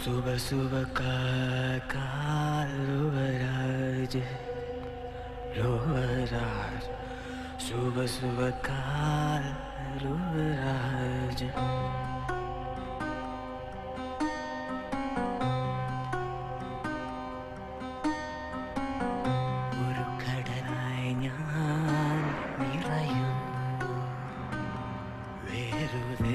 सुबह सुबह का काल रोवराज रोवराज सुबह सुबह काल रोवराज ഒരു കടലായി ഞാൻ നിറയുന്നു വെറുതെ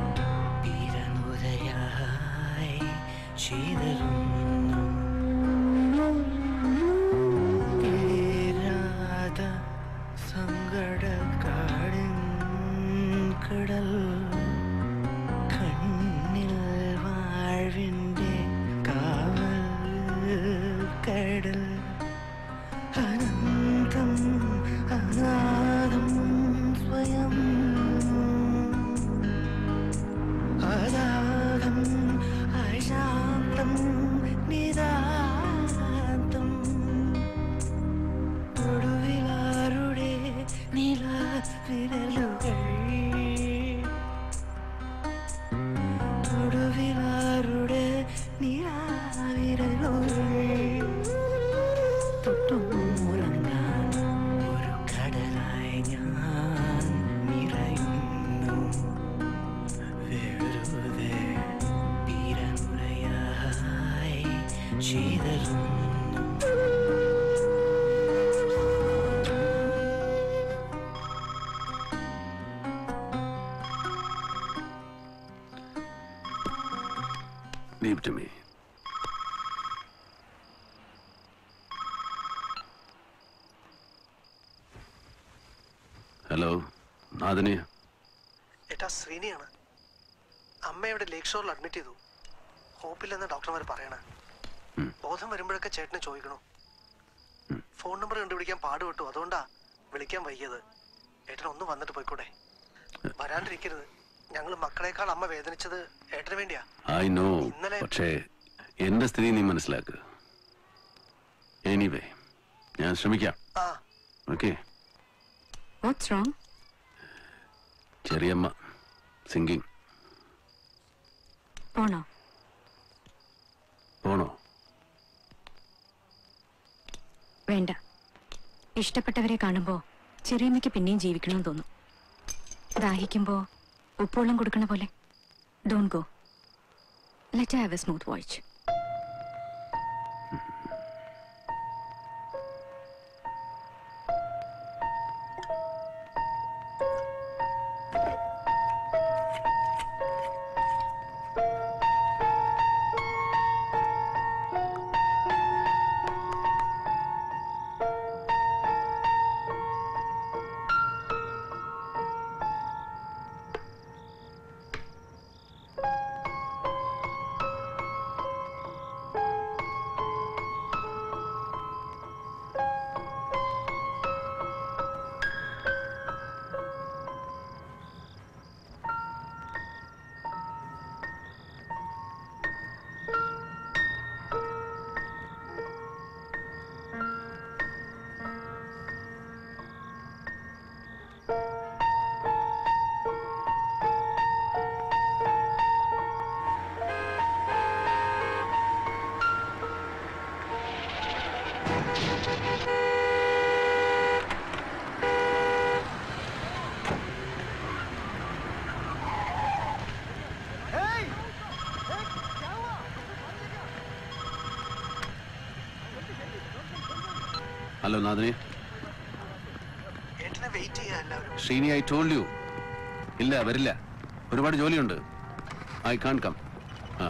തീരനുരയായി ചിതറുന്നു തീരാത സങ്കടക്കാടിൻ കടൽ കണ്ണിൽ വാഴ്വിൻ്റെ കാവൽ കടൽ അനന്തം അനാദം സ്വയം അനാദം അശാന്തം നിരാന്തം ഒടുവിലാരുടെ നില വിരലുകൾ ഒടുവിലാരുടെ നിലാവിരലുകൾ തൊട്ടുമുറങ്ങാൻ ഒരു കടലായി ഞാൻ നിറയുന്നു വെറുതെ തീരനുരയായി ചിതറുന്നു Leave to me. ഹലോ നാദനെ ഏട്ടാ ശ്രീനിയാണ് അമ്മയുടെ ലേക്ക് ഷോറിൽ അഡ്മിറ്റ് ചെയ്തു ഹോപ്പില്ലെന്ന് ഡോക്ടർമാർ പറയണേ ബോധം വരുമ്പോഴൊക്കെ ചേട്ടനെ ചോദിക്കണു ഫോൺ നമ്പർ കണ്ടുപിടിക്കാൻ പാടുപെട്ടു അതുകൊണ്ടാ വിളിക്കാൻ വൈകിയത് ഏട്ടൻ ഒന്ന് വന്നിട്ട് പോയിക്കൂടെ വരാണ്ടിരിക്കരുത് ഞങ്ങൾ മക്കളെക്കാൾ അമ്മ വേദനിച്ചത് ഏട്ടന് വേണ്ടിയാ ഐ നോ ഇന്നലെ- പക്ഷേ എന്റെ സ്ഥിതി നീ മനസ്സിലാക്കുക എനിവേ ഞാൻ ശ്രമിക്കാം ആ ഓക്കെ വാട്ട്സ് റോങ് ചെറിയമ്മ സിംഗിങ് പോണോ പോണോ വേണ്ട ഇഷ്ടപ്പെട്ടവരെ കാണുമ്പോ ചെറിയമ്മയ്ക്ക് പിന്നെയും ജീവിക്കണമെന്ന് തോന്നും ദാഹിക്കുമ്പോ ഉപ്പുവെള്ളം കൊടുക്കണ പോലെ don't go let have a smooth വായിച്ച് ഹലോ നാദിനെ ഏട്ടനെ വെയിറ്റ് ചെയ്യാ എല്ലാവരും ശ്രീനി ഐ ടോൾഡ് യു ഇല്ല വരില്ല ഒരുപാട് ജോലിയുണ്ട് ഐ കാൺ കം ആ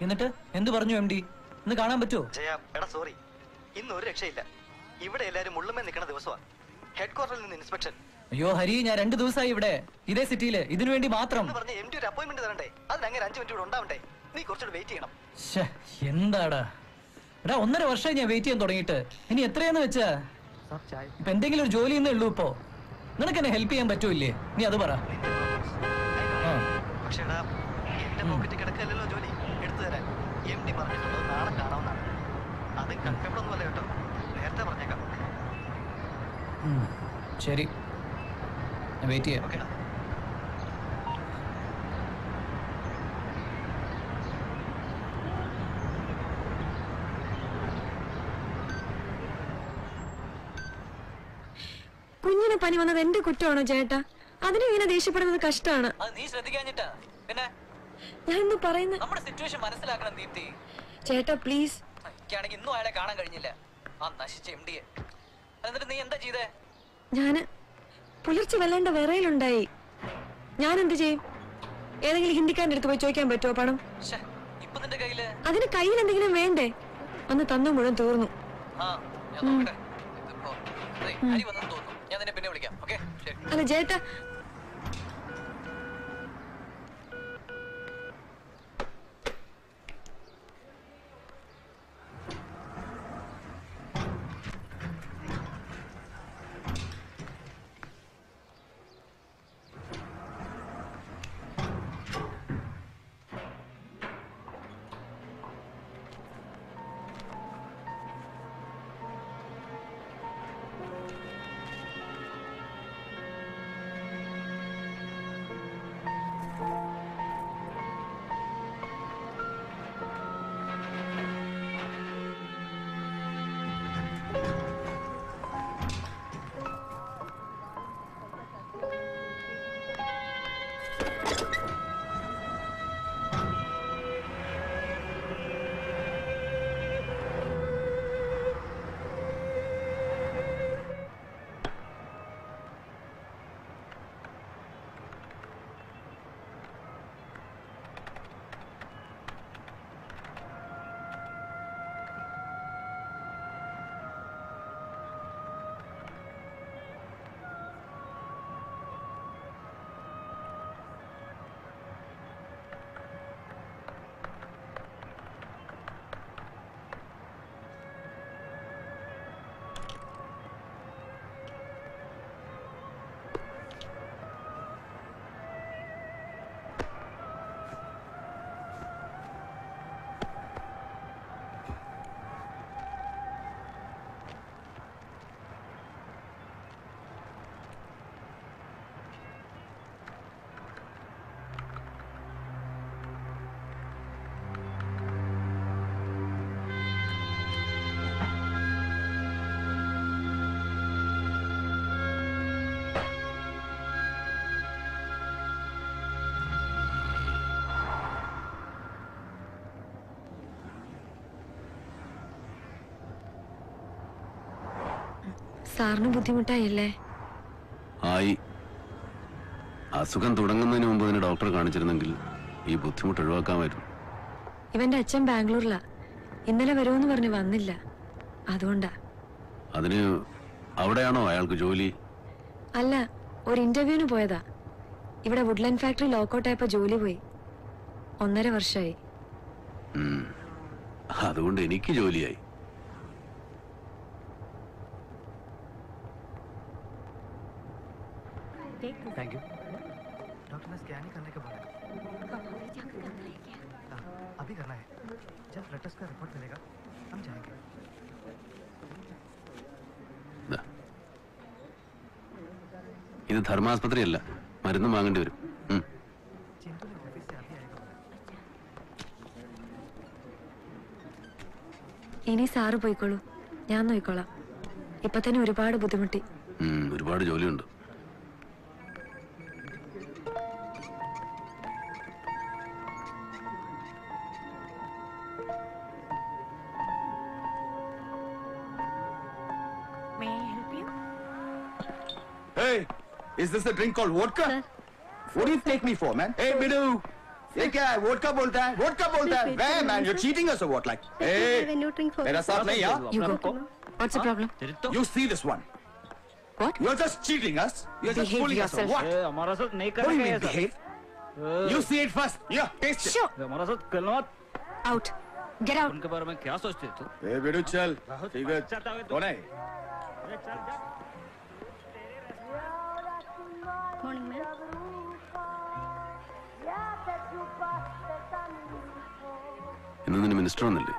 എന്നിട്ട് എന്ത് പറഞ്ഞു എം ഡി ഇന്ന് കാണാൻ പറ്റുമോ ജയ എടാ സോറി ഇന്ന് ഒരു രക്ഷയില്ല ഇവിടെ എല്ലാരും മുള്ളുമേ നിൽക്കുന്ന ദിവസമാണ് ഹെഡ് ക്വാർട്ടറിൽ നിന്ന് ഇൻസ്പെക്ഷൻ അയ്യോ ഹരി ഞാൻ രണ്ടു ദിവസമായി ഇവിടെ ഇതേ സിറ്റിയില് ഇതിനു വേണ്ടി മാത്രം എന്ന് പറഞ്ഞ് എം ഡി ഒരു അപ്പോയിന്റ്മെന്റ് തരണ്ടേ അതിന് അങ്ങനെ അഞ്ച് മിനിറ്റ് കൂടെ ഉണ്ടാവണ്ടേ നീ കുറച്ചുകൂടെ വെയിറ്റ് ചെയ്യണം ശ്ശേ, എന്താടാ എടാ ഒന്നര വർഷമായി ഞാൻ വെയിറ്റ് ചെയ്യാൻ തുടങ്ങിയിട്ട് ഇനി എത്രയാന്ന് വെച്ചാ ഇപ്പൊ എന്തെങ്കിലും ഒരു ജോലി എന്നേ ഉള്ളൂ ഇപ്പോ നിനക്ക് എന്നെ ഹെൽപ്പ് ചെയ്യാൻ പറ്റൂല്ലേ നീ അത് പറ ആ. പക്ഷേ എടാ എന്റെ പോക്കറ്റ് കിടക്കല്ലോ ജോലി എടുത്തു തരാൻ എം ഡി പറഞ്ഞിട്ടുള്ളത് നാളെ കാണാവുന്നതാണ് അത് കൺഫേംഡ് ഒന്നുമല്ല കേട്ടോ നേരത്തെ പറഞ്ഞേക്കാം ഉം, ശരി ഞാൻ വെയിറ്റ് ചെയ്യാം ഓക്കേടാ കുഞ്ഞിന് പനി വന്നത് എന്റെ കുറ്റമാണോ ചേട്ടാ അതിനും ഇങ്ങനെ ദേഷ്യപ്പെടുന്നത് കഷ്ടമാണ് അത് നീ ശ്രദ്ധിക്കാഞ്ഞിട്ടാ പിന്നെ ഞാൻ ഇന്ന് പറയുന്ന നമ്മുടെ സിറ്റുവേഷൻ മനസ്സിലാക്കണം ദീപ്തി ചേട്ടാ പ്ലീസ് എനിക്കാണെങ്കിൽ ഇന്നും അയാളെ കാണാൻ കഴിഞ്ഞില്ല ആ നശിച്ച എം ഡിയെ എന്നിട്ട് നീ എന്താ ചെയ്തേ ഞാന് പുലർച്ചെ വല്ലാണ്ട് വിറയിലുണ്ടായി ഞാൻ എന്ത് ചെയ്യും ഏതെങ്കിലും ഹിന്ദിക്കാരൻ്റെ അടുത്ത് പോയി ചോദിക്കാൻ പറ്റുമോ പണം ശ്ശേ, ഇപ്പൊ നിന്റെ കയ്യില് അതിന് കയ്യിൽ എന്തെങ്കിലും വേണ്ടേ അന്ന് തന്നു മുഴുവൻ തീർന്നു ആ ഞാൻ നോക്കട്ടെ ഇതിപ്പോ ദേ, ഹരി വന്നെന്ന് തോന്നുന്നു ഞാൻ നിന്നെ പിന്നെ വിളിക്കാം ഓക്കെ ശരി അല്ല ചേട്ടാ സാറിന് ബുദ്ധിമുട്ടായില്ലേ ആയി അസുഖം തുടങ്ങുന്നതിന് മുമ്പ് തന്നെ ഡോക്ടറെ കാണിച്ചിരുന്നെങ്കിൽ ഈ ബുദ്ധിമുട്ട് ഒഴിവാക്കാമായിരുന്നു ഇവന്റെ അച്ഛൻ ബാംഗ്ലൂരിലാ ഇന്നലെ വരുമെന്ന് പറഞ്ഞ് വന്നില്ല അതുകൊണ്ടാ അതിന് അവിടെയാണോ അയാൾക്ക് ജോലി അല്ല ഒരു ഇന്റർവ്യൂവിന് പോയതാ ഇവിടെ വുഡ്ലൻഡ് ഫാക്ടറി ലോക്കൗട്ടായപ്പോ ജോലി പോയി ഒന്നര വർഷമായി ഉം. അതുകൊണ്ട് എനിക്ക് ജോലിയായി थैंक यू डॉक्टर ने स्कैनिंग करने के बोला हाँ, अभी करना है जब ब्लड टेस्ट का रिपोर्ट मिलेगा हम जाएंगे ദാ. ഇത് ധർമാസ്പത്രിയല്ല മരുന്നും വാങ്ങേണ്ടി വരും ഉം. चिंटू ने ऑफिस से अभी आएगा ഇനി സാറ് പോയിക്കോളൂ ഞാൻ നോയിക്കോളാം ഇപ്പൊ തന്നെ ഒരുപാട് ബുദ്ധിമുട്ടി ഉം, ഒരുപാട് ജോലിയുണ്ട് Hey, is this a drink called vodka? What do you take me for, man? Hey, Bidu, ये क्या है वोट का बोलता है वोट का बोलता है way man you cheating us or what like hey मेरा साथ नहीं यार You go. What's the problem? you see this one What? you're just cheating us you're just Behave fooling us or yourself. what हमारा साथ नहीं what do you करेगा mean ये सब behave you see it first yeah taste it Sure. हमारा साथ करना मत Out. Get out. उनके बारे में क्या सोचते हो तू ए बेटू चल ठीक है अच्छा था कौन है अरे चल जा ഇന്ന് നിന്റെ മിനിസ്റ്റർ വന്നില്ലേ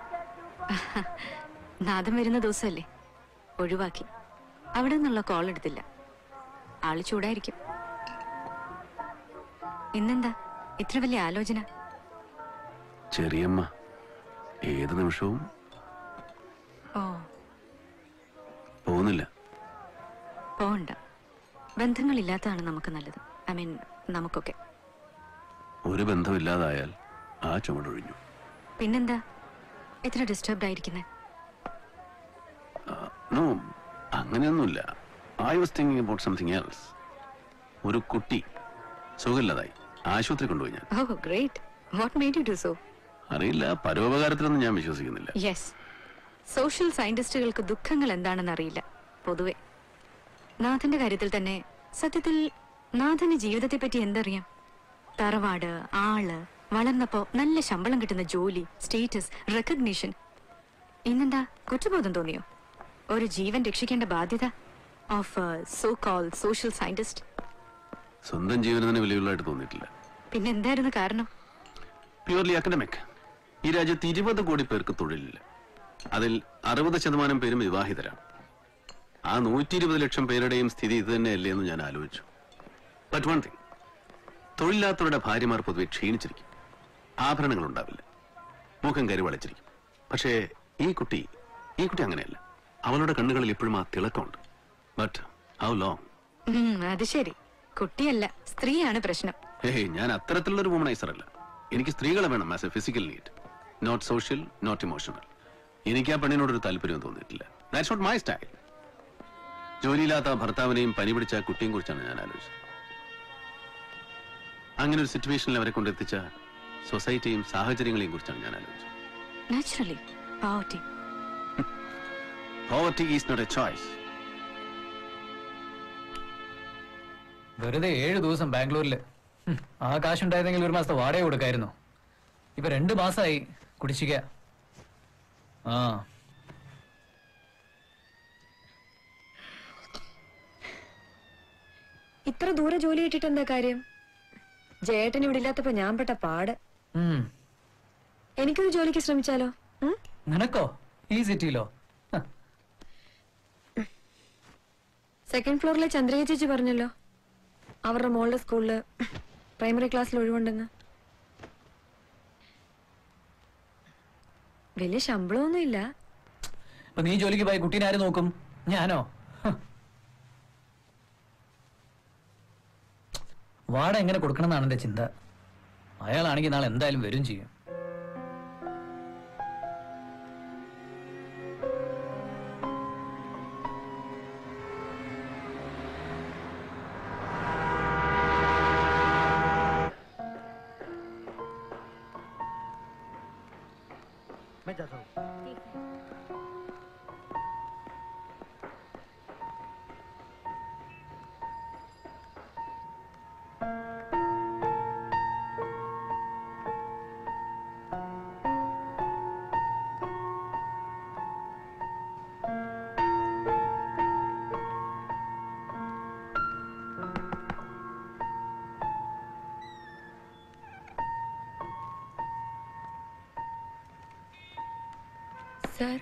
നാദം വരുന്ന ദിവസമല്ലേ ഒഴിവാക്കി അവിടെ നിന്നുള്ള കോൾ എടുത്തില്ല ആള് ചൂടായിരിക്കും ഇന്നെന്താ ഇത്ര വലിയ ആലോചന ചെറിയമ്മ ഏത് നിമിഷവും ഓ പോകുന്നില്ല പോണ്ട ബന്ധങ്ങളില്ലാത്തതാണ് നമുക്ക് നല്ലത് ഐ മീൻ നമുക്കൊക്കെ ഒരു ബന്ധമില്ലാതായാൽ ആ ചുമടൊഴിഞ്ഞു പിന്നെന്താ ഇത്ര ഡിസ്റ്റർബ്ഡ് ആയിരിക്കുന്നത് നോ അങ്ങനെയൊന്നുമില്ല I was thinking about something else ഒരു കുട്ടി സുഖമില്ലാതായി ആശുപത്രി കൊണ്ടുപോയി ഞാൻ oh great what made you do so അറിയില്ല പരോപകാരത്തിലൊന്നും ഞാൻ വിശ്വസിക്കുന്നില്ല യെസ് സോഷ്യൽ സയന്റിസ്റ്റുകൾക്ക് ദുഃഖങ്ങൾ എന്താണെന്ന് അറിയില്ല പൊതുവെ നാഥന്റെ കാര്യത്തിൽ തന്നെ സത്യത്തിൽ നാഥന് ജീവിതത്തെ പറ്റി എന്തറിയാം തറവാട് ആള് വളർന്നപ്പോ നല്ല ശമ്പളം കിട്ടുന്ന ജോലി സ്റ്റേറ്റസ് റെക്കഗ്നീഷൻ ഇന്നെന്താ കുറ്റബോധം തോന്നിയോ ഒരു ജീവൻ രക്ഷിക്കേണ്ട ബാധ്യത of so called social scientist സ്വന്തം ജീവനത്തിന് വിലയുള്ളതായിട്ട് തോന്നിയിട്ടില്ല പിന്നെന്തായിരുന്നു കാരണം പ്യൂർലി അക്കഡമിക് ഈ രാജ്യത്ത് ഇരുപത് കോടി പേർക്ക് തൊഴിലില്ല അതിൽ അറുപത് ശതമാനം പേരും വിവാഹിതരാണ് ആ നൂറ്റി ഇരുപത് ലക്ഷം പേരുടെയും സ്ഥിതി ഇത് തന്നെയല്ലേ എന്ന് ഞാൻ ആലോചിച്ചു ബട്ട് വൺ തിങ് തൊഴിലില്ലാത്തവരുടെ ഭാര്യമാർ പൊതുവെ ക്ഷീണിച്ചിരിക്കും ആഭരണങ്ങൾ ഉണ്ടാവില്ല മുഖം കരി വളച്ചിരിക്കും പക്ഷേ ഈ കുട്ടി ഈ കുട്ടി അങ്ങനെയല്ല അവളുടെ കണ്ണുകളിൽ ഇപ്പോഴും ആ തിളക്കമുണ്ട് ബട്ട് ഹൗ ലോങ് ഉം, അത് ശരി കുട്ടിയല്ല സ്ത്രീയാണ് പ്രശ്നം ഹേയ് ഞാൻ അത്തരത്തിലുള്ള ഒരു വുമണൈസർ അല്ല എനിക്ക് സ്ത്രീകളെ വേണം as a physical need not social not emotional എനിക്ക് ആ പെണ്ണിനോടൊരു താല്പര്യം തോന്നിയിട്ടില്ല ദാറ്റ്സ് നോട്ട് മൈ സ്റ്റൈൽ ജോലിയില്ലാത്ത ഭർത്താവിനെയും പനി പിടിച്ച ആ കുട്ടിയും കുറിച്ചാണ് ഞാൻ ആലോചിച്ചത് അങ്ങനെ ഒരു സിറ്റുവേഷനിൽ അവരെ കൊണ്ടെത്തിച്ച സൊസൈറ്റിയും സാഹചര്യങ്ങളെയും കുറിച്ചാണ് ഞാൻ ആലോചിച്ചത് naturally poverty poverty is not a choice വെറുതെ ഏഴ് ദിവസം ബാംഗ്ലൂരില് ഹും, ആ കാശുണ്ടായിരുന്നെങ്കിൽ ഒരു മാസത്തെ വാടക കൊടുക്കായിരുന്നു ഇപ്പൊ രണ്ട് മാസമായി കുടിശ്ശിക ആ ഇത്ര ദൂരെ ജോലി കിട്ടിട്ട് എന്താ കാര്യം ജയേട്ടൻ ഇവിടെ ഇല്ലാത്തപ്പോ ഞാൻ പെട്ട പാട് ഉം. എനിക്കൊരു ജോലിക്ക് ശ്രമിച്ചാലോ ഉം? നിനക്കോ ഈ സിറ്റിയിലോ ഹ, സെക്കൻഡ് ഫ്ലോറിലെ ചന്ദ്രിക ചേച്ചി പറഞ്ഞല്ലോ അവരുടെ മോളുടെ സ്കൂളില് പ്രൈമറി ക്ലാസ്സിൽ ഒഴിവുണ്ടെന്ന് വലിയ ശമ്പളമൊന്നും ഇല്ല ഇപ്പൊ നീ ജോലിക്ക് പോയി കുട്ടീനെ ആര് നോക്കും ഞാനോ ഹ. വാട എങ്ങനെ കൊടുക്കണം എന്നാണ് എന്റെ ചിന്ത അയാളാണെങ്കിൽ നാളെ എന്തായാലും വരും ചെയ്യും मैं जाता हूँ സാർ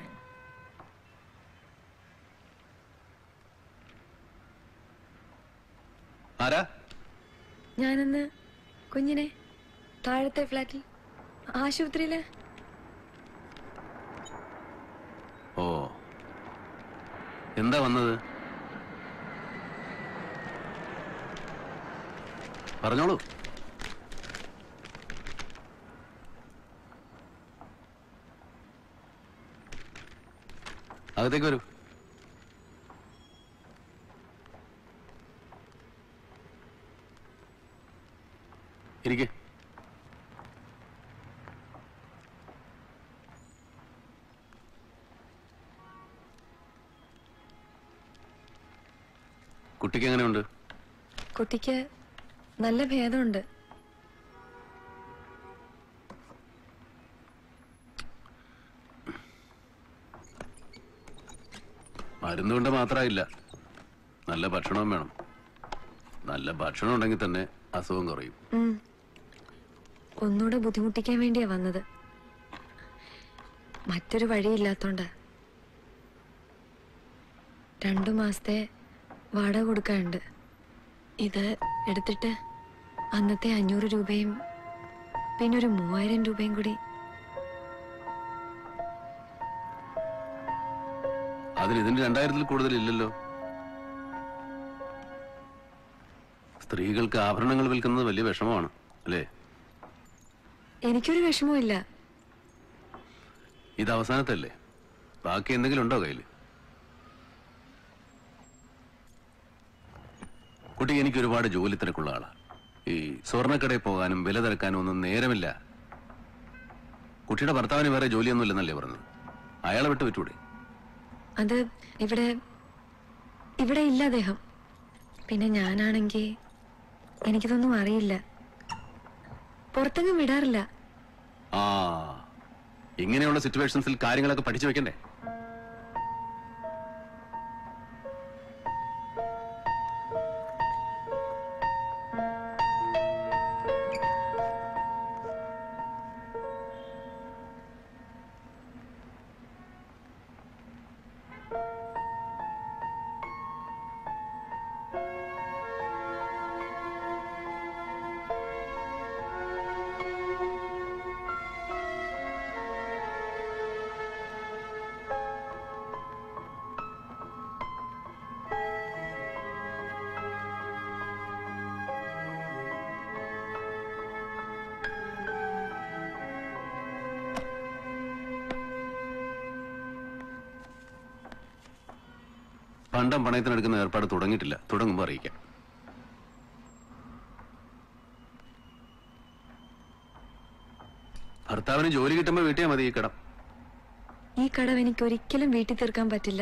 ആരാ ഞാനന്ന് കുഞ്ഞിനെ താഴത്തെ ഫ്ലാറ്റിൽ ആശുപത്രിയില് ഓ എന്താ വന്നത് പറഞ്ഞോളൂ അകത്തേക്ക് വരൂ ഇരിക്കെ കുട്ടിക്ക് എങ്ങനെയുണ്ട് കുട്ടിക്ക് നല്ല ഭേദമുണ്ട് മരുന്ന് കൊണ്ട് മാത്രമായില്ല നല്ല ഭക്ഷണവും വേണം നല്ല ഭക്ഷണം ഉണ്ടെങ്കിൽ തന്നെ അസുഖം കുറയും ഉം. ഒന്നുകൂടെ ബുദ്ധിമുട്ടിക്കാൻ വേണ്ടിയാ വന്നത് മറ്റൊരു വഴിയില്ലാത്തോണ്ട രണ്ടു മാസത്തെ വാടക കൊടുക്കാനുണ്ട് ഇത് എടുത്തിട്ട് അന്നത്തെ അഞ്ഞൂറ് രൂപയും പിന്നെ ഒരു മൂവായിരം രൂപയും കൂടി അതിന് ഇതിന് രണ്ടായിരത്തിൽ കൂടുതൽ ഇല്ലല്ലോ സ്ത്രീകൾക്ക് ആഭരണങ്ങൾ വിൽക്കുന്നത് വലിയ വിഷമമാണ് അല്ലേ എനിക്കൊരു വിഷമവും ഇല്ല ഇത് അവസാനത്തല്ലേ ബാക്കി എന്തെങ്കിലും ഉണ്ടോ കയ്യിൽ കുട്ടി എനിക്ക് ഒരുപാട് ജോലി തിരക്കുള്ള ആളാ ഈ സ്വർണ്ണക്കടയിൽ പോകാനും വില തിരക്കാനും ഒന്നും നേരമില്ല കുട്ടിയുടെ ഭർത്താവിന് വേറെ ജോലിയൊന്നും ഇല്ലെന്നല്ലേ പറഞ്ഞത് അയാളെ വിട്ട് വിറ്റൂടെ അത് ഇവിടെ ഇവിടെ ഇല്ല അദ്ദേഹം പിന്നെ ഞാനാണെങ്കിൽ എനിക്കിതൊന്നും അറിയില്ല പുറത്തെങ്ങും വിടാറില്ല ആ ഇങ്ങനെയുള്ള സിറ്റുവേഷൻസിൽ കാര്യങ്ങളൊക്കെ പഠിച്ചു വെക്കണ്ടേ പണ്ടം പണയത്തിനെടുക്കുന്ന ഏർപ്പാട് തുടങ്ങിയിട്ടില്ല തുടങ്ങുമ്പോൾ അറിയിക്കാം ഭർത്താവിന് ജോലി കിട്ടുമ്പോൾ വീട്ടിയാൽ മതി ഈ കടം ഈ കടവ് എനിക്ക് ഒരിക്കലും വീട്ടിൽ തീർക്കാൻ പറ്റില്ല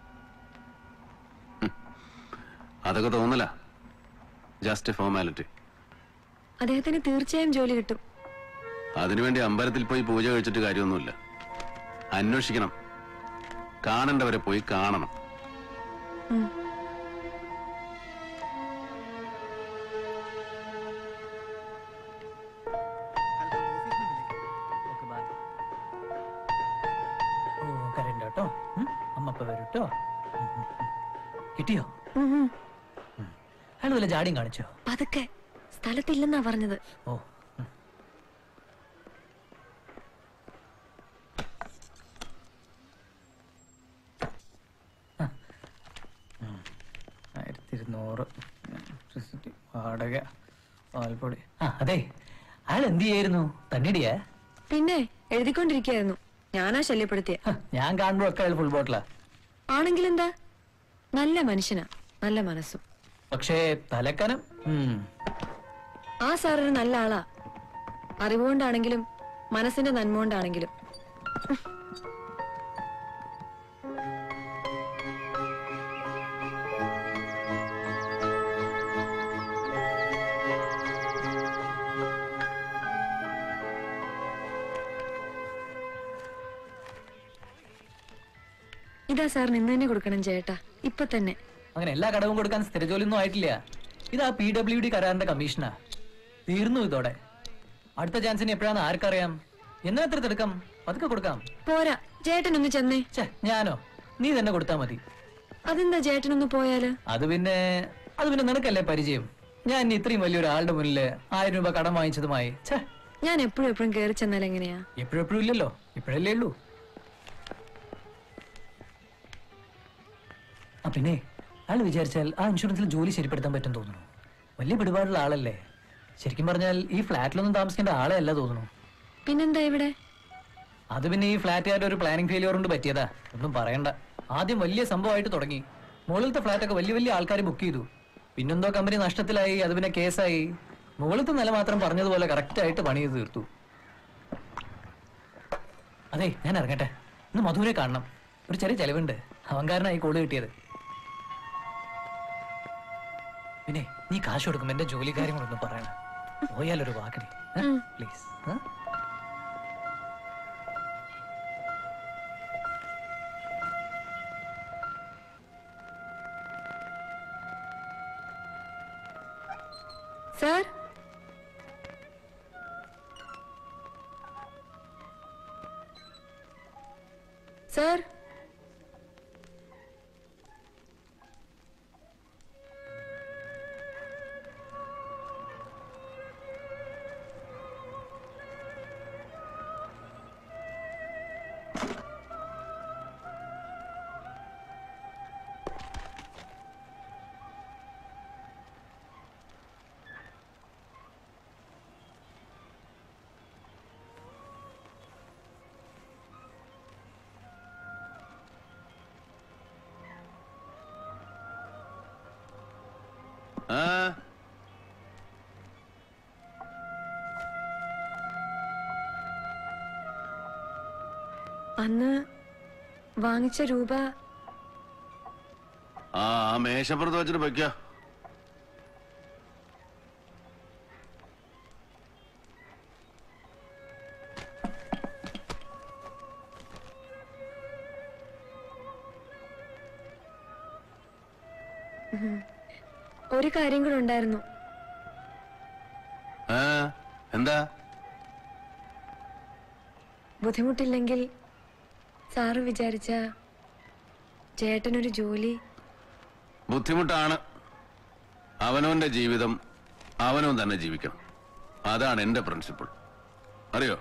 അതൊക്കെ തോന്നല ജസ്റ്റ് എ ഫോർമാലിറ്റി അദ്ദേഹത്തിന് തീർച്ചയായും ജോലി കിട്ടും അതിനുവേണ്ടി അമ്പലത്തിൽ പോയി പൂജ കഴിച്ചിട്ട് കാര്യമൊന്നുമില്ല അന്വേഷിക്കണം കാണേണ്ടവരെ പോയി കാണണം ഉം. ഓക്കെ ബൈ ഓ കരണ്ട കേട്ടോ ഉം? അമ്മ ഇപ്പൊ വരും കേട്ടോ ഉം, ഉം, ഉം. കിട്ടിയോ ഉം, ഉം. അയാൾ വല്ല ജാടിയും കാണിച്ചോ പതുക്കെ സ്ഥലത്തില്ലെന്നാ പറഞ്ഞത് ഓ ഉം. ആ. ഉം. ആയിരത്തി ഇരുന്നൂറ് ഇലക്ട്രിസിറ്റി വാടക പാൽപ്പൊടി ആ അതെ അയാൾ എന്ത് ചെയ്യായിരുന്നു തന്നിടിയാ പിന്നെ എഴുതിക്കൊണ്ടിരിക്കുകയായിരുന്നു ഞാനാ ശല്യപ്പെടുത്തിയ ഞാൻ കാണുമ്പോഴൊക്കെ അയാൾ ഫുൾ ബോട്ടിലാ ആണെങ്കിൽ എന്താ നല്ല മനുഷ്യനാ നല്ല മനസ്സും പക്ഷേ തലക്കനം ഉം. ആ സാറൊരു നല്ല ആളാ അറിവുകൊണ്ടാണെങ്കിലും മനസ്സിന്റെ നന്മ കൊണ്ടാണെങ്കിലും ഇതാ സാറിന് ഇന്ന് തന്നെ കൊടുക്കണം ചേട്ടാ ഇപ്പൊ തന്നെ അങ്ങനെ എല്ലാ കടവും കൊടുക്കാൻ സ്ഥിര ജോലിയൊന്നും ആയിട്ടില്ല ഇതാ പി ഡബ്ല്യു ഡി കരാറിന്റെ കമ്മീഷനാ തീർന്നു ഇതോടെ അടുത്ത ചാൻസിന് എപ്പോഴാന്ന് ആർക്കറിയാം എന്നാ എത്ര തിടുക്കം പതുക്കെ കൊടുക്കാം പോരാ ചേട്ടനൊന്ന് ചെന്നേ ഛെ, ഞാനോ നീ തന്നെ കൊടുത്താ മതി അതെന്താ ചേട്ടനൊന്ന് പോയാല് അത് പിന്നെ അത് പിന്നെ നിനക്കല്ലേ പരിചയം ഞാൻ ഇനി ഇത്രയും വലിയൊരു ആളുടെ മുന്നില് ആയിരം രൂപ കടം വാങ്ങിച്ചതുമായി ഛേ ഞാൻ എപ്പോഴും എപ്പോഴും കയറി ചെന്നാൽ എങ്ങനെയാ എപ്പോഴും എപ്പോഴും ഇല്ലല്ലോ ഇപ്പോഴല്ലേ ഉള്ളൂ ആ പിന്നെ അയാൾ വിചാരിച്ചാൽ ആ ഇൻഷുറൻസിൽ ജോലി ശരിപ്പെടുത്താൻ പറ്റും തോന്നുന്നു വലിയ പിടിപാടുള്ള ആളല്ലേ ശരിക്കും പറഞ്ഞാൽ ഈ ഫ്ലാറ്റിലൊന്നും താമസിക്കേണ്ട ആളെ അല്ല തോന്നുന്നു പിന്നെന്താ ഇവിടെ അത് പിന്നെ ഈ ഫ്ലാറ്റുകാരുടെ ഒരു പ്ലാനിങ് ഫെയിലിയർ കൊണ്ട് പറ്റിയതാ ഒന്നും പറയണ്ട ആദ്യം വലിയ സംഭവമായിട്ട് തുടങ്ങി മുകളിലത്തെ ഫ്ലാറ്റൊക്കെ വലിയ വലിയ ആൾക്കാർ ബുക്ക് ചെയ്തു പിന്നെന്തോ കമ്പനി നഷ്ടത്തിലായി അത് പിന്നെ കേസായി മുകളിലത്തെ നില മാത്രം പറഞ്ഞതുപോലെ കറക്റ്റ് ആയിട്ട് പണി ചെയ്ത് തീർത്തു അതെ ഞാൻ ഇറങ്ങട്ടെ ഇന്ന് മധുവിനെ കാണണം ഒരു ചെറിയ ചെലവുണ്ട് അവൻ കാരനായി കോള് കിട്ടിയത് പിന്നെ നീ കാശ് കൊടുക്കുമ്പോ എന്റെ ജോലി കാര്യങ്ങളൊന്നും പറയണം പോയാലൊരു വാക്കടി പ്ലീസ് സാർ സാർ ആ അന്ന് വാങ്ങിച്ച രൂപ ആ ആ മേശപ്പുറത്ത് വെച്ചിട്ട് വയ്ക്ക ഒരു കാര്യം കൂടെ ഉണ്ടായിരുന്നു ആ എന്താ ബുദ്ധിമുട്ടില്ലെങ്കിൽ സാറ് വിചാരിച്ച ചേട്ടനൊരു ജോലി ബുദ്ധിമുട്ടാണ് അവനവന്റെ ജീവിതം അവനവൻ തന്നെ ജീവിക്കണം അതാണ് എന്റെ പ്രിൻസിപ്പിൾ അറിയോ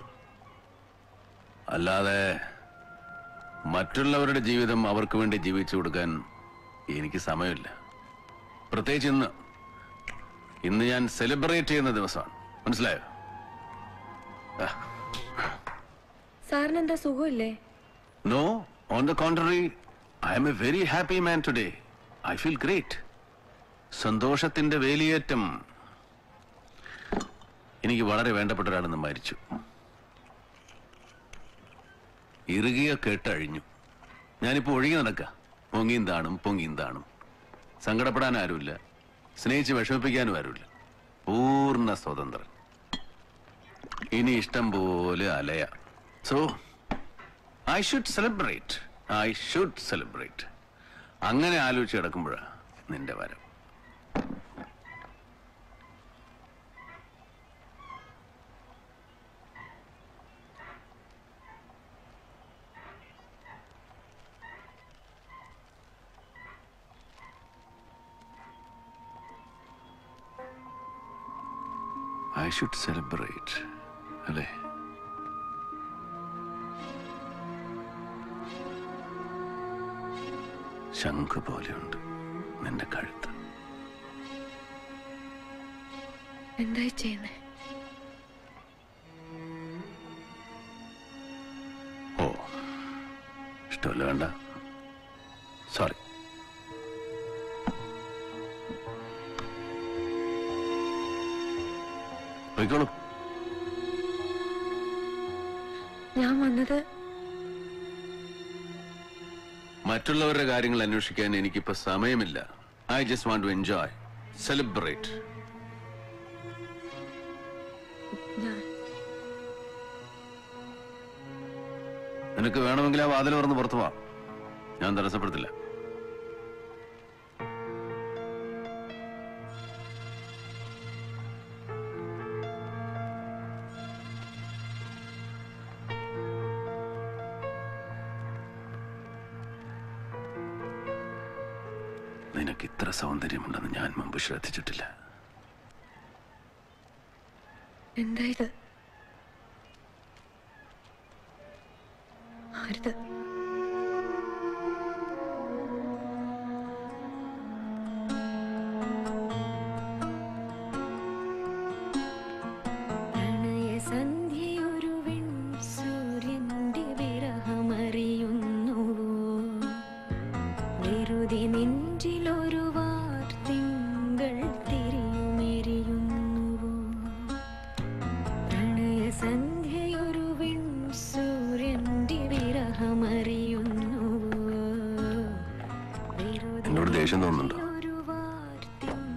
അല്ലാതെ മറ്റുള്ളവരുടെ ജീവിതം അവർക്ക് വേണ്ടി ജീവിച്ചു കൊടുക്കാൻ എനിക്ക് സമയമില്ല പ്രത്യേകിച്ച് ഇന്ന് ഇന്ന് ഞാൻ സെലിബ്രേറ്റ് ചെയ്യുന്ന ദിവസമാണ് മനസ്സിലായോ സാറിന് എന്താ സുഖമില്ലേ no on the contrary I'm a very happy man today I feel great സന്തോഷത്തിന്റെ വേലിയേറ്റം എനിക്ക് വളരെ വേണ്ടപ്പെട്ട ഒരാളെന്ന് മരിച്ചു ഇറുകിയ കേട്ടഴിഞ്ഞു ഞാനിപ്പോ ഒഴുകി നടക്കുക പൊങ്ങിയും താണും പൊങ്ങിയും താണും സങ്കടപ്പെടാൻ ആരുമില്ല സ്നേഹിച്ച് വിഷമിപ്പിക്കാനും ആരുമില്ല പൂർണ്ണ സ്വതന്ത്രൻ ഇനി ഇഷ്ടം പോലെ അലയ so I should celebrate I should celebrate അങ്ങനെ ആലോചിച്ച് കിടക്കുമ്പോഴാ നിന്റെ വരം ഐ ഷുഡ് സെലിബ്രേറ്റ് അല്ലേ ശംഖ് പോലെയുണ്ട് നിന്റെ കഴുത്ത് എന്തായി ചെയ്യുന്നേ ഓ ഇഷ്ടമല്ല വേണ്ട സോറി പോയിക്കോളൂ ഞാൻ വന്നത് മറ്റുള്ളവരുടെ കാര്യങ്ങൾ അന്വേഷിക്കാൻ എനിക്കിപ്പോ സമയമില്ല I just want to enjoy celebrate ഞാൻ നിനക്ക് വേണമെങ്കിൽ ആ വാതിൽ തുറന്ന് പുറത്തു പോവാം ഞാൻ തടസ്സപ്പെടുത്തില്ല നിനക്ക് ഇത്ര സൗന്ദര്യമുണ്ടെന്ന് ഞാൻ മുമ്പ് ശ്രദ്ധിച്ചിട്ടില്ല എന്താ ഇത് ആരുത് പ്രണയസന്ധ്യയൊരു സൂര്യന്റെ വിരഹമറിയുന്നുവോ വെറുതെ നെഞ്ചിലൊരു വാർത്തിങ്കൾ തിരിയുമെരിയുന്നുവോ പ്രണയസന്ധ്യയൊരു സൂര്യന്റെ വിരഹമറിയുന്നുവോ വെറുതെ എന്നോട് ദേഷ്യം തോന്നുന്നുണ്ടോ ഒരു വാർത്തിങ്കൾ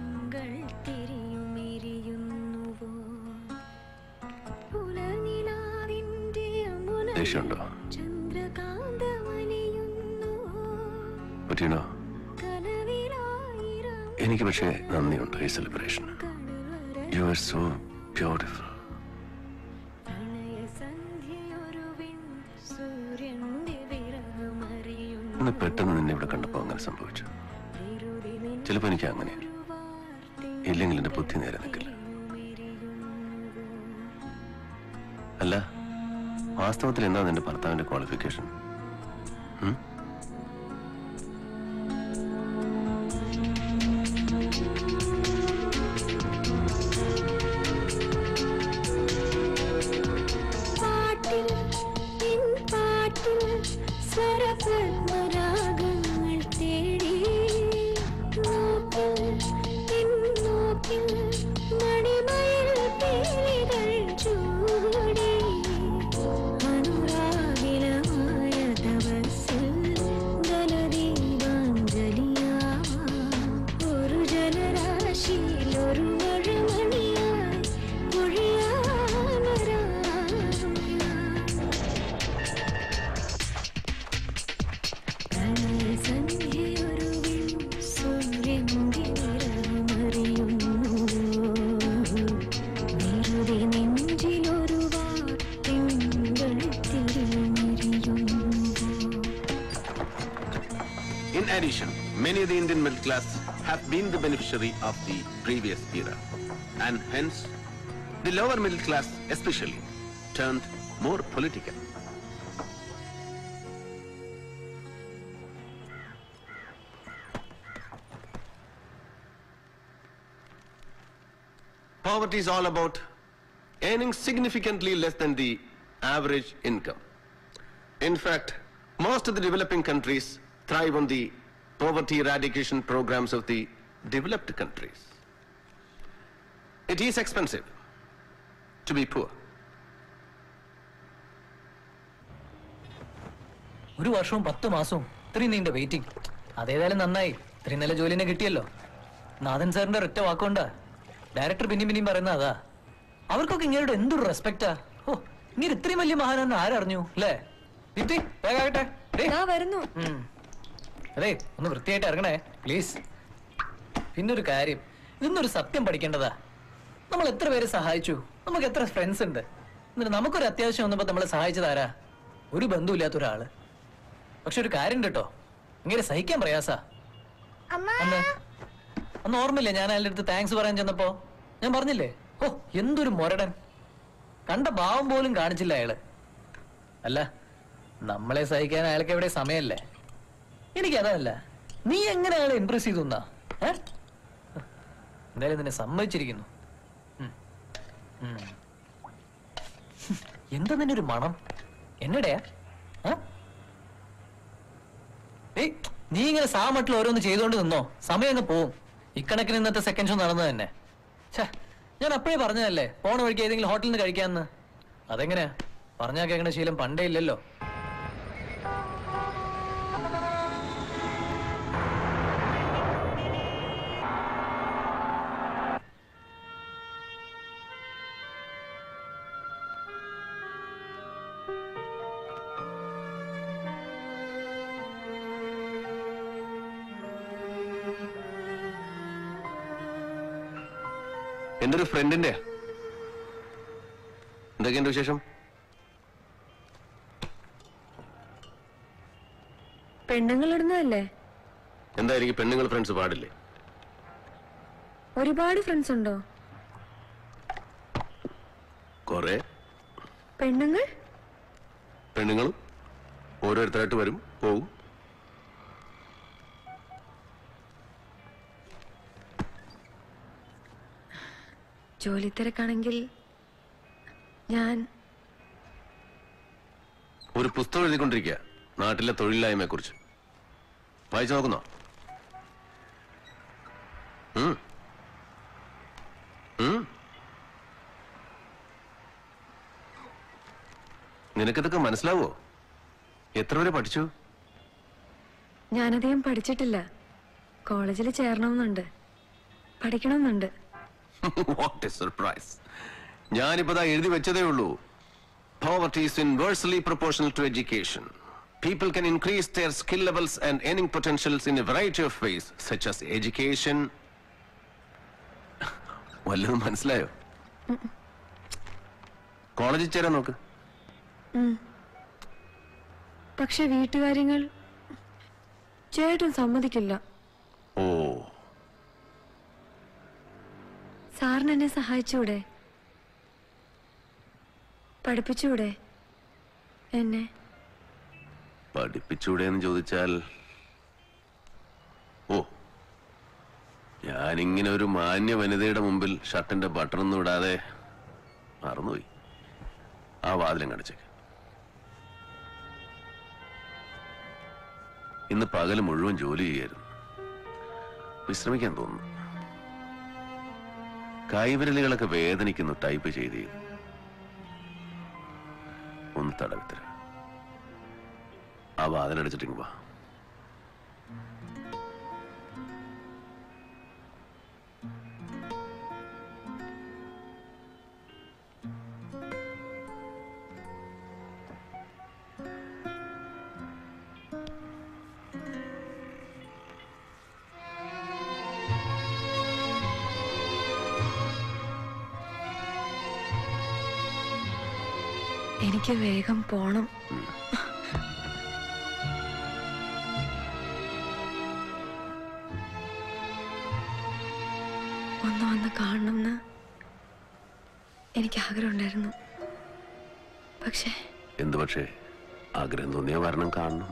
എനിക്ക് പക്ഷേ നന്ദിയുണ്ട് ഈ celebration you are so beautiful സൂര്യന്റെ വിരഹമറിയുന്നു ഇന്ന് പെട്ടെന്ന് നിന്നെ ഇവിടെ കണ്ടപ്പോ അങ്ങനെ സംഭവിച്ചു ചിലപ്പോ എനിക്ക് അങ്ങനെയാണ് ഇല്ലെങ്കിൽ എന്റെ ബുദ്ധി നേരെ നിൽക്കില്ല അല്ല വാസ്തവത്തിൽ എന്താ നിന്റെ ഭർത്താവിന്റെ ക്വാളിഫിക്കേഷൻ പാട്ടിൽ എൻ പാട്ടിൽ സ്വരപത്മരാഗങ്ങൾ തേടി നോക്കിൽ എൻ നോക്കിൽ മണിമയിൽ പീലികൾ ചൂടി അനുരാഗിലമായ തപസ്സിൽ ജലദീപാഞ്ജലിയാ ഒരു ജലരാശിയിൽ ഒരു മഴമണിയായി പൊഴിയാനരാ സന്ധ്യയൊരുവിൽ സൂര്യന്റെ വിരഹമറിയുന്നു വെറുതെ നെഞ്ചിലൊരു വാർത്തിങ്കൾ തിരിഞ്ഞെറിയുന്നു In addition, many of the Indian middle class have been the beneficiary of the previous era, and hence, the lower middle class especially turned more political. Poverty is all about earning significantly less than the average income. In fact, most of the developing countries thrive on the poverty eradication programs of the developed countries. It is expensive to be poor. ഒരു വർഷവും പത്ത് മാസവും ഇത്രയും നീണ്ട waiting അതേതായാലും നന്നായി ഇത്രയും നല്ല ജോലി തന്നെ കിട്ടിയല്ലോ നാഥൻ സാറിന്റെ ഒറ്റ വാക്കുകൊണ്ടാ ഡയറക്ടർ പിന്നെയും പിന്നെയും പറയുന്ന അതാ അവർക്കൊക്കെ ഇങ്ങനെയുടെ എന്തൊരു റെസ്പെക്റ്റാ ഓ ഇങ്ങനെ ഇത്രയും വലിയ മഹാനാന്ന് ആരറിഞ്ഞു അല്ലേ ദീപ്തി വേഗാകട്ടെ ഡേ ഞാൻ വരുന്നു ഉം. അതെ ഒന്ന് വൃത്തിയായിട്ട് ഇറങ്ങണേ പ്ലീസ് പിന്നൊരു കാര്യം ഇന്നൊരു സത്യം പഠിക്കേണ്ടതാ നമ്മൾ എത്ര പേരെ സഹായിച്ചു നമുക്ക് എത്ര ഫ്രണ്ട്സ് ഉണ്ട് എന്നിട്ട് നമുക്കൊരു അത്യാവശ്യം വന്നപ്പോ നമ്മളെ സഹായിച്ചതാരാ ഒരു ബന്ധുവില്ലാത്ത ഒരാള് പക്ഷെ ഒരു കാര്യം കേട്ടോ ഇങ്ങനെ സഹിക്കാൻ പ്രയാസാ അന്ന് അന്ന് ഓർമ്മയില്ലേ ഞാൻ അയാളുടെ അടുത്ത് താങ്ക്സ് പറയാൻ ചെന്നപ്പോ ഞാൻ പറഞ്ഞില്ലേ ഓ എന്തൊരു മൊരടൻ കണ്ട ഭാവം പോലും കാണിച്ചില്ല അയാള് അല്ല നമ്മളെ സഹിക്കാൻ അയാൾക്ക് എവിടെ സമയല്ലേ എനിക്ക് അതല്ല നീ എങ്ങനെ അയാളെ ഇംപ്രസ് ചെയ്തു എന്നാ ഏ? എന്തായാലും നിന്നെ സമ്മതിച്ചിരിക്കുന്നു ഉം. ഉം. എന്താ നിന്റെ ഒരു മണം എന്നടയാ ആ? ഏയ് നീ ഇങ്ങനെ സാമട്ടിൽ ഓരോന്ന് ചെയ്തുകൊണ്ട് നിന്നോ സമയം അങ്ങ് പോവും ഇക്കണക്കിന് ഇന്നത്തെ സെക്കൻഡ് ഷോ നടന്നത് തന്നെ ഛേ ഞാൻ അപ്പോഴേ പറഞ്ഞതല്ലേ പോണ വഴിക്ക് ഏതെങ്കിലും ഹോട്ടലിൽ നിന്ന് കഴിക്കാന്ന് അതെങ്ങനെയാ പറഞ്ഞാ കേൾക്കേണ്ട ശീലം പണ്ടേ ഇല്ലല്ലോ എന്റെ ഒരു ഫ്രണ്ടിന്റെ എന്തൊക്കെയുണ്ട് വിശേഷം പെണ്ണുങ്ങൾ ഇടുന്നതല്ലേ എന്താ എനിക്ക് പെണ്ണുങ്ങൾ ഫ്രണ്ട്സ് പാടില്ലേ ഒരുപാട് ഫ്രണ്ട്സ് ഉണ്ടോ കുറെ പെണ്ണുങ്ങൾ പെണ്ണുങ്ങളും ഓരോരുത്തരായിട്ട് വരും പോവും ജോലി തിരക്കാണെങ്കിൽ ഞാൻ ഒരു പുസ്തകം എഴുതിക്കൊണ്ടിരിക്കുക നാട്ടിലെ തൊഴിലില്ലായ്മയെ കുറിച്ച് വായിച്ചു നോക്കുന്നോ ഉം. ഉം. നിനക്കിതൊക്കെ മനസ്സിലാവോ എത്ര വരെ പഠിച്ചു ഞാനധികം പഠിച്ചിട്ടില്ല കോളേജിൽ ചേരണമെന്നുണ്ട് പഠിക്കണമെന്നുണ്ട് വാട്ട് എ സർപ്രൈസ് ഞാനിപ്പോ എഴുതി വെച്ചതേ ഉള്ളൂ Poverty is inversely proportional to education. People can increase their skill levels and earning potentials in a variety of ways, such as education, വല്ലതും മനസ്സിലായോ കോളേജിൽ ചേരാൻ നോക്ക് ഉം. പക്ഷെ വീട്ടുകാര്യങ്ങൾ ചേട്ടൻ സമ്മതിക്കില്ല ഓ സാറിന് എന്നെ സഹായിച്ചൂടെ പഠിപ്പിച്ചൂടെ എന്നെ പഠിപ്പിച്ചൂടെ എന്ന് ചോദിച്ചാൽ ഓ ഞാനിങ്ങനെ ഒരു മാന്യ വനിതയുടെ മുമ്പിൽ ഷർട്ടിന്റെ ബട്ടണൊന്നും ഇടാതെ മറന്നുപോയി ആ വാതിലും കടിച്ചേക്ക് ഇന്ന് പകല് മുഴുവൻ ജോലി ചെയ്യായിരുന്നു വിശ്രമിക്കാൻ തോന്നുന്നു കൈവിരലുകളൊക്കെ വേദനിക്കുന്നു ടൈപ്പ് ചെയ്ത് ചെയ്ത്. ഒന്ന് തടവിത്തര ആ വാതിലടച്ചിട്ടിങ് വാ എനിക്ക് വേഗം പോണം ഒന്ന് വന്ന് കാണണമെന്ന് എനിക്ക് ആഗ്രഹമുണ്ടായിരുന്നു പക്ഷേ എന്തു പക്ഷേ ആഗ്രഹം തോന്നിയ വരണം കാണണം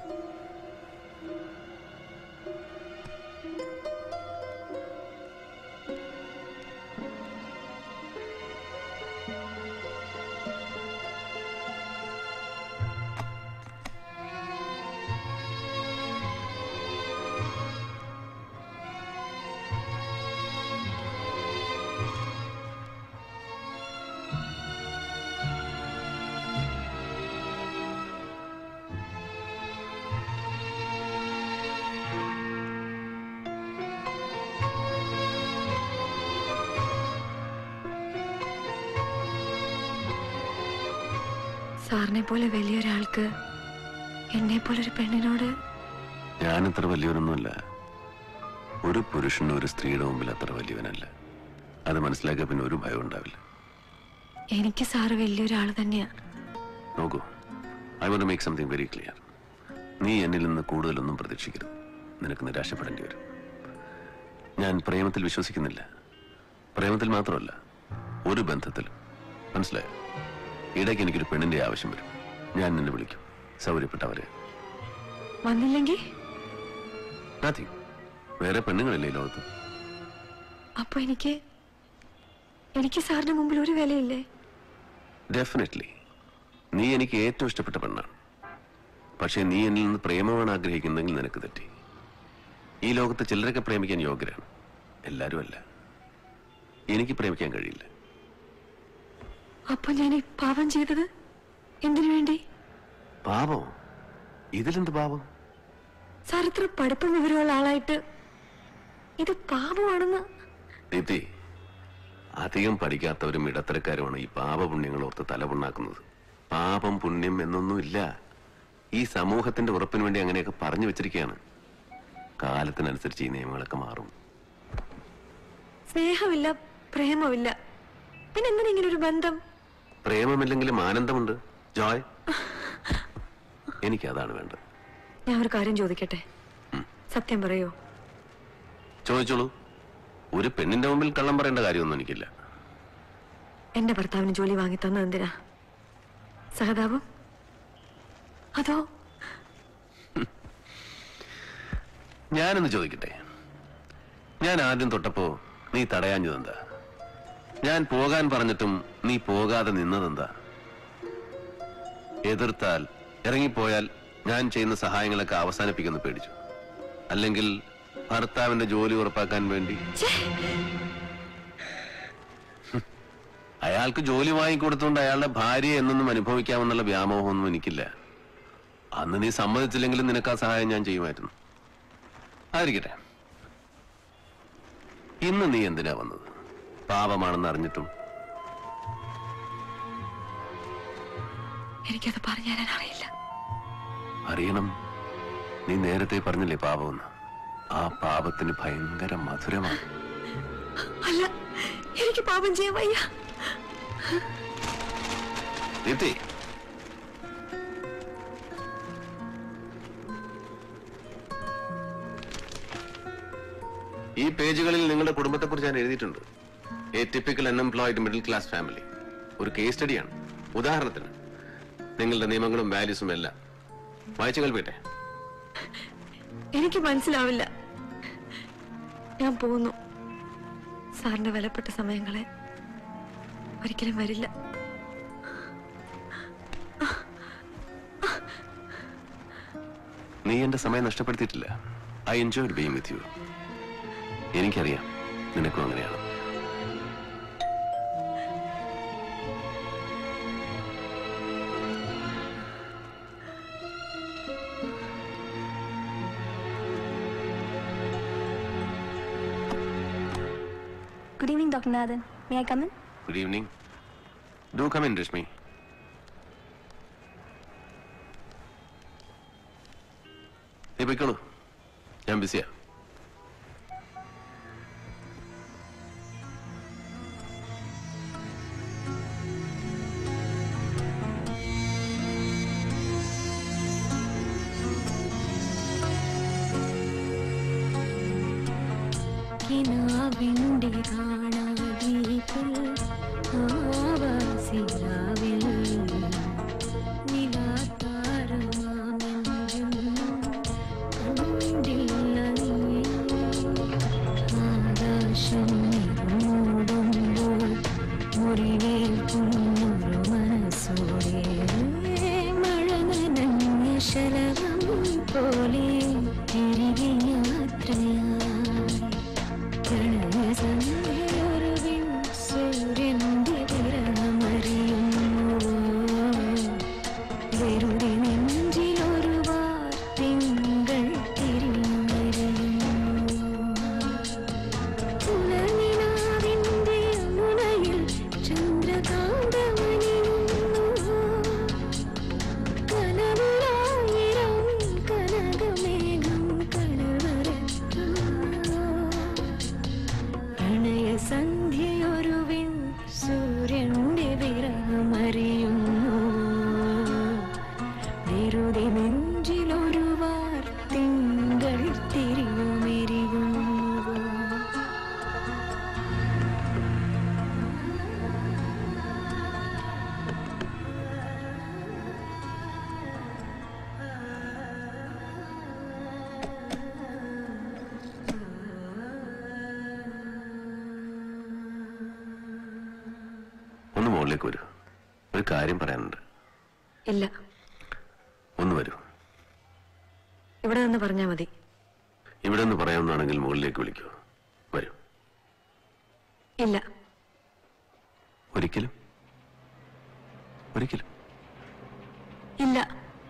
സാറിനെ പോലെ വലിയൊരാൾക്ക് എന്നെ പോലെ ഒരു പെണ്ണിനോട് ഞാനത്ര വലിയവനൊന്നുമല്ല ഒരു പുരുഷനും ഒരു സ്ത്രീയുടെ മുമ്പിൽ അത്ര വലിയവനല്ല അത് മനസ്സിലാക്കിയ പിന്നെ ഒരു ഭയം ഉണ്ടാവില്ല എനിക്ക് സാറ് വലിയൊരാൾ തന്നെയാ നോക്കൂ I want make something very clear നീ എന്നിൽ നിന്ന് കൂടുതലൊന്നും പ്രതീക്ഷിക്കരുത് നിനക്ക് നിരാശപ്പെടേണ്ടി വരും ഞാൻ പ്രേമത്തിൽ വിശ്വസിക്കുന്നില്ല പ്രേമത്തിൽ മാത്രമല്ല ഒരു ബന്ധത്തിലും മനസ്സിലായോ ഇടയ്ക്ക് എനിക്കൊരു പെണ്ണിന്റെ ആവശ്യം വരും ഞാൻ നിന്നെ വിളിക്കും സൗകര്യപ്പെട്ടവരെ വന്നില്ലെങ്കിൽ നത്തിങ് വേറെ പെണ്ണുങ്ങളില്ലേ ഈ ലോകത്ത് അപ്പൊ എനിക്ക് എനിക്ക് സാറിന്റെ മുമ്പിൽ ഒരു വിലയില്ലേ ഡെഫിനറ്റ്ലി നീ എനിക്ക് ഏറ്റവും ഇഷ്ടപ്പെട്ട പെണ്ണാണ് പക്ഷേ നീ എന്നിൽ നിന്ന് പ്രേമമാണ് ആഗ്രഹിക്കുന്നതെങ്കിൽ നിനക്ക് തെറ്റി ഈ ലോകത്ത് ചിലരൊക്കെ പ്രേമിക്കാൻ യോഗ്യരാണ് എല്ലാവരും അല്ല എനിക്ക് പ്രേമിക്കാൻ കഴിയില്ല അപ്പൊ ഞാൻ ഈ പാപം ചെയ്തത് എന്തിനു വേണ്ടി പാപം ഇതിലെന്ത് പാപം സാർ ഇത്ര പഠിപ്പും വിവരമുള്ള ആളായിട്ട് ഇത് പാപമാണെന്ന് ദീപ്തി അധികം പഠിക്കാത്തവരും ഇടത്തരക്കാരുമാണ് ഈ പാപപുണ്യങ്ങൾ ഓർത്ത് തലപുണ്ണാക്കുന്നത് പാപം പുണ്യം എന്നൊന്നുമില്ല ഈ സമൂഹത്തിന്റെ ഉറപ്പിന് വേണ്ടി അങ്ങനെയൊക്കെ പറഞ്ഞു വെച്ചിരിക്കുകയാണ് കാലത്തിനനുസരിച്ച് ഈ നിയമങ്ങളൊക്കെ മാറും സ്നേഹമില്ല പ്രേമമില്ല പിന്നെ എന്തിനാ ഇങ്ങനെ ഒരു ബന്ധം പ്രേമമില്ലെങ്കിലും ആനന്ദമുണ്ട് ജോയ് എനിക്കതാണ് വേണ്ടത് ഞാൻ ഒരു കാര്യം ചോദിക്കട്ടെ സത്യം പറയോ ചോദിച്ചോളൂ ഒരു പെണ്ണിന്റെ മുമ്പിൽ കള്ളം പറയേണ്ട കാര്യമൊന്നും എനിക്കില്ല എന്റെ ഭർത്താവിന് ജോലി വാങ്ങി തന്നത് എന്തിനാ സഹതാപം അതോ ഞാനൊന്ന് ചോദിക്കട്ടെ ഞാൻ ആദ്യം തൊട്ടപ്പോ നീ തടയാഞ്ഞതെന്താ ഞാൻ പോകാൻ പറഞ്ഞിട്ടും നീ പോകാതെ നിന്നതെന്താ എതിർത്താൽ ഇറങ്ങിപ്പോയാൽ ഞാൻ ചെയ്യുന്ന സഹായങ്ങളൊക്കെ അവസാനിപ്പിക്കുമെന്ന് പേടിച്ചു അല്ലെങ്കിൽ ഭർത്താവിന്റെ ജോലി ഉറപ്പാക്കാൻ വേണ്ടി ഹും. അയാൾക്ക് ജോലി വാങ്ങിക്കൊടുത്തുകൊണ്ട് അയാളുടെ ഭാര്യ എന്നൊന്നും അനുഭവിക്കാമെന്നുള്ള വ്യാമോഹമൊന്നും എനിക്കില്ല അന്ന് നീ സമ്മതിച്ചില്ലെങ്കിലും നിനക്ക് ആ സഹായം ഞാൻ ചെയ്യുമായിരുന്നു ആയിരിക്കട്ടെ ഇന്ന് നീ എന്തിനാ വന്നത് പാപമാണെന്ന് അറിഞ്ഞിട്ടും എനിക്കത് പറഞ്ഞു തരാൻ അറിയില്ല അറിയണം നീ നേരത്തെ പറഞ്ഞില്ലേ പാപമെന്ന് ആ പാപത്തിന് ഭയങ്കര മധുരമാണ് അല്ല എനിക്ക് പാപം ചെയ്യാൻ വയ്യ ദീപ്തി ഈ പേജുകളിൽ നിങ്ങളുടെ കുടുംബത്തെക്കുറിച്ച് ഞാൻ എഴുതിയിട്ടുണ്ട് a typical unemployed middle class family ഒരു കേസ് സ്റ്റഡിയാണ് ഉദാഹരണത്തിന് നിങ്ങളുടെ നിയമങ്ങളും വാല്യൂസും എല്ലാം വായിച്ചു കേൾപ്പിട്ടെ എനിക്ക് മനസ്സിലാവില്ല ഞാൻ പോകുന്നു സാറിന്റെ വിലപ്പെട്ട സമയങ്ങളെ ഒരിക്കലും വരില്ല നീ എന്റെ സമയം നഷ്ടപ്പെടുത്തിയിട്ടില്ല I enjoyed being with you എനിക്കറിയാം നിനക്കും അങ്ങനെയാണ് Good evening, Dr. Nathan. May I come in? Good evening do come in Rashmi നീ പൊയ്ക്കോളൂ ഞാൻ ബിസിയാ കിനാവിൻ്റെ കാണാദ്വീപിൽ ആവാസിരാവിൽ നിലാതാരമാമെന്നും കണ്ടില്ല നീ. ആകാശം മൂടുമ്പോൾ മുറിവേൽക്കുന്നൊരു മനസ്സോടെ മഴ നനഞ്ഞ ശലഭം പോലെ തിരികെ യാത്രയായി പ്രണയസന്ധ്യയൊരുവിൻ സൂര്യന്റെ വിരഹമറിയുന്നു വെറുതെ നെഞ്ചിലൊരു വാർത്തിങ്കൾ തിരിഞ്ഞിരുന്നു പുലർനിലാവിന്റെ മുനയിൽ ചന്ദ്രകാന്തമണിയുന്നു കനവിലായിരം കനകമേഘം കടവരത്തുന്നു പ്രണയസന്ധ്യയൊരുവിൻ സൂര്യന്റെ വിരഹമറിയുന്നു വെറുതെ നെഞ്ചിലൊരു വാർത്തിങ്കൾ തിരിയുമെരിയുന്നു ഒന്ന് മുകളിലേക്ക് വരൂ ഒരു കാര്യം പറയാനുണ്ട് ഇല്ല ഒന്ന് വരൂ ഇവിടെ നിന്ന് പറഞ്ഞാ മതി ഇവിടെ നിന്ന് പറയാവുന്നതാണെങ്കിൽ മുകളിലേക്ക് വിളിക്കൂ വരൂ ഇല്ല ഒരിക്കലും ഒരിക്കലും ഇല്ല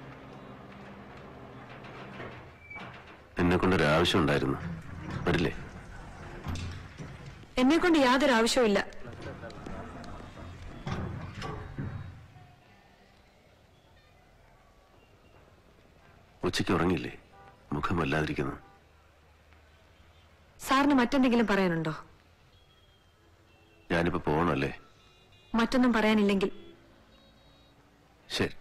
എന്നെ കൊണ്ടൊരു ആവശ്യം ഉണ്ടായിരുന്നു വരില്ലേ എന്നെ കൊണ്ട് യാതൊരു ആവശ്യവുമില്ല ഉച്ചയ്ക്ക് ഉറങ്ങില്ലേ മുഖം വല്ലാതിരിക്കുന്നു സാറിന് മറ്റെന്തെങ്കിലും പറയാനുണ്ടോ ഞാനിപ്പോ പോകണല്ലേ മറ്റൊന്നും പറയാനില്ലെങ്കിൽ ശരി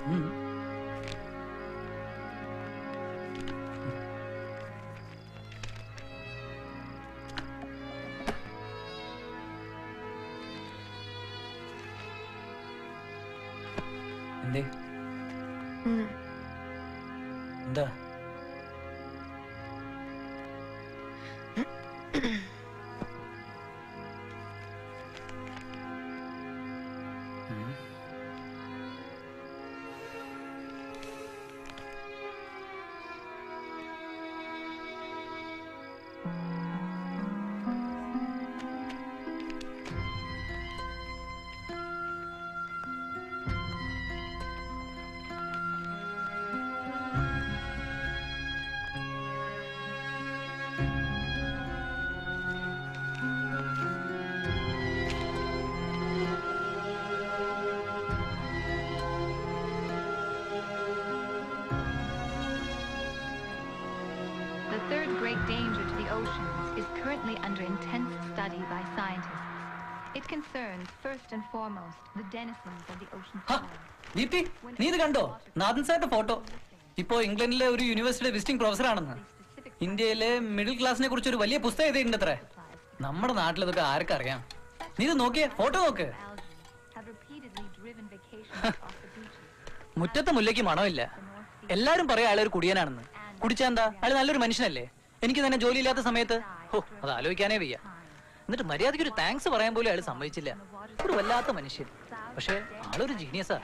ഉം. എന്തേ ഉം. എന്താ ഉം. The third great danger to the oceans is currently under intense study by scientists. It concerns, first and foremost, the denizens of the ocean her, floor. Deepthi നീ ഇത് കണ്ടോ നാഥൻ സാറിന്റെ ഫോട്ടോ ഇപ്പോ ഇംഗ്ലണ്ടിലെ ഒരു യൂണിവേഴ്സിറ്റിയുടെ വിസിറ്റിംഗ് പ്രൊഫസർ ആണെന്ന് ഇന്ത്യയിലെ മിഡിൽ ക്ലാസിനെ കുറിച്ച് ഒരു വലിയ പുസ്തകം എഴുതിയിട്ടുണ്ട് അത്രേ നമ്മുടെ നാട്ടിൽ ഇതൊക്കെ ആർക്കറിയാം നീ ഇത് നോക്കിയേ ഫോട്ടോ നോക്ക് Algae have repeatedly driven vacationers off the beaches. മുറ്റത്തെ മുല്ലയ്ക്ക് മണമില്ല എല്ലാരും പറയാം അയാളൊരു കുടിയനാണെന്ന് കുടിച്ചാ എന്താ അയാൾ നല്ലൊരു മനുഷ്യനല്ലേ എനിക്ക് തന്നെ ജോലി ഇല്ലാത്ത സമയത്ത് ഓ അത് ആലോചിക്കാനേ വയ്യ എന്നിട്ട് മര്യാദയ്ക്ക് ഒരു താങ്ക്സ് പറയാൻ പോലും അയാൾ സമ്മതിച്ചില്ല ഒരു വല്ലാത്ത മനുഷ്യൻ പക്ഷെ ആളൊരു ജീനിയസാ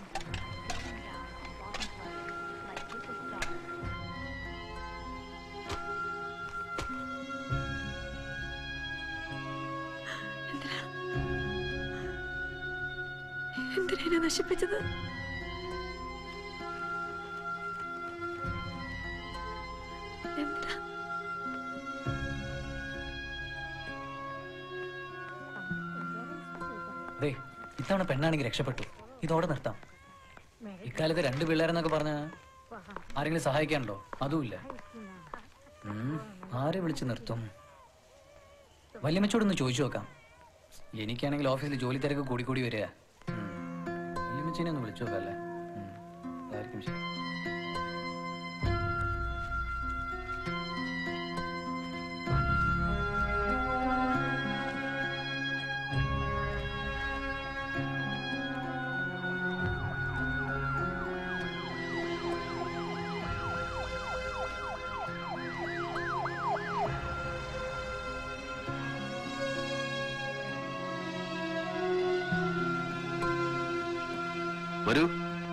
എന്തിനാ എന്നെ നശിപ്പിച്ചത് എന്തിനാ ദേ ഇത്തവണ പെണ്ണാണെങ്കിൽ രക്ഷപ്പെട്ടു ഇതോടെ നിർത്താം ഇക്കാലത്ത് രണ്ട് പിള്ളേരെന്നൊക്കെ പറഞ്ഞ ആരെങ്കിലും സഹായിക്കാനുണ്ടോ അതുമില്ല ഉം, ആരെ വിളിച്ച് നിർത്തും വല്യമ്മച്ചോടൊന്ന് ചോദിച്ചു നോക്കാം എനിക്കാണെങ്കിൽ ഓഫീസിൽ ജോലി തിരക്ക് കൂടി കൂടി വരിക ഉം. വല്യമ്മച്ചീനെ ഒന്ന് വിളിച്ചു നോക്കാം അല്ലേ ഉം, അതായിരിക്കും ശരി വരൂ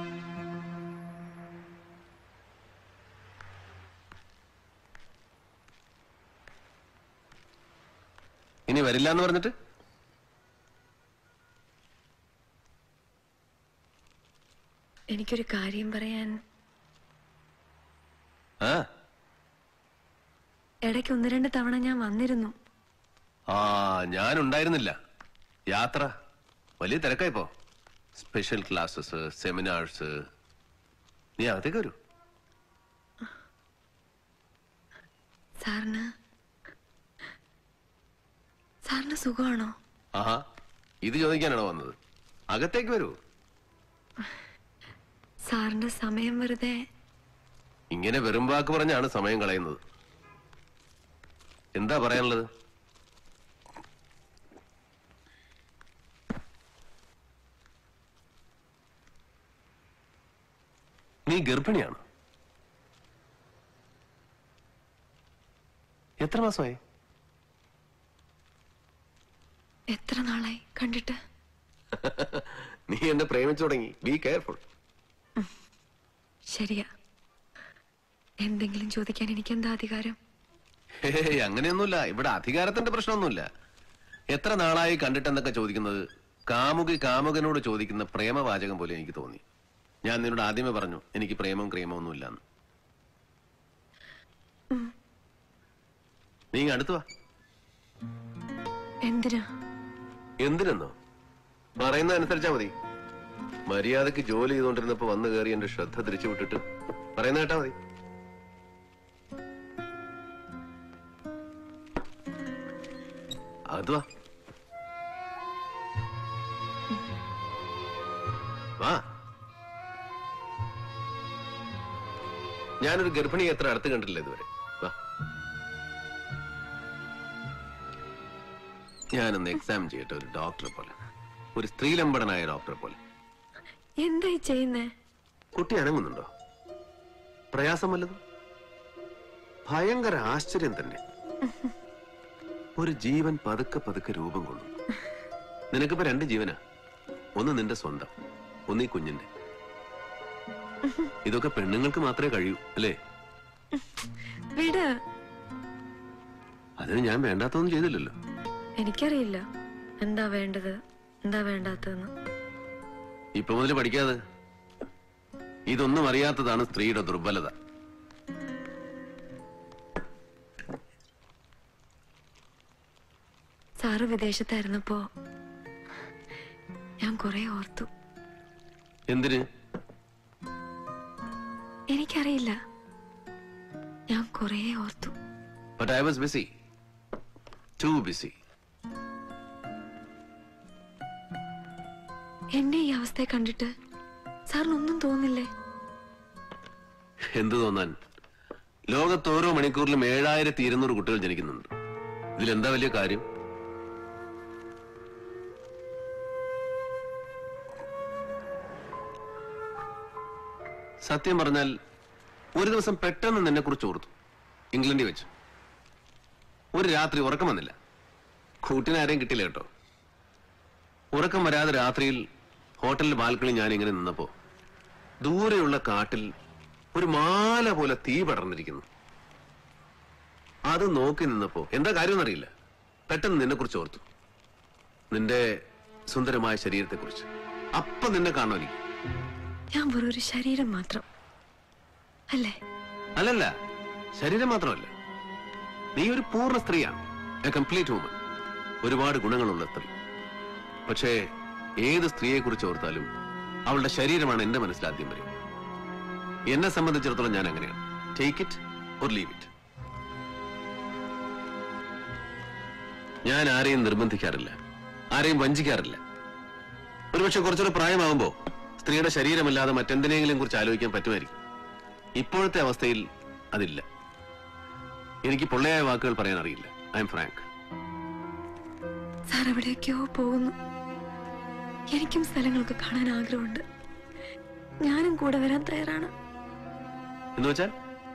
ഇനി വരില്ല എന്ന് പറഞ്ഞിട്ട് എനിക്കൊരു കാര്യം പറയാൻ ആ ഇടയ്ക്ക് ഒന്ന് രണ്ട് തവണ ഞാൻ വന്നിരുന്നു ആ ഞാൻ ഉണ്ടായിരുന്നില്ല യാത്ര വലിയ തിരക്കായിപ്പോ സ്പെഷ്യൽ ക്ലാസ്സസ് സെമിനാർസ് നീ അകത്തേക്ക് വരൂ സാറിന് സാറിന് സുഖമാണോ ആഹാ ഇത് ചോദിക്കാനാണോ വന്നത് അകത്തേക്ക് വരൂ സാറിന്റെ സമയം വെറുതെ ഇങ്ങനെ വെറും വാക്ക് പറഞ്ഞാണ് സമയം കളയുന്നത് എന്താ പറയാനുള്ളത് നീ ഗർഭിണിയാണ് എത്ര മാസമായി എത്ര നാളായി കണ്ടിട്ട് നീ എന്നെ പ്രേമിച്ചു തുടങ്ങി ബി കെയർഫുൾ ശരിയാ എന്തെങ്കിലും ചോദിക്കാൻ എനിക്ക് എന്താ അധികാരം ഹേയ് അങ്ങനെയൊന്നുമില്ല ഇവിടെ അധികാരത്തിന്റെ പ്രശ്നമൊന്നുമില്ല എത്ര നാളായി കണ്ടിട്ടെന്നൊക്കെ ചോദിക്കുന്നത് കാമുകി കാമുകനോട് ചോദിക്കുന്ന പ്രേമവാചകം പോലെ എനിക്ക് തോന്നി ഞാൻ നിന്നോട് ആദ്യമേ പറഞ്ഞു എനിക്ക് പ്രേമവും ക്രേമവും ഒന്നും ഇല്ലെന്ന് നീ ഇങ്ങ് അടുത്ത് വാ എന്തിനാ എന്തിനെന്നോ പറയുന്ന അനുസരിച്ചാ മതി മര്യാദക്ക് ജോലി ചെയ്തുകൊണ്ടിരുന്നപ്പോ വന്നു കയറി എന്റെ ശ്രദ്ധ തിരിച്ചു വിട്ടിട്ട് പറയുന്ന കേട്ടാ മതി അത് വാ വാ ഞാനൊരു ഗർഭിണിയെ എത്ര അടുത്ത് കണ്ടിട്ടില്ല ഇതുവരെ വാ ഞാനൊന്ന് എക്സാം ചെയ്യട്ടെ ഒരു ഡോക്ടറെ പോലെ ഒരു സ്ത്രീലമ്പടനായ ഡോക്ടറെ പോലെ എന്തായി ചെയ്യുന്നേ കുട്ടി അനങ്ങുന്നുണ്ടോ പ്രയാസം വല്ലതും ഭയങ്കര ആശ്ചര്യം തന്നെ ഒരു ജീവൻ പതുക്കെ പതുക്കെ രൂപം കൊള്ളും നിനക്കിപ്പോ രണ്ട് ജീവനാ ഒന്ന് നിന്റെ സ്വന്തം ഒന്ന് ഈ കുഞ്ഞിന്റെ ഇതൊക്കെ പെണ്ണുങ്ങൾക്ക് മാത്രമേ കഴിയൂ അല്ലേ വിട് അതിന് ഞാൻ വേണ്ടാത്തൊന്നും ചെയ്തില്ലല്ലോ എനിക്കറിയില്ല എന്താ വേണ്ടത് എന്താ വേണ്ടാത്തതെന്ന് ഇപ്പൊ മുതൽ പഠിക്കാതെ ഇതൊന്നും അറിയാത്തതാണ് സ്ത്രീയുടെ ദുർബലത സാറ് വിദേശത്തായിരുന്നപ്പോ ഞാൻ കുറെ ഓർത്തു എന്തിന് എനിക്കറിയില്ല ഞാൻ കുറെ ഓർത്തു but I was busy too busy എന്റെ ഈ അവസ്ഥയെ കണ്ടിട്ട് സാറിനൊന്നും തോന്നില്ലേ എന്തു തോന്നാൻ ലോകത്ത് ഓരോ മണിക്കൂറിലും ഏഴായിരത്തി ഇരുന്നൂറ് കുട്ടികൾ ജനിക്കുന്നുണ്ട് ഇതിലെന്താ വലിയ കാര്യം സത്യം പറഞ്ഞാൽ ഒരു ദിവസം പെട്ടെന്ന് നിന്നെ കുറിച്ച് ഓർത്തു ഇംഗ്ലണ്ടിൽ വെച്ച് ഒരു രാത്രി ഉറക്കം വന്നില്ല കൂട്ടിന് ആരെയും കിട്ടില്ല കേട്ടോ ഉറക്കം വരാതെ രാത്രിയിൽ ഹോട്ടലിൽ ബാൽക്കണി ഞാൻ ഇങ്ങനെ നിന്നപ്പോ ദൂരെയുള്ള കാട്ടിൽ ഒരു മാല പോലെ തീ പടർന്നിരിക്കുന്നു അത് നോക്കി നിന്നപ്പോ എന്താ കാര്യമെന്നറിയില്ല പെട്ടെന്ന് നിന്നെ കുറിച്ച് ഓർത്തു നിന്റെ സുന്ദരമായ ശരീരത്തെ കുറിച്ച് അപ്പൊ നിന്നെ കാണണം എനിക്ക് ഞാൻ വെറൊരു ശരീരം മാത്രം അല്ലേ അല്ലല്ല ശരീരം മാത്രമല്ല നീ ഒരു പൂർണ്ണ സ്ത്രീയാണ് എ കംപ്ലീറ്റ് വുമൻ ഒരുപാട് ഗുണങ്ങളുള്ള സ്ത്രീ പക്ഷേ ഏത് സ്ത്രീയെ കുറിച്ച് ഓർത്താലും അവളുടെ ശരീരമാണ് എന്റെ മനസ്സിൽ ആദ്യം വരും എന്നെ സംബന്ധിച്ചിടത്തോളം ഞാൻ അങ്ങനെയാണ് take it or leave it ഞാൻ ആരെയും നിർബന്ധിക്കാറില്ല ആരെയും വഞ്ചിക്കാറില്ല ഒരുപക്ഷെ കുറച്ചുകൂടെ പ്രായമാകുമ്പോ സ്ത്രീയുടെ ശരീരമല്ലാതെ മറ്റെന്തിനെങ്കിലും കുറിച്ച് ആലോചിക്കാൻ പറ്റുമായിരിക്കും ഇപ്പോഴത്തെ അവസ്ഥയിൽ അതില്ല എനിക്ക് പൊള്ളയായ വാക്കുകൾ പറയാൻ അറിയില്ല ഐ എം ഫ്രാങ്ക് സാർ എവിടേക്കോ പോകുന്നു എനിക്കും സ്ഥലങ്ങളൊക്കെ കാണാൻ ആഗ്രഹമുണ്ട് ഞാനും കൂടെ വരാൻ തയ്യാറാണ് എന്ന് വെച്ചാൽ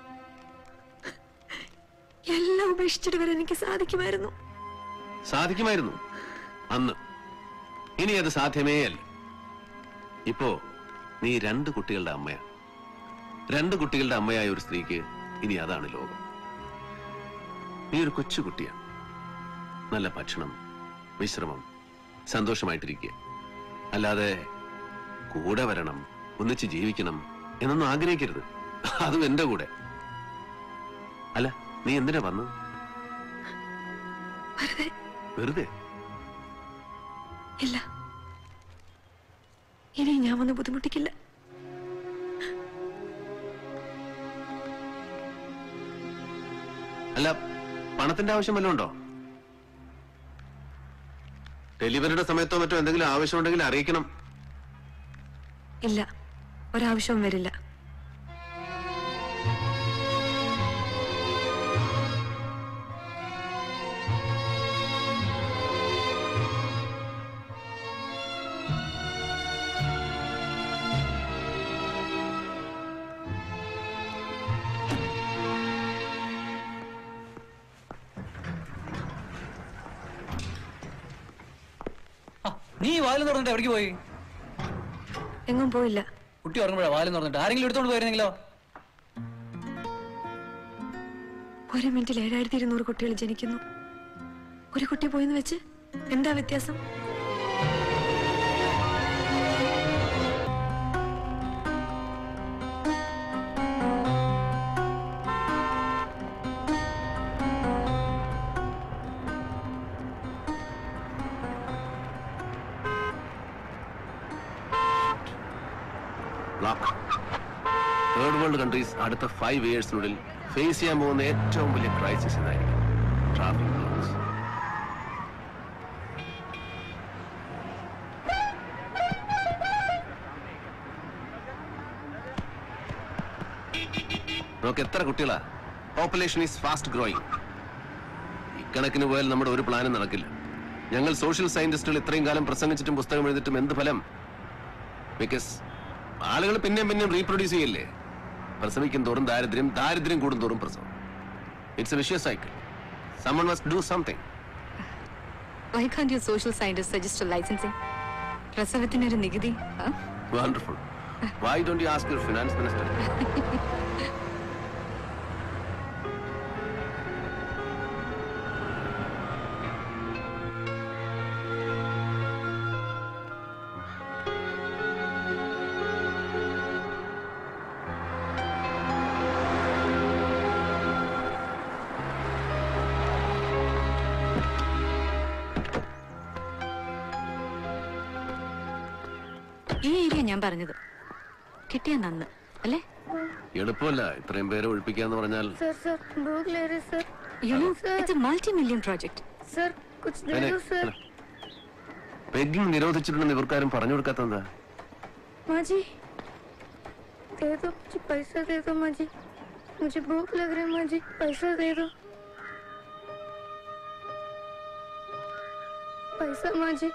എല്ലാം ഉപേക്ഷിച്ചിട്ട് വരാൻ എനിക്ക് സാധിക്കുമായിരുന്നു സാധിക്കുമായിരുന്നു അന്ന് ഇനി അത് സാധ്യമേ അല്ല ഇപ്പോ നീ രണ്ട് കുട്ടികളുടെ അമ്മയാണ് രണ്ട് കുട്ടികളുടെ അമ്മയായ ഒരു സ്ത്രീക്ക് ഇനി അതാണ് ലോകം നീ ഒരു കൊച്ചു കുട്ടിയാണ് നല്ല ഭക്ഷണം വിശ്രമം സന്തോഷമായിട്ടിരിക്കുക അല്ലാതെ കൂടെ വരണം ഒന്നിച്ച് ജീവിക്കണം എന്നൊന്നും ആഗ്രഹിക്കരുത് അതും എന്റെ കൂടെ അല്ല നീ എന്തിനാ വന്നത് വെറുതെ വെറുതെ ഇല്ല ഇനി ഞാൻ വന്ന് ബുദ്ധിമുട്ടിക്കില്ല അല്ല പണത്തിന്റെ ആവശ്യം വല്ലതും ഉണ്ടോ ഡെലിവറിയുടെ സമയത്തോ മറ്റോ എന്തെങ്കിലും ആവശ്യമുണ്ടെങ്കിൽ അറിയിക്കണം ഇല്ല ഒരാവശ്യവും വരില്ല നീ വാലും തുറന്നിട്ട് എവിടേക്ക് പോയി എങ്ങും പോയില്ല കുട്ടി ഉറങ്ങുമ്പോഴാ വാലും തുറന്നിട്ട് ആരെങ്കിലും എടുത്തോണ്ട് പോയിരുന്നെങ്കിലോ ഒരു മിനിറ്റിൽ ഏഴായിരത്തി ഇരുന്നൂറ് കുട്ടികൾ ജനിക്കുന്നു ഒരു കുട്ടി പോയിന്ന് വെച്ച് എന്താ വ്യത്യാസം ബ്ലോക്ക് തേർഡ് വേൾഡ് കൺട്രീസ് അടുത്ത ഫൈവ് ഇയേഴ്സിനുള്ളിൽ ഫേസ് ചെയ്യാൻ പോകുന്ന ഏറ്റവും വലിയ ക്രൈസിസ് ഇതായിരിക്കും ട്രാഫിക് ബ്ലോക്സ് നമുക്ക് എത്ര കുട്ടികളാ പോപ്പുലേഷൻ ഈസ് ഫാസ്റ്റ് ഗ്രോയിങ് ഇക്കണക്കിന് പോയാൽ നമ്മുടെ ഒരു പ്ലാനും നടക്കില്ല ഞങ്ങൾ സോഷ്യൽ സയന്റിസ്റ്റുകൾ ഇത്രയും കാലം പ്രസംഗിച്ചിട്ടും പുസ്തകം എഴുതിയിട്ടും എന്ത് ഫലം ബിക്കോസ് ആളുകൾ പിന്നെയും പിന്നെയും റീപ്രൊഡ്യൂസ് ചെയ്യില്ലേ പ്രസവിക്കും തോറും ദാരിദ്ര്യം ദാരിദ്ര്യം കൂടും തോറും പ്രസവം it's a vicious cycle someone must do something why can you social scientist suggest licensing പ്രസവത്തിനൊരു നികുതി ആ? Wonderful why don't you ask your finance minister ഈ ഏരിയ ഞാൻ പറഞ്ഞത് കിട്ടിയ നന്ന് അല്ലേ എളുപ്പമല്ല ഇത്രയും പേരെ ഒഴിപ്പിക്കാന്ന് പറഞ്ഞാൽ सर सर भूख ले रहे sir you know it's a multi million project sir कुछ दे मैंने- दो सर പെഗ്ഗിങ് നിരോധിച്ചിട്ടുണ്ടെന്ന് ഇവർക്കാരും പറഞ്ഞു കൊടുക്കാത്തെന്താ माँ जी दे दो मुझे पैसा दे दो माँ जी मुझे भूख लग रही है माँ जी पैसा दे दो पैसा माँ जी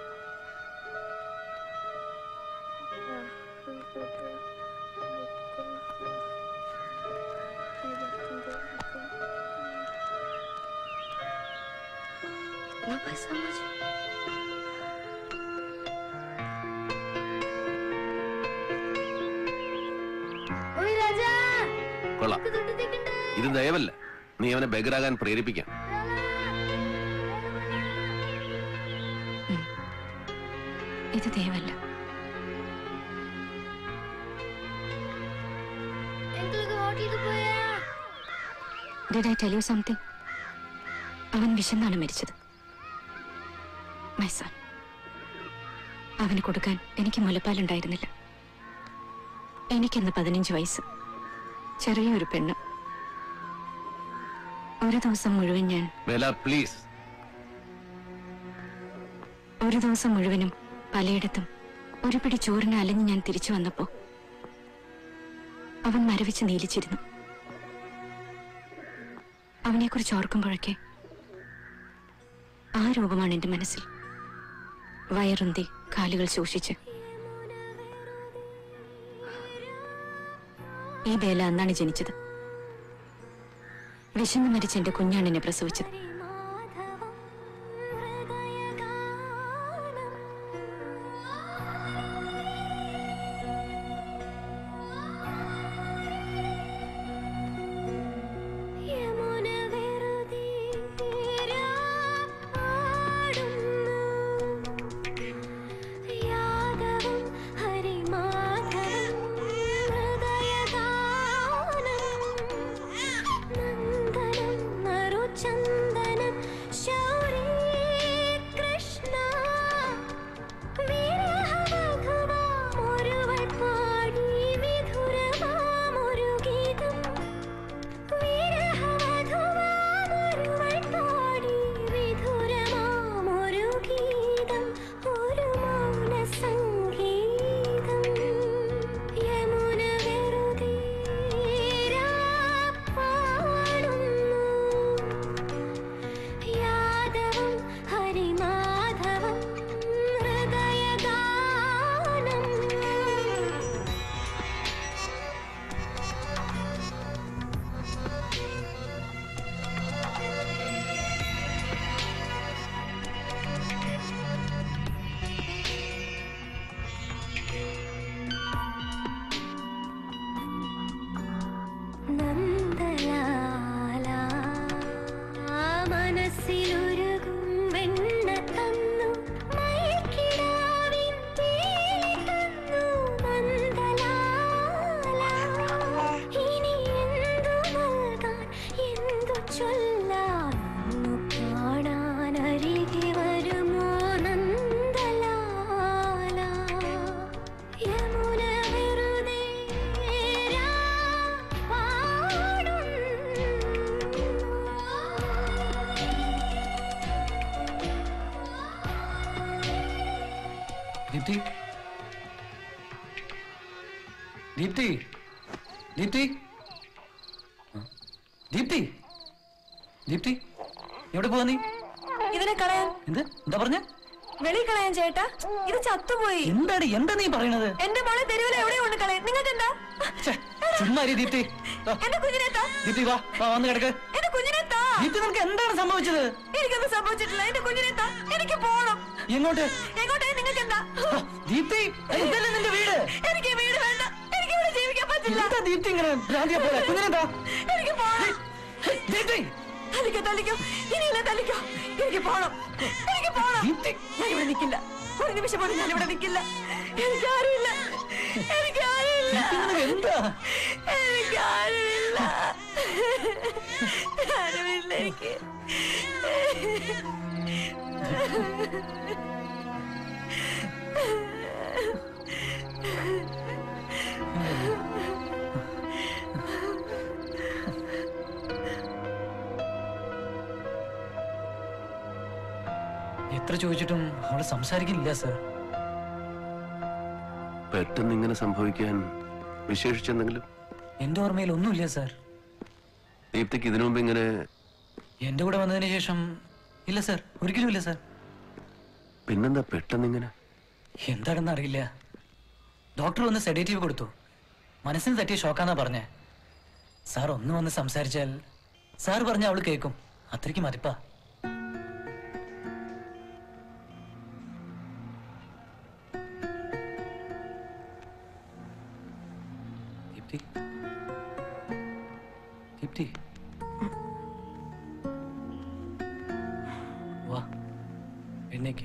इतना पैसा माँ जी ओए राजा കൊള്ളാം दुड्डू देखंड ഇത് ദയവല്ല നീ അവനെ ബെഗറാകാൻ പ്രേരിപ്പിക്കാം ഇത് ദയവല്ല अंकल को होटल को പോയാ did I tell you something അവൻ വിശന്നാണ് മരിച്ചത് മൈ സൺ അവന് കൊടുക്കാൻ എനിക്ക് മുലപ്പാലുണ്ടായിരുന്നില്ല എനിക്കെന്ന് പതിനഞ്ച് വയസ്സ് ചെറിയൊരു പെണ്ണ് ഒരു ദിവസം മുഴുവൻ ഞാൻ ബെല പ്ലീസ് ഒരു ദിവസം മുഴുവനും പലയിടത്തും ഒരു പിടി ചോറിന് അലഞ്ഞ് ഞാൻ തിരിച്ചു വന്നപ്പോ അവൻ മരവിച്ച് നീലിച്ചിരുന്നു അവനെക്കുറിച്ച് ഓർക്കുമ്പോഴൊക്കെ ആ രൂപമാണ് എന്റെ മനസ്സിൽ വയറുന്തി കാലുകൾ ശോഷിച്ച് ഈ ബേല അന്നാണ് ജനിച്ചത് വിശന്ന് മരിച്ച എന്റെ കുഞ്ഞാണ് എന്നെ പ്രസവിച്ചത് യമുന വെറുതെ പാടുന്നു യാദവം ഹരിമാധവം ഹൃദയഗാനം നന്ദനം നറുചന്ദനം ശൗരീ കൃഷ്ണ വിരഹമധുവാമൊരുവൾ പാടി വിധുരമാമൊരു ഗീതം വിരഹമധുവാമൊരുവൾ പാടി വിധുരമാമൊരു ഗീതം ഒരു മൗന സംഗീതം യമുന വെറുതെ പാടുന്നു യാദവം ഹരിമാധവം ഹൃദയഗാനം നന്ദലാല മനസ്സിലുരുകും വെണ്ണ തന്നു മയക്കിടാവിൻ പീലി തന്നു നന്ദലാല ഇനി എന്തു നൽകാൻ എന്തു ചൊല്ലാൻ ഒന്നു കാണാൻ അരികെ വരുമോ നന്ദലാല യമുന വെറുതെ ദീപ്തി ദീപ്തി ദീപ്തി ദീപ്തി ദീപ്തി എവിടെ പോവാ നീ ഇതിനെ കളയാൻ എന്ത് എന്താ പറഞ്ഞ വെളി കളയാൻ ചേട്ടാ ഇത് ചത്തുപോയി എന്താണ് എന്താ നീ പറയണത് എന്റെ മോളെ തെരുവിൽ എവിടെയോ കൊണ്ട് കളയാൻ നിങ്ങൾക്ക് എന്താ ഛെ, ചുമ്മാ ഇരി ദീപ്തി വാ, എന്റെ കുഞ്ഞിനെ താ ദീപ്തി വാ വാ വന്ന് കിടക്ക് എന്റെ കുഞ്ഞിനെ താ ദീപ്തി നിനക്ക് എന്താണ് സംഭവിച്ചത് എനിക്കൊന്നും സംഭവിച്ചിട്ടില്ല എന്റെ കുഞ്ഞിനെ താ എനിക്ക് പോണം എങ്ങോട്ട് എങ്ങോട്ടേ നിങ്ങൾക്ക് എന്താ ആ, ദീപ്തി ഏയ്, ഇതല്ലേ നിന്റെ വീട് എനിക്ക് വീട് വേണ്ട എനിക്ക് ഇവിടെ ജീവിക്കാൻ പറ്റില്ല എന്താ ദീപ്തി ഇങ്ങനെ ഭ്രാന്തിയെ പോലെ കുഞ്ഞിനെന്താ എനിക്ക് പോണം ദീപ്തി തല്ലിക്കോ തല്ലിക്കോ ഇനിയില്ല തല്ലിക്കോ എനിക്ക് പോണം എനിക്ക് പോണം ദീപ്തി ഞാൻ ഇവിടെ നിൽക്കില്ല ഒരു നിമിഷം പോലും ഞാൻ ഇവിടെ നിൽക്കില്ല എനിക്ക് ആരുമില്ല എനിക്ക് ആരുമില്ല നിനക്ക് എന്താ എനിക്ക് ആരുമില്ല ആരുമില്ല എനിക്ക് എത്ര ചോദിച്ചിട്ടും അവള് സംസാരിക്കുന്നില്ല സർ പെട്ടെന്ന് ഇങ്ങനെ സംഭവിക്കാൻ വിശേഷിച്ചെന്തെങ്കിലും എന്റെ ഓർമ്മയിൽ ഒന്നുമില്ല സർ ദീപ്തിക്ക് ഇതിനു മുമ്പ് ഇങ്ങനെ എന്റെ കൂടെ വന്നതിന് ശേഷം ഇല്ല സർ ഒരിക്കലും ഇല്ല സർ പിന്നെന്താ പെട്ടെന്ന് ഇങ്ങനെ എന്താണെന്ന് അറിയില്ല ഡോക്ടർ വന്ന് സെഡേറ്റീവ് കൊടുത്തു മനസ്സിന് തട്ടിയ ഷോക്കാന്നാ പറഞ്ഞേ സാർ ഒന്ന് വന്ന് സംസാരിച്ചാൽ സാർ പറഞ്ഞ അവള് കേൾക്കും അത്രയ്ക്ക് മതിപ്പാ ദീപ്തി ദീപ്തി വാ എണ്ണേക്ക്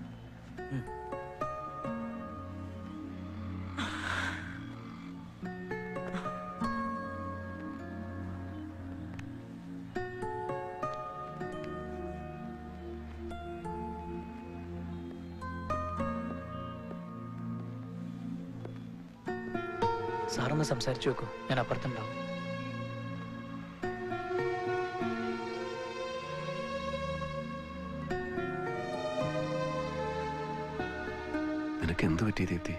സാറൊന്ന് സംസാരിച്ചു വെക്കൂ ഞാൻ അപ്പുറത്തുണ്ടാവും നിനക്ക് എന്ത് പറ്റി ദീപ്തി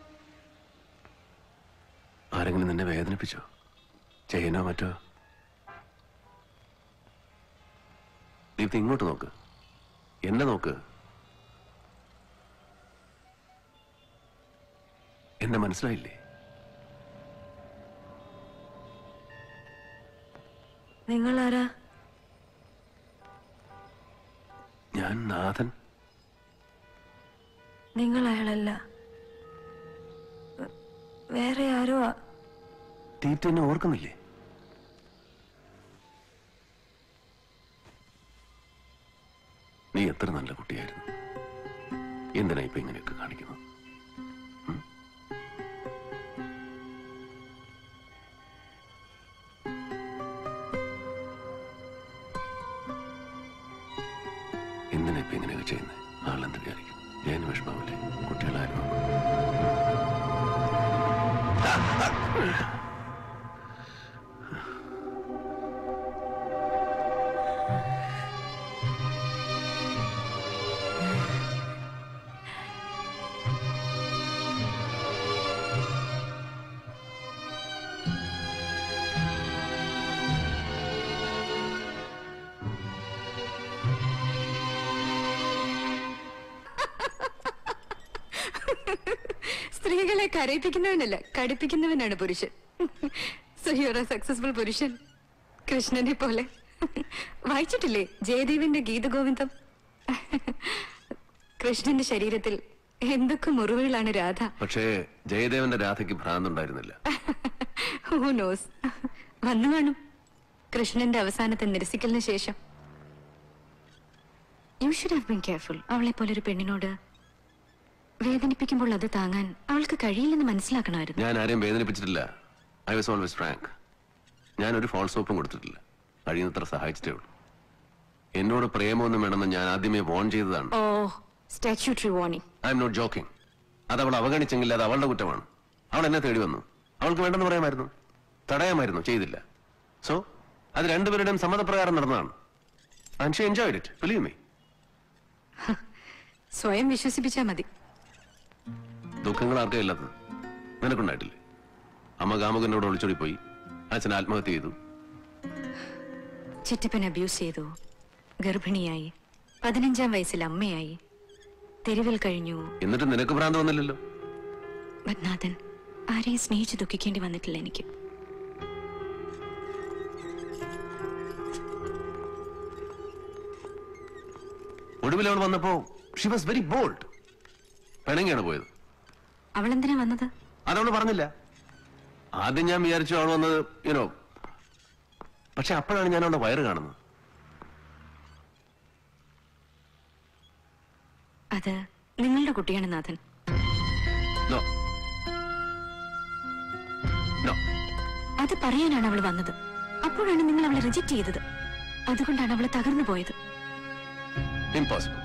ആരെങ്കിലും നിന്നെ വേദനിപ്പിച്ചോ ചെയ്യനോ മറ്റോ ദീപ്തി ഇങ്ങോട്ട് നോക്ക് എന്നെ നോക്ക് എന്നെ മനസ്സിലായില്ലേ നിങ്ങൾ ആരാ ഞാൻ നാഥൻ നിങ്ങൾ അയാളല്ല വേ- വേറെ ആരോ ആ- ദീപ്തി എന്നെ ഓർക്കുന്നില്ലേ നീ എത്ര നല്ല കുട്ടിയായിരുന്നു എന്തിനാ ഇപ്പൊ ഇങ്ങനെയൊക്കെ കാണിക്കുന്നത് ഉം? എന്തിനാ ഇപ്പൊ ഇങ്ങനെയൊക്കെ ചെയ്യുന്നത് ആളെന്ത് വിചാരിക്കും ജയന് വിഷമാവില്ലേ കുട്ടികളാരും സ്ത്രീകളെ കരയിപ്പിക്കുന്നവനല്ല കടിപ്പിക്കുന്നവനാണ് പുരുഷൻ സോ യുവർ എ സക്സസ്ഫുൾ പുരുഷൻ കൃഷ്ണനെ പോലെ വായിച്ചിട്ടില്ലേ ജയദേവിന്റെ ഗീതഗോവിന്ദം കൃഷ്ണന്റെ ശരീരത്തിൽ എന്തൊക്കെ മുറിവുകളാണ് രാധ പക്ഷേ ജയദേവന്റെ രാധയ്ക്ക് ഭ്രാന്തുണ്ടായിരുന്നില്ല ഹൂ നോസ് വന്നു കാണും കൃഷ്ണന്റെ അവസാനത്തെ നിരസിക്കലിന് ശേഷം you should have been careful അവളെ പോലെ ഒരു പെണ്ണിനോട് വേദനിപ്പിക്കുമ്പോൾ അത് താങ്ങാൻ അവൾക്ക് കഴിയില്ലെന്ന് മനസ്സിലാക്കണമായിരുന്നു ഞാൻ ആരെയും വേദനിപ്പിച്ചിട്ടില്ല ഐ വാസ് ഓൾവേസ് ഫ്രാങ്ക് ഞാൻ ഒരു ഫോൾസ് ഓപ്പും കൊടുത്തിട്ടില്ല കഴിയുന്നത്ര സഹായിച്ചിട്ടേ ഉള്ളൂ എന്നോട് പ്രേമമൊന്നും വേണമെന്ന് ഞാൻ ആദ്യമേ വോൺ ചെയ്തതാണ് oh statutory warning I'm not joking അത് അവൾ അവഗണിച്ചെങ്കിൽ അത് അവളുടെ കുറ്റമാണ് അവൾ എന്നെ തേടി വന്നു അവൾക്ക് വേണ്ടെന്ന് പറയാമായിരുന്നു തടയാമായിരുന്നു ചെയ്തില്ല സോ അത് രണ്ടുപേരുടെയും സമ്മതപ്രകാരം നടന്നതാണ് and she enjoyed it believe me സ്വയം വിശ്വസിപ്പിച്ചാ മതി ദുഃഖങ്ങൾ ആർക്കും ഇല്ലാത്തത് നിനക്കുണ്ടായിട്ടില്ലേ അമ്മ കാമുകനോട് ഒളിച്ചോടി പോയി അച്ഛൻ ആത്മഹത്യ ചെയ്തു ചിറ്റപ്പൻ അബ്യൂസ് ചെയ്തു ഗർഭിണിയായി പതിനഞ്ചാം വയസ്സിൽ അമ്മയായി തെരുവിൽ കഴിഞ്ഞു എന്നിട്ട് നിനക്ക് ഭ്രാന്ത് വന്നില്ലല്ലോ പത്നാഥൻ ആരെയും സ്നേഹിച്ച് ദുഃഖിക്കേണ്ടി വന്നിട്ടില്ല എനിക്ക് ഒടുവിൽ അവൾ വന്നപ്പോ ഷി വാസ് വെരി ബോൾഡ് പിണങ്ങിയാണ് പോയത് അവളെന്തിനാ വന്നത് അതവള് പറഞ്ഞില്ല ആദ്യം ഞാൻ വിചാരിച്ചു അവൾ വന്നത് യുനോ പക്ഷെ അപ്പോഴാണ് ഞാൻ അവളുടെ വയറ് കാണുന്നത് അത് നിങ്ങളുടെ കുട്ടിയാണ് നാഥൻ നോ നോ അത് പറയാനാണ് അവൾ വന്നത് അപ്പോഴാണ് നിങ്ങൾ അവളെ റിജക്ട് ചെയ്തത് അതുകൊണ്ടാണ് അവൾ തകർന്നു പോയത് ഇമ്പോസിബിൾ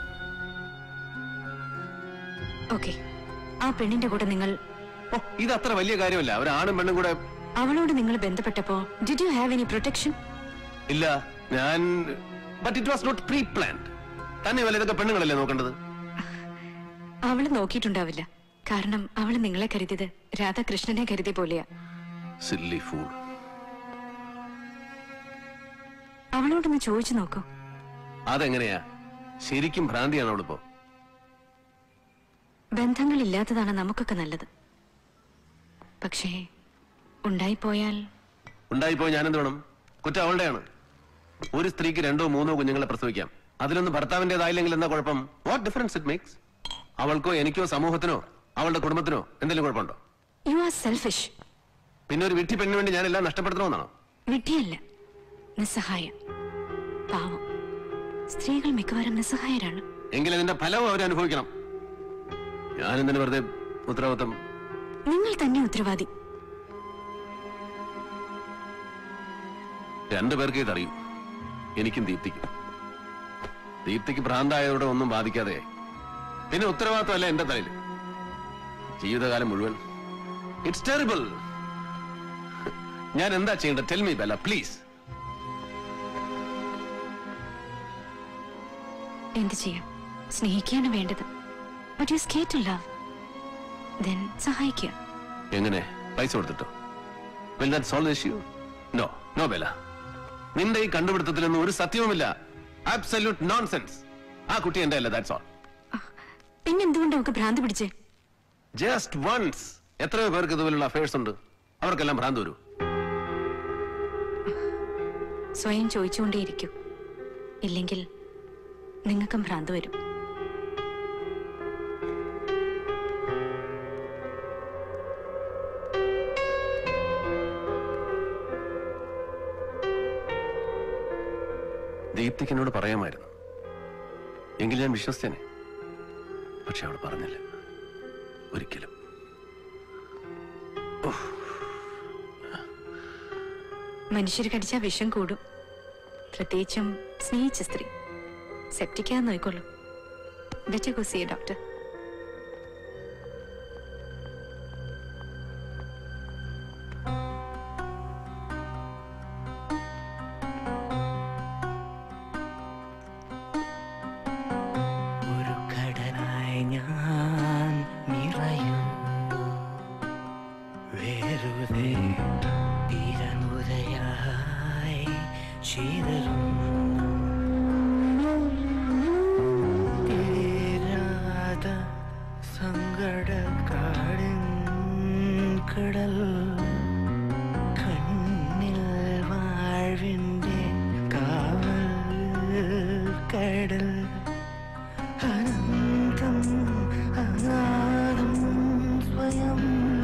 ഓക്കെ ആ പെണ്ണിന്റെ കൂടെ നിങ്ങൾ ഓ ഇത് അത്ര വലിയ കാര്യമല്ല അവർ ആണും പെണ്ണും കൂടെ അവളോട് നിങ്ങൾ ബന്ധപ്പെട്ടപ്പോ did you have any protection ഇല്ല ഞാൻ but it was not preplanned തന്നെ വല്ല ഇതൊക്കെ പെണ്ണുങ്ങളല്ലേ നോക്കേണ്ടത് അവള് നോക്കിയിട്ടുണ്ടാവില്ല കാരണം അവള് നിങ്ങളെ കരുതിയത് രാധാകൃഷ്ണനെ കരുതിയ പോലെയാ സില്ലി ഫൂൾ അവളോടൊന്ന് ചോദിച്ചു നോക്കൂ അതെങ്ങനെയാ ശരിക്കും ഭ്രാന്തിയാണ് അവളിപ്പോ ബന്ധങ്ങളില്ലാത്തതാണ് നമുക്കൊക്കെ നല്ലത് പക്ഷേ ഉണ്ടായിപ്പോയാൽ ഉണ്ടായിപ്പോയി ഞാനെന്ത് വേണം കുറ്റം അവളുടെയാണ് ഒരു സ്ത്രീക്ക് രണ്ടോ മൂന്നോ കുഞ്ഞുങ്ങളെ പ്രസവിക്കാം അതിലൊന്നും ഭർത്താവിന്റേതായില്ലെങ്കിൽ എന്താ കുഴപ്പം വാട്ട് ഡിഫറൻസ് ഇറ്റ് മേക്സ് അവൾക്കോ എനിക്കോ സമൂഹത്തിനോ അവളുടെ കുടുംബത്തിനോ എന്തെങ്കിലും കുഴപ്പമുണ്ടോ യു ആർ സെൽഫിഷ് പിന്നെ ഒരു വിട്ടി പെണ്ണിന് വേണ്ടി ഞാനെല്ലാം നഷ്ടപ്പെടുത്തണമെന്നാണോ വിഡ്ഢിയല്ല നിസ്സഹായം പാവം സ്ത്രീകൾ മിക്കവാറും നിസ്സഹായരാണ് എങ്കിൽ അതിന്റെ ഫലവും അവരനുഭവിക്കണം ഞാനെന്തിനു വെറുതെ ഉത്തരവാദിത്തം നിങ്ങൾ തന്നെ ഉത്തരവാദി രണ്ടു പേർക്ക് ഇതറിയൂ എനിക്കും ദീപ്തിക്കും ദീപ്തിക്ക് ഭ്രാന്തായതോടെ ഒന്നും ബാധിക്കാതെ പിന്നെ ഉത്തരവാദിത്തമല്ല എന്റെ തലയിൽ ജീവിതകാലം മുഴുവൻ ഇറ്റ്സ് ടെറിബിൾ ഞാൻ എന്താ ചെയ്യേണ്ടത് ടെൽ മീ ബെല്ല പ്ലീസ് എന്ത് ചെയ്യാം സ്നേഹിക്കുകയാണ് വേണ്ടത് but you scared to love then സഹായിക്കുക എങ്ങനെ പൈസ കൊടുത്തിട്ടോ will that solve issue no no ബെല നിന്റെ ഈ കണ്ടുപിടുത്തത്തിലൊന്നും ഒരു സത്യവുമില്ല ആബ്സല്യൂട്ട് നോൺസെൻസ് ആ കുട്ടി എന്റെ അല്ല ദാറ്റ്സ് ഓൾ പിന്നെ എന്തുകൊണ്ട് നമുക്ക് ഭ്രാന്ത് പിടിച്ചേ ജസ്റ്റ് വൺസ് എത്രയോ പേർക്ക് ഇതുപോലുള്ള അഫയേഴ്സ് ഉണ്ട് അവർക്കെല്ലാം ഭ്രാന്ത് വരൂ സ്വയം ചോദിച്ചുകൊണ്ടേയിരിക്കൂ ഇല്ലെങ്കിൽ നിങ്ങൾക്കും ഭ്രാന്ത് വരും ദീപ്തിക്ക് എന്നോട് പറയാമായിരുന്നു എങ്കിൽ ഞാൻ വിശ്വസിച്ചേനെ പക്ഷെ അവൾ പറഞ്ഞില്ല ഒരിക്കലും മനുഷ്യർ കടിച്ചാൽ വിഷം കൂടും പ്രത്യേകിച്ചും സ്നേഹിച്ച സ്ത്രീ സെപ്റ്റിക്കാന്ന് നോയിക്കൊള്ളൂ ബെറ്റർ ഗോ സി ഡോക്ടർ ഒരു കടലായി ഞാൻ നിറയുന്നു വെറുതെ ഇരനുരയായി ചിതറുന്നു തീരാത സങ്കടക്കാടിൻ കടൽ കണ്ണിൽ വാഴ്വിൻ്റെ കാവൽ കടൽ അനന്തം അനാദം സ്വയം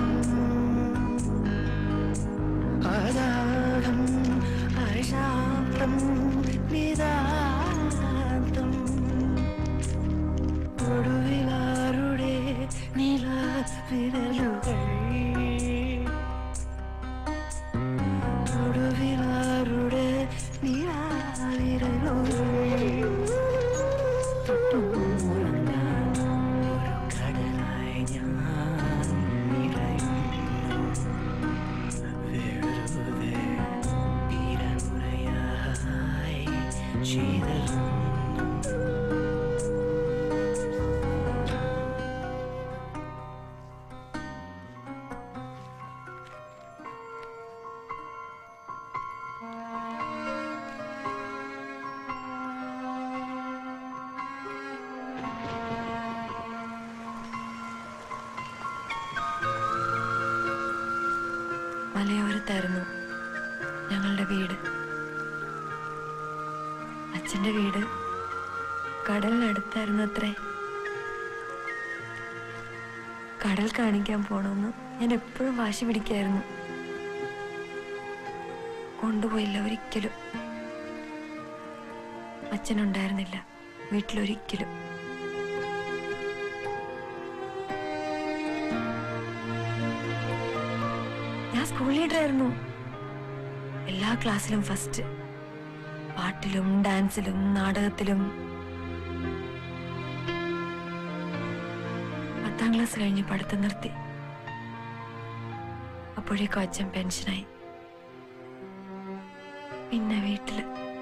അനാദം അശാന്തം നിതാന്തം ഒടുവിലാരുടെ നില വിരലുകൾ ഒടുവിലാരുടെ നില വിരലുകൾ തൊട്ടുമുറങ്ങാൻ ഒരു കടലായി ഞാൻ നിറയുന്നു വെറുതെ മലയോരത്തായിരുന്നു ഞങ്ങളുടെ വീട് അച്ഛന്റെ വീട് കടലിനടുത്തായിരുന്നു അത്രേ കടൽ കാണിക്കാൻ പോണമെന്ന് ഞാൻ എപ്പോഴും വാശി പിടിക്കായിരുന്നു കൊണ്ടുപോയില്ല ഒരിക്കലും അച്ഛനുണ്ടായിരുന്നില്ല വീട്ടിലൊരിക്കലും ഞാൻ സ്കൂൾ ലീഡറായിരുന്നു എല്ലാ ക്ലാസ്സിലും ഫസ്റ്റ് പാട്ടിലും ഡാൻസിലും നാടകത്തിലും പത്താം ക്ലാസ് കഴിഞ്ഞ് പഠിത്തം നിർത്തി അപ്പോഴേക്കും അച്ഛൻ പെൻഷനായി പിന്നെ വീട്ടില്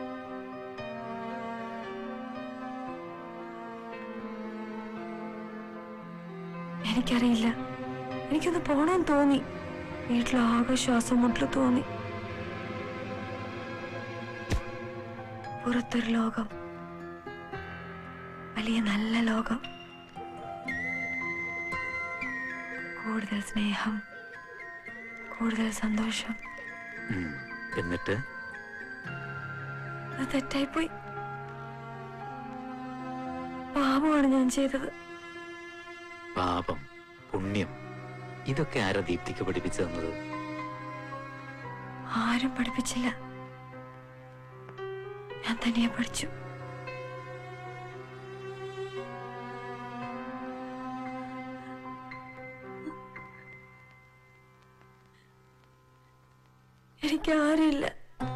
എനിക്കറിയില്ല എനിക്കൊന്ന് പോണെന്ന് തോന്നി വീട്ടിലാകെ ശ്വാസം മുട്ടല് തോന്നി പുറത്തൊരു ലോകം വലിയ നല്ല ലോകം കൂടുതൽ സ്നേഹം കൂടുതൽ സന്തോഷം എന്നിട്ട് അത് തെറ്റായിപ്പോയി പാപമാണ് ഞാൻ ചെയ്തത് പാപം പുണ്യം ഇതൊക്കെ ആരാ ദീപ്തിക്ക് പഠിപ്പിച്ചു തന്നത് ആരും പഠിപ്പിച്ചില്ല ഞാൻ തനിയെ പഠിച്ചു എനിക്ക് ആരുമില്ല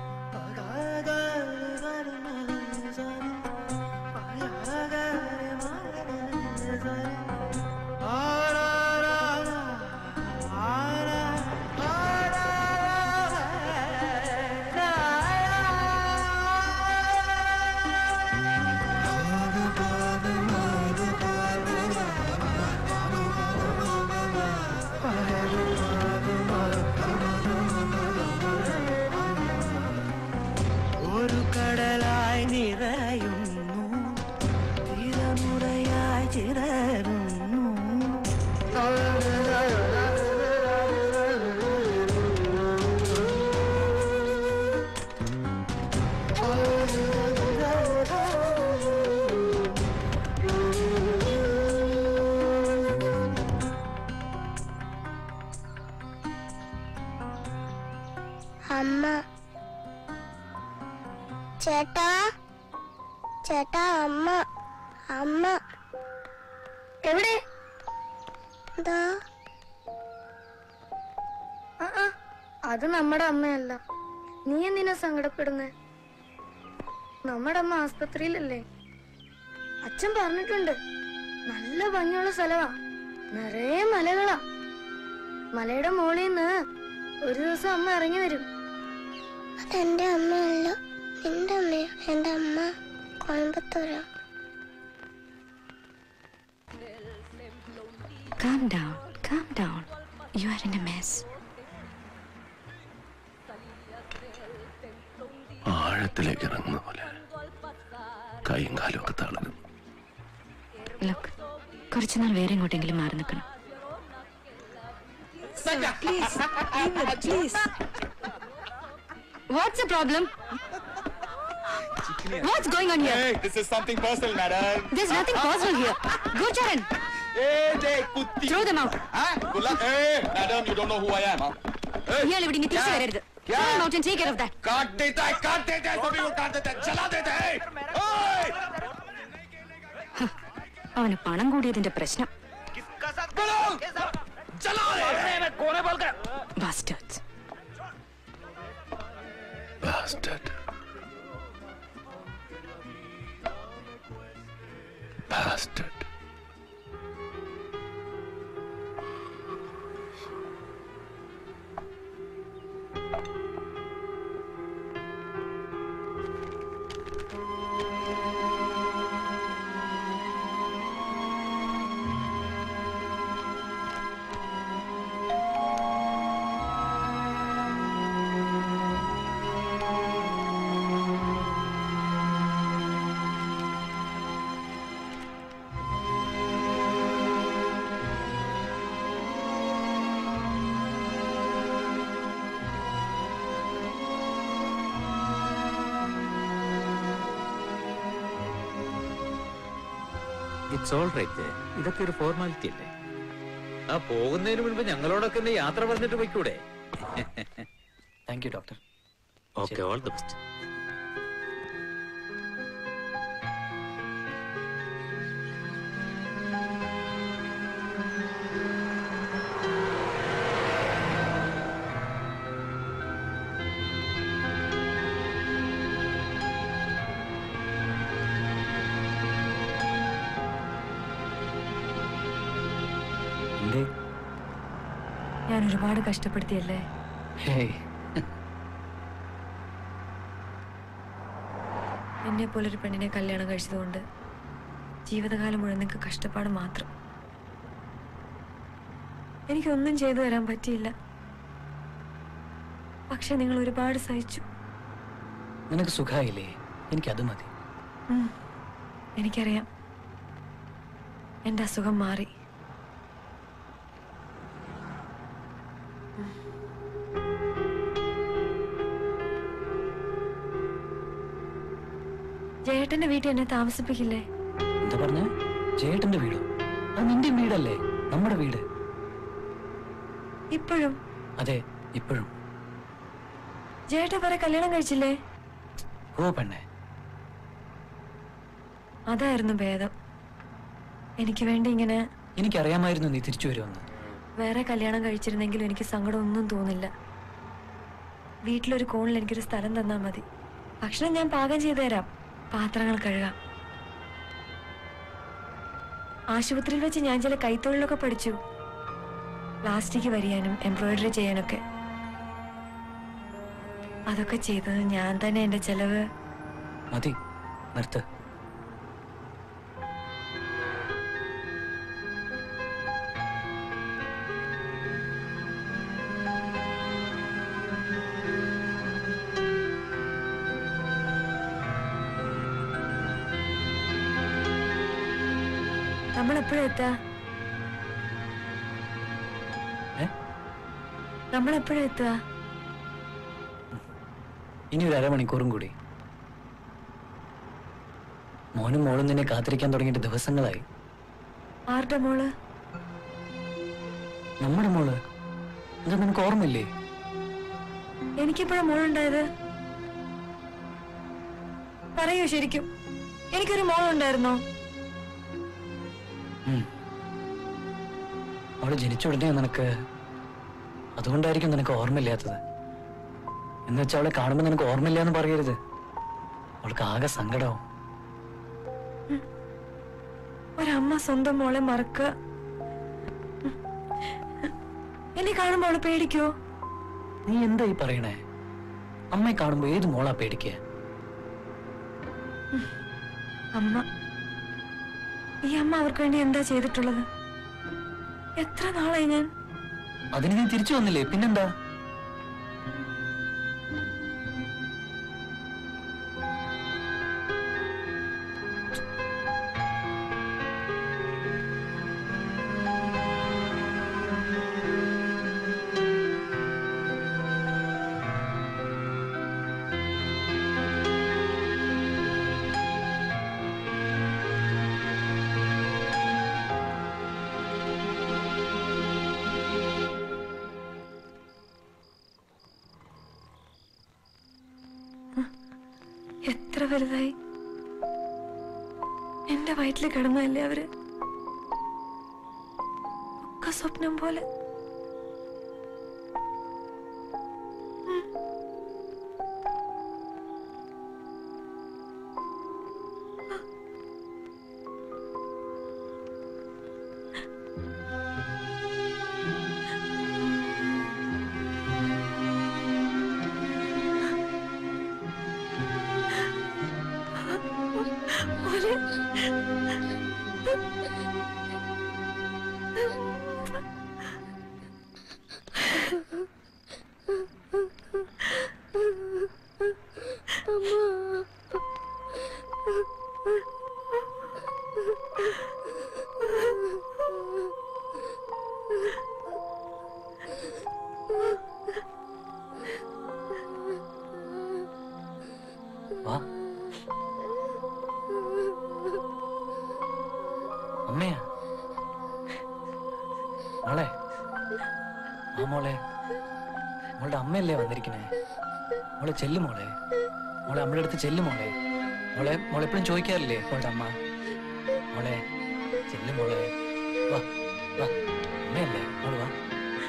ഒരു കടലായി നിറയുന്നു തിരമുറയായി ചിറരുന്നു അമ്മ ചേട്ടാ ചേട്ടാ അമ്മ അമ്മ എവിടെ ദാ. ആ, ആ, അത് നമ്മുടെ അമ്മയല്ല നീ എന്തിനാ സങ്കടപ്പെടുന്നേ നമ്മുടെ അമ്മ ആസ്പത്രിയിലല്ലേ അച്ഛൻ പറഞ്ഞിട്ടുണ്ട് നല്ല ഭംഗിയുള്ള സ്ഥലമാ നിറയെ മലകളാ മലയുടെ മുകളിൽ നിന്ന് ഒരു ദിവസം അമ്മ ഇറങ്ങി വരും അതെന്റെ അമ്മയല്ല നിന്റെ അമ്മയോ എന്റെ അമ്മ കോയമ്പത്തൂരാ Calm down, calm down. You are in a mess. ആഴത്തിലേക്ക് ഇറങ്ങുന്ന പോലെ കൈയും കാലും ഒക്കെ തളരും ലുക്ക് കുറച്ചുനാൾ വേറെ എങ്ങോട്ടെങ്കിലും മാറി നിൽക്കണം please please What's the problem? What's going on here? Hey, this is something personal, madam. There's nothing personal here. Go, Charan. Hey, hey, kutti. Throw them out. Huh? Good luck. Hey, madam, you don't know who I am, huh? Hey. ഇയാൾ ഇവിടെ ഇനി തിരിച്ചു വരരുത് क्या? Throw him out and take care of that. काट देता है काट देता है सभी को काट देता है जला देता है ओए! അവന് പണം കൂടിയതിന്റെ പ്രശ്നം बोलो जला दे कौन है बोल कर Bastards. Bastard. Bastard. It's all right ഇതൊക്കെ ഒരു ഫോർമാലിറ്റി അല്ലേ ആ പോകുന്നതിന് മുൻപ് ഞങ്ങളോടൊക്കെ ഒന്ന് യാത്ര പറഞ്ഞിട്ട് പോയിക്കൂടെ thank you doctor okay all the best എന്തേ ഞാൻ ഒരുപാട് കഷ്ടപ്പെടുത്തിയല്ലേ ഹേയ് എന്നെ പോലൊരു പെണ്ണിനെ കല്യാണം കഴിച്ചതുകൊണ്ട് ജീവിതകാലം മുഴുവൻ നിങ്ങൾക്ക് കഷ്ടപ്പാട് മാത്രം എനിക്കൊന്നും ചെയ്തു തരാൻ പറ്റിയില്ല പക്ഷെ നിങ്ങൾ ഒരുപാട് സഹിച്ചു നിനക്ക് സുഖായില്ലേ എനിക്കത് മതി ഉം. എനിക്കറിയാം എൻ്റെ അസുഖം മാറി ഉം. ജയേട്ടന്റെ വീട്ടിൽ എന്നെ താമസിപ്പിക്കില്ലേ എന്താ പറഞ്ഞ ചേട്ടന്റെ വീടോ അത് നിന്റെ വീടല്ലേ നമ്മുടെ വീട് ഇപ്പോഴും അതെ ഇപ്പോഴും ജയേട്ടൻ വേറെ കല്യാണം കഴിച്ചില്ലേ ഓ പെണ്ണെ അതായിരുന്നു ഭേദം എനിക്ക് വേണ്ടി ഇങ്ങനെ എനിക്കറിയാമായിരുന്നു നീ തിരിച്ചു വരുമെന്ന് വേറെ കല്യാണം കഴിച്ചിരുന്നെങ്കിലും എനിക്ക് സങ്കടം ഒന്നും തോന്നില്ല വീട്ടിലൊരു കോണിൽ എനിക്കൊരു സ്ഥലം തന്നാൽ മതി ഭക്ഷണം ഞാൻ പാകം ചെയ്തു തരാം പാത്രങ്ങൾ കഴുകാം ആശുപത്രിയിൽ വെച്ച് ഞാൻ ചില കൈത്തൊഴിലൊക്കെ പഠിച്ചു പ്ലാസ്റ്റിക് വരിയാനും എംബ്രോയിഡറി ചെയ്യാനൊക്കെ അതൊക്കെ ചെയ്തത് ഞാൻ തന്നെ എന്റെ ചെലവ് മതി നിർത്ത് നമ്മൾ എപ്പോഴും എത്താ ഏ? നമ്മൾ എപ്പോഴും എത്തുക ഇനി ഒരു അരമണിക്കൂറും കൂടി മോനും മോളും നിന്നെ കാത്തിരിക്കാൻ തുടങ്ങിയിട്ട് ദിവസങ്ങളായി ആരുടെ മോള് നമ്മുടെ മോള് അത് നിനക്ക് ഓർമ്മയില്ലേ എനിക്കെപ്പോഴാ മോളുണ്ടായത് പറയൂ ശരിക്കും എനിക്കൊരു മോളുണ്ടായിരുന്നോ ഉം. അവള് ജനിച്ച ഉടനെ നിനക്ക് അതുകൊണ്ടായിരിക്കും നിനക്ക് ഓർമ്മയില്ലാത്തത് എന്ന് വെച്ചാൽ അവളെ കാണുമ്പോൾ നിനക്ക് ഓർമ്മയില്ല എന്ന് പറയരുത് അവൾക്ക് ആകെ സങ്കടവും ഒരമ്മ സ്വന്തം മോളെ മറക്കുക എന്നെ കാണുമ്പോ അവള് പേടിക്കോ നീ എന്താ ഈ പറയണേ അമ്മയെ കാണുമ്പോ ഏത് മോളാ പേടിക്കുക അമ്മ ഈ അമ്മ അവർക്ക് വേണ്ടി എന്താ ചെയ്തിട്ടുള്ളത് എത്ര നാളായി ഞാൻ അതിന് നീ തിരിച്ചു വന്നില്ലേ പിന്നെന്താ എത്ര വലുതായി എന്റെ വയറ്റിൽ കിടന്നതല്ലേ അവര് ഒക്കെ സ്വപ്നം പോലെ മോനെ. വാ മോളെ മോളുടെ അമ്മയല്ലേ വന്നിരിക്കണേ മോളെ ചെല്ലു മോളെ മോളെ അമ്മയുടെ അടുത്ത് ചെല്ലു മോളെ മോളെ മോളെ എപ്പോഴും ചോദിക്കാറില്ലേ മോളുടെ അമ്മ മോളെ ചെല്ലു മോളെ വാ വാ അമ്മയല്ലേ മോള് വാ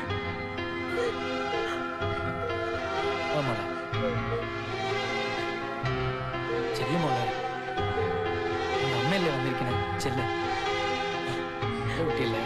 വാ മോളെ ചെല്ലു മോളെ മോളുടെ അമ്മയല്ലേ വന്നിരിക്കണേ ചെല്ല് നല്ല കുട്ടിയല്ലേ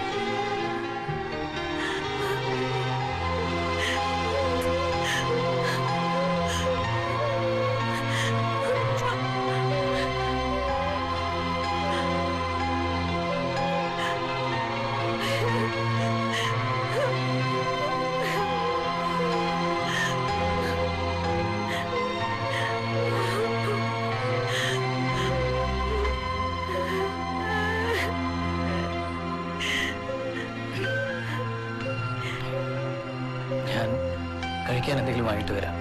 ഞാൻ കഴിക്കാൻ എന്തെങ്കിലും വാങ്ങിട്ട് വരാം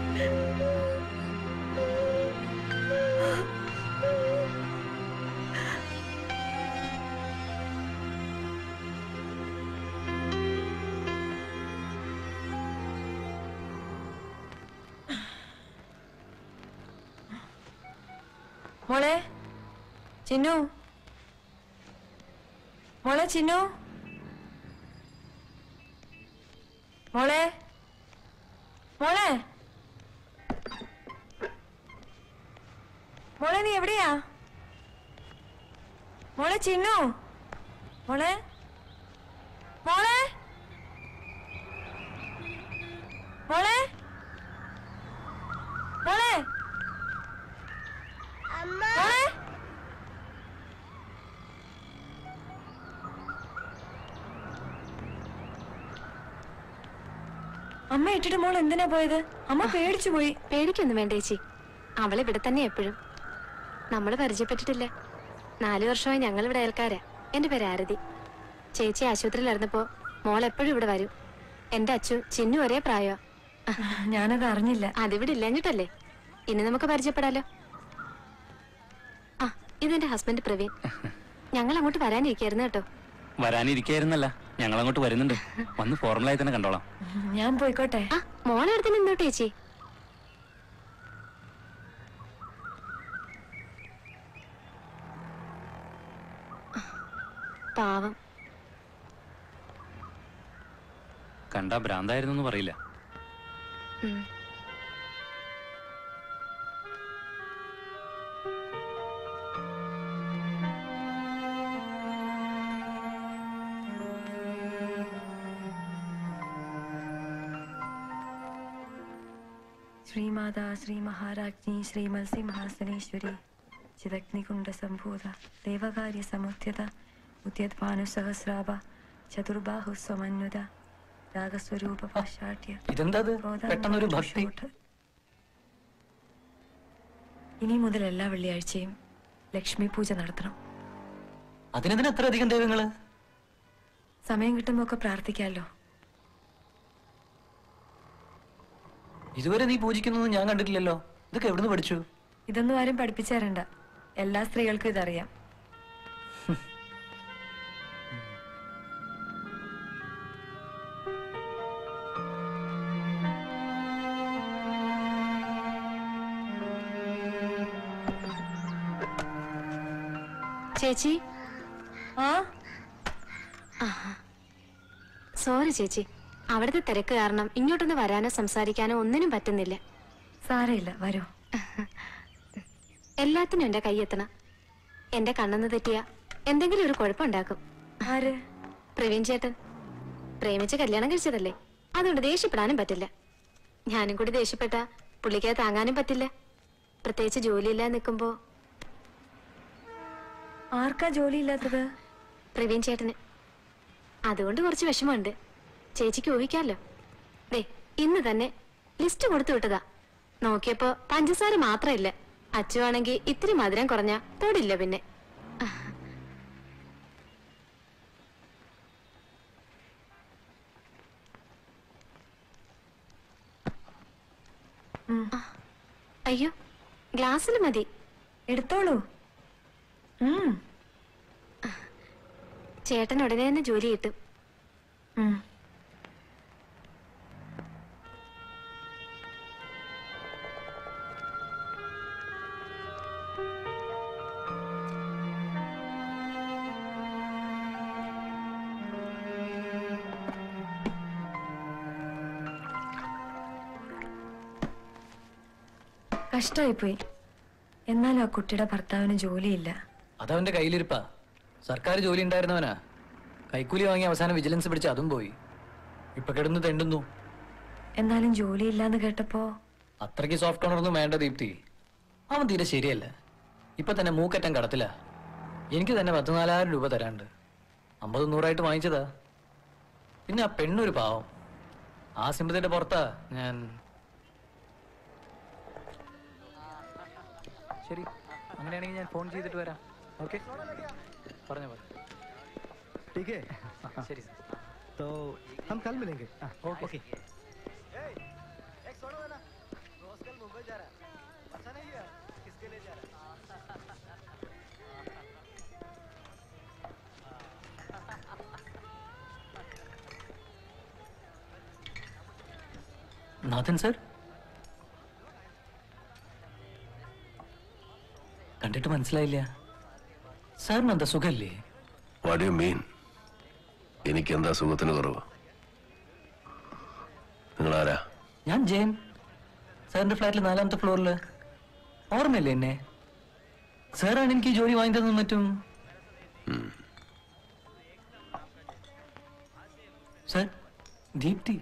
മോളെ ചിന്നു മോളെ ചിന്നു മോളെ മോളെ മോളെ നീ എവിടെയാ മോളെ ചിന്നു മോളെ മോളെ മോളെ മോളെ മോളെ അമ്മ ഇട്ടിട്ട് മോൾ എന്തിനാ പോയത് അമ്മ പേടിച്ചു പോയി പേടിക്കൊന്നും വേണ്ട ചേച്ചി അവൾ ഇവിടെ തന്നെ എപ്പോഴും നമ്മൾ പരിചയപ്പെട്ടിട്ടില്ല നാലു വർഷമായി ഞങ്ങൾ ഇവിടെ അയൽക്കാരാ എന്റെ പേര് ആരതി ചേച്ചി ആശുപത്രിയിലായിരുന്നപ്പോ മോൾ എപ്പോഴും ഇവിടെ വരും എന്റെ അച്ചു ചിന്നു ഒരേ പ്രായോ ഞാനത് അറിഞ്ഞില്ല അതിവിടെ ഇല്ലഞ്ഞിട്ടല്ലേ ഇനി നമുക്ക് പരിചയപ്പെടാലോ ആ ഇതെന്റെ ഹസ്ബൻഡ് പ്രവീൺ ഞങ്ങൾ അങ്ങോട്ട് വരാനിരിക്കായിരുന്നു കേട്ടോ വരാനിരിക്കായിരുന്നല്ല ഞങ്ങൾ അങ്ങോട്ട് വരുന്നുണ്ട് വന്ന് ഫോർമലായി തന്നെ കണ്ടോളാം ഞാൻ പോയിക്കോട്ടെ ആ മോളെ അടുത്ത് നിന്നോട്ടെ ചേച്ചി പാവം കണ്ടാ ഭ്രാന്തായിരുന്നു പറയില്ല ഉം. ശ്രീമാതാ ശ്രീ മഹാരാജ്ഞി ശ്രീ മത്സ്യംഹാസനേശ്വരി ചിദഗ്നികുണ്ഡ സംഭൂത ദേവകാര്യ സമുദ്യത ഉദ്യദ്ഭാനുസഹസ്രാഭ ചതുർബാഹു സമന്വിത രാഗസ്വരൂപ പാശാഠ്യ ഇതെന്താ ഇത്? പെട്ടെന്നൊരു ഭക്തി. ഇനി മുതൽ എല്ലാ വെള്ളിയാഴ്ചയും ലക്ഷ്മി പൂജ നടത്തണം അതിനെന്തിനാ അത്ര അധികം ദൈവങ്ങള് സമയം കിട്ടുമ്പോ ഒക്കെ പ്രാർത്ഥിക്കാമല്ലോ ഇതുവരെ നീ പൂജിക്കുന്നത് ഞാൻ കണ്ടിട്ടില്ലല്ലോ ഇതൊക്കെ എവിടുന്ന് പഠിച്ചു ഇതൊന്നും ആരും പഠിപ്പിച്ചു തരണ്ട എല്ലാ സ്ത്രീകൾക്കും ഇതറിയാം ചേച്ചി ആ സോറി ചേച്ചി അവിടുത്തെ തിരക്ക് കാരണം ഇങ്ങോട്ടൊന്ന് വരാനോ സംസാരിക്കാനോ ഒന്നിനും പറ്റുന്നില്ല സാരയില്ല വരൂ എല്ലാത്തിനും എന്റെ കൈയെത്തണം എന്റെ കണ്ണെന്ന് തെറ്റിയ എന്തെങ്കിലും ഒരു കുഴപ്പമുണ്ടാക്കും ആര് പ്രവീൺ ചേട്ടൻ പ്രേമിച്ച് കല്യാണം കഴിച്ചതല്ലേ അതുകൊണ്ട് ദേഷ്യപ്പെടാനും പറ്റില്ല ഞാനും കൂടി ദേഷ്യപ്പെട്ട പുള്ളിക്ക് താങ്ങാനും പറ്റില്ല പ്രത്യേകിച്ച് ജോലിയില്ലാതെ നിൽക്കുമ്പോ ആർക്കാ ജോലി ഇല്ലാത്തത് പ്രവീൺ ചേട്ടന് അതുകൊണ്ട് കുറച്ച് വിഷമമുണ്ട് ചേച്ചിക്ക് ഊഹിക്കാമല്ലോ ദേ ഇന്ന് തന്നെ ലിസ്റ്റ് കൊടുത്തു വിട്ടതാ നോക്കിയപ്പോ പഞ്ചസാര മാത്രമില്ല അച്ചുവാണെങ്കിൽ ഇത്തിരി മധുരം കുറഞ്ഞ തൊടില്ല പിന്നെ അയ്യോ ഗ്ലാസ്സിൽ മതി എടുത്തോളൂ ചേട്ടൻ ഉടനെ തന്നെ ജോലി കിട്ടും കഷ്ടമായിപ്പോയി എന്നാലും ആ കുട്ടിയുടെ ഭർത്താവിന് ജോലിയില്ല അതവന്റെ കയ്യിലിരിപ്പാ സർക്കാർ ജോലി ഉണ്ടായിരുന്നവനാ കൈക്കൂലി വാങ്ങി അവസാനം വിജിലൻസ് പിടിച്ച് അതും പോയി ഇപ്പൊ കിടന്ന് തെണ്ടുന്നു എന്നാലും ജോലിയില്ലാന്ന് കേട്ടപ്പോ അത്രയ്ക്ക് സോഫ്റ്റ് കോർണറൊന്നും വേണ്ട ദീപ്തി അവൻ തീരെ ശരിയല്ല ഇപ്പൊ തന്നെ മൂക്കറ്റം കടത്തില്ല എനിക്ക് തന്നെ പത്ത് നാലായിരം രൂപ തരാണ്ട് അമ്പത് നൂറായിട്ട് വാങ്ങിച്ചതാ പിന്നെ ആ പെണ്ണൊരു പാവം ആ സിമ്പതിയുടെ പുറത്താ ഞാൻ ശരി അങ്ങനെയാണെങ്കിൽ ഞാൻ ഫോൺ ചെയ്തിട്ട് വരാം ഓക്കെ പറഞ്ഞോ പറഞ്ഞു ठीक है ശരി तो हम कल मिलेंगे ओके मुंबई जा रहा है अच्छा नहीं है किसके लिए जा रहा നാഥൻ സർ കണ്ടിട്ട് മനസ്സിലായില്ല സാറിന് എന്താ സുഖല്ലേ വാട്ട് യു മീൻ എനിക്ക് എന്താ സുഖത്തിന് കുറവ് നിങ്ങൾ ആരാ ഞാൻ ജയൻ സാറിന്റെ ഫ്ലാറ്റിൽ നാലാമത്തെ ഫ്ലോറിൽ ഓർമ്മയില്ലേ എന്നെ സാറാണ് എനിക്ക് ഈ ജോലി വാങ്ങി തന്നു മറ്റും സാർ ദീപ്തി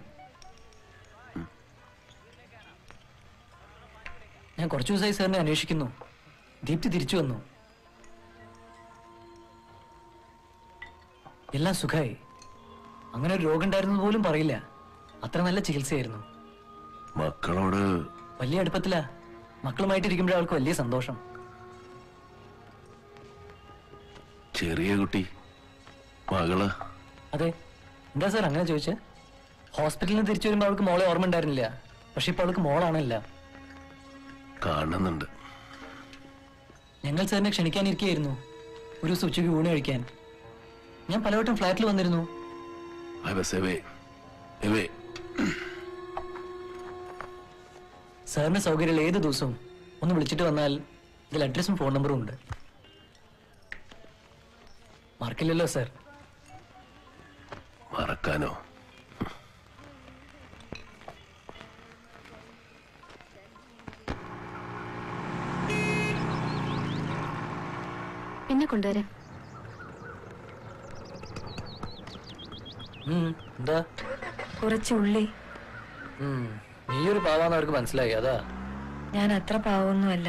ഞാൻ കുറച്ചു ദിവസമായി സാറിനെ അന്വേഷിക്കുന്നു ദീപ്തി തിരിച്ചു വന്നു എല്ലാം സുഖമായി അങ്ങനെ ഒരു രോഗം ഉണ്ടായിരുന്നത് പോലും പറയില്ല അത്ര നല്ല ചികിത്സയായിരുന്നു മക്കളോട് വലിയ അടുപ്പത്തിലാ മക്കളുമായിട്ട് ഇരിക്കുമ്പോഴേ അവൾക്ക് വലിയ സന്തോഷം ചെറിയ കുട്ടി മകള് അതെ എന്താ സാർ അങ്ങനെ ചോദിച്ചേ ഹോസ്പിറ്റലിൽ നിന്ന് തിരിച്ചു വരുമ്പോൾ അവൾക്ക് മോളെ ഓർമ്മ ഉണ്ടായിരുന്നില്ല പക്ഷെ ഇപ്പൊ അവൾക്ക് മോളാണല്ല കാണുന്നുണ്ട് ഞങ്ങൾ സാറിനെ ക്ഷണിക്കാനിരിക്കുകയായിരുന്നു ഒരു ദിവസം ഉച്ചയ്ക്ക് ഊണ് കഴിക്കാൻ ഞാൻ പലവട്ടം ഫ്ലാറ്റിൽ വന്നിരുന്നു I was away. Away. സാറിന് സൗകര്യമുള്ള ഏത് ദിവസവും ഒന്ന് വിളിച്ചിട്ട് വന്നാൽ ഇതിൽ അഡ്രസ്സും ഫോൺ നമ്പറും ഉണ്ട് മറക്കില്ലല്ലോ സാർ മറക്കാനോ പിന്നെ കൊണ്ടുവരാം ഉം, എന്താ കുറച്ച് ഉള്ളി ഉം, നീയൊരു പാവാന്ന് അവർക്ക് മനസ്സിലായി അതാ ഞാൻ അത്ര പാവമൊന്നുമല്ല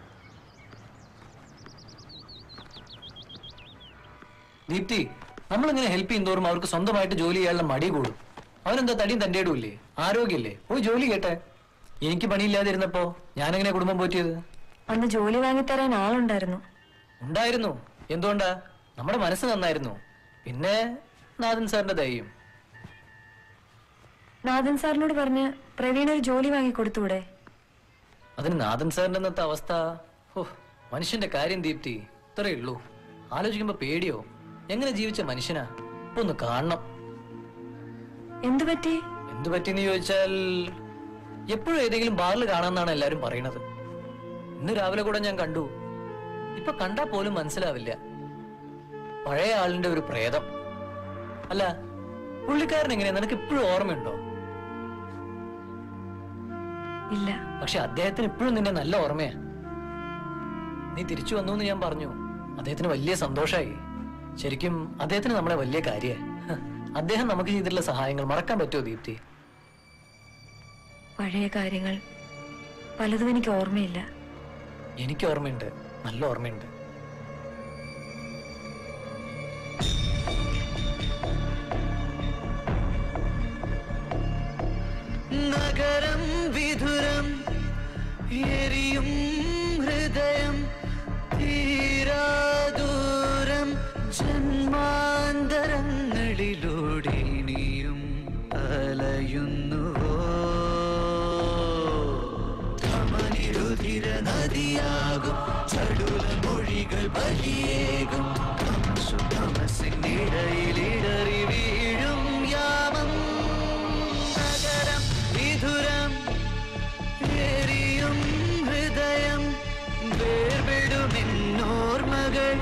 ദീപ്തി നമ്മളിങ്ങനെ ഹെൽപ്പ് ചെയ്യുന്നതോറും അവർക്ക് സ്വന്തമായിട്ട് ജോലി ചെയ്യാനുള്ള മടി കൂടും അവനെന്താ തടിയും തന്റെ ഇല്ലേ ആരോഗ്യമില്ലേ പോയി ജോലി കേട്ടെ എനിക്ക് പണിയില്ലാതിരുന്നപ്പോ ഞാനെങ്ങനെ കുടുംബം പോറ്റിയത് അന്ന് ജോലി വാങ്ങിത്തരാൻ ആളുണ്ടായിരുന്നു ഉണ്ടായിരുന്നു എന്തുകൊണ്ടാ നമ്മുടെ മനസ്സ് നന്നായിരുന്നു പിന്നെ നാഥൻ സാറിന്റെ ദയും നാഥൻ സാറിനോട് പറഞ്ഞ് പ്രവീൺ ഒരു ജോലി വാങ്ങി കൊടുത്തൂടെ അതിന് നാഥൻ സാറിന്റെ ഇന്നത്തെ അവസ്ഥ ഓ മനുഷ്യന്റെ കാര്യം ദീപ്തി ഇത്രയേ ഉള്ളൂ ആലോചിക്കുമ്പോ പേടിയോ എങ്ങനെ ജീവിച്ച മനുഷ്യനാ ഇപ്പൊ ഒന്ന് കാണണം എന്തു പറ്റി എന്തു പറ്റിയെന്ന് ചോദിച്ചാൽ എപ്പോഴും ഏതെങ്കിലും ബാറിൽ കാണാമെന്നാണ് എല്ലാരും പറയണത് ഇന്ന് രാവിലെ കൂടെ ഞാൻ കണ്ടു ഇപ്പൊ കണ്ടാ പോലും മനസ്സിലാവില്ല പഴയ ആളിന്റെ ഒരു പ്രേതം അല്ല പുള്ളിക്കാരൻ എങ്ങനെയാ നിനക്ക് ഇപ്പോഴും ഓർമ്മയുണ്ടോ ഇല്ല പക്ഷെ അദ്ദേഹത്തിന് ഇപ്പോഴും നിന്നെ നല്ല ഓർമ്മയാ നീ തിരിച്ചു വന്നു എന്ന് ഞാൻ പറഞ്ഞു അദ്ദേഹത്തിന് വലിയ സന്തോഷായി ശരിക്കും അദ്ദേഹത്തിന് നമ്മളെ വലിയ കാര്യ അദ്ദേഹം നമുക്ക് ചെയ്തിട്ടുള്ള സഹായങ്ങൾ മറക്കാൻ പറ്റുമോ ദീപ്തി പഴയ കാര്യങ്ങൾ പലതും എനിക്ക് ഓർമ്മയില്ല എനിക്ക് ഓർമ്മയുണ്ട് നല്ല ഓർമ്മയുണ്ട് നഗരം വിധുരം എരിയും ഹൃദയം തീരാദൂരം ജന്മാന്തരങ്ങളിലൂടെ നീയും അലയുന്നുവോ ധമനിരുധിര നദിയാകും ചടുല മൊഴികൾ ബലിയേകും സുഖമസിനിടയിലിടറി വീഴും യാമം നഗരം വിധുരം എരിയും ഹൃദയം വേർപെടുമെന്നോർമകൾ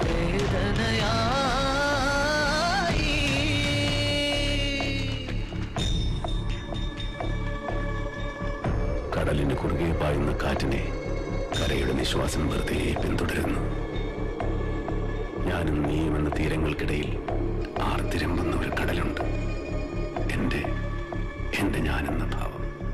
വേദനയായി കടലിന് കുറുകെ പായുന്ന കാറ്റിനെ കരയുടെ നിശ്വാസം വെറുതെ പിന്തുടരുന്നു ഞാനും നീയും എന്ന തീരങ്ങൾക്കിടയിൽ ആർത്തിരമ്പുന്ന ഒരു കടലുണ്ട് എന്റെ എന്റെ ഞാനെന്ന ഭാവം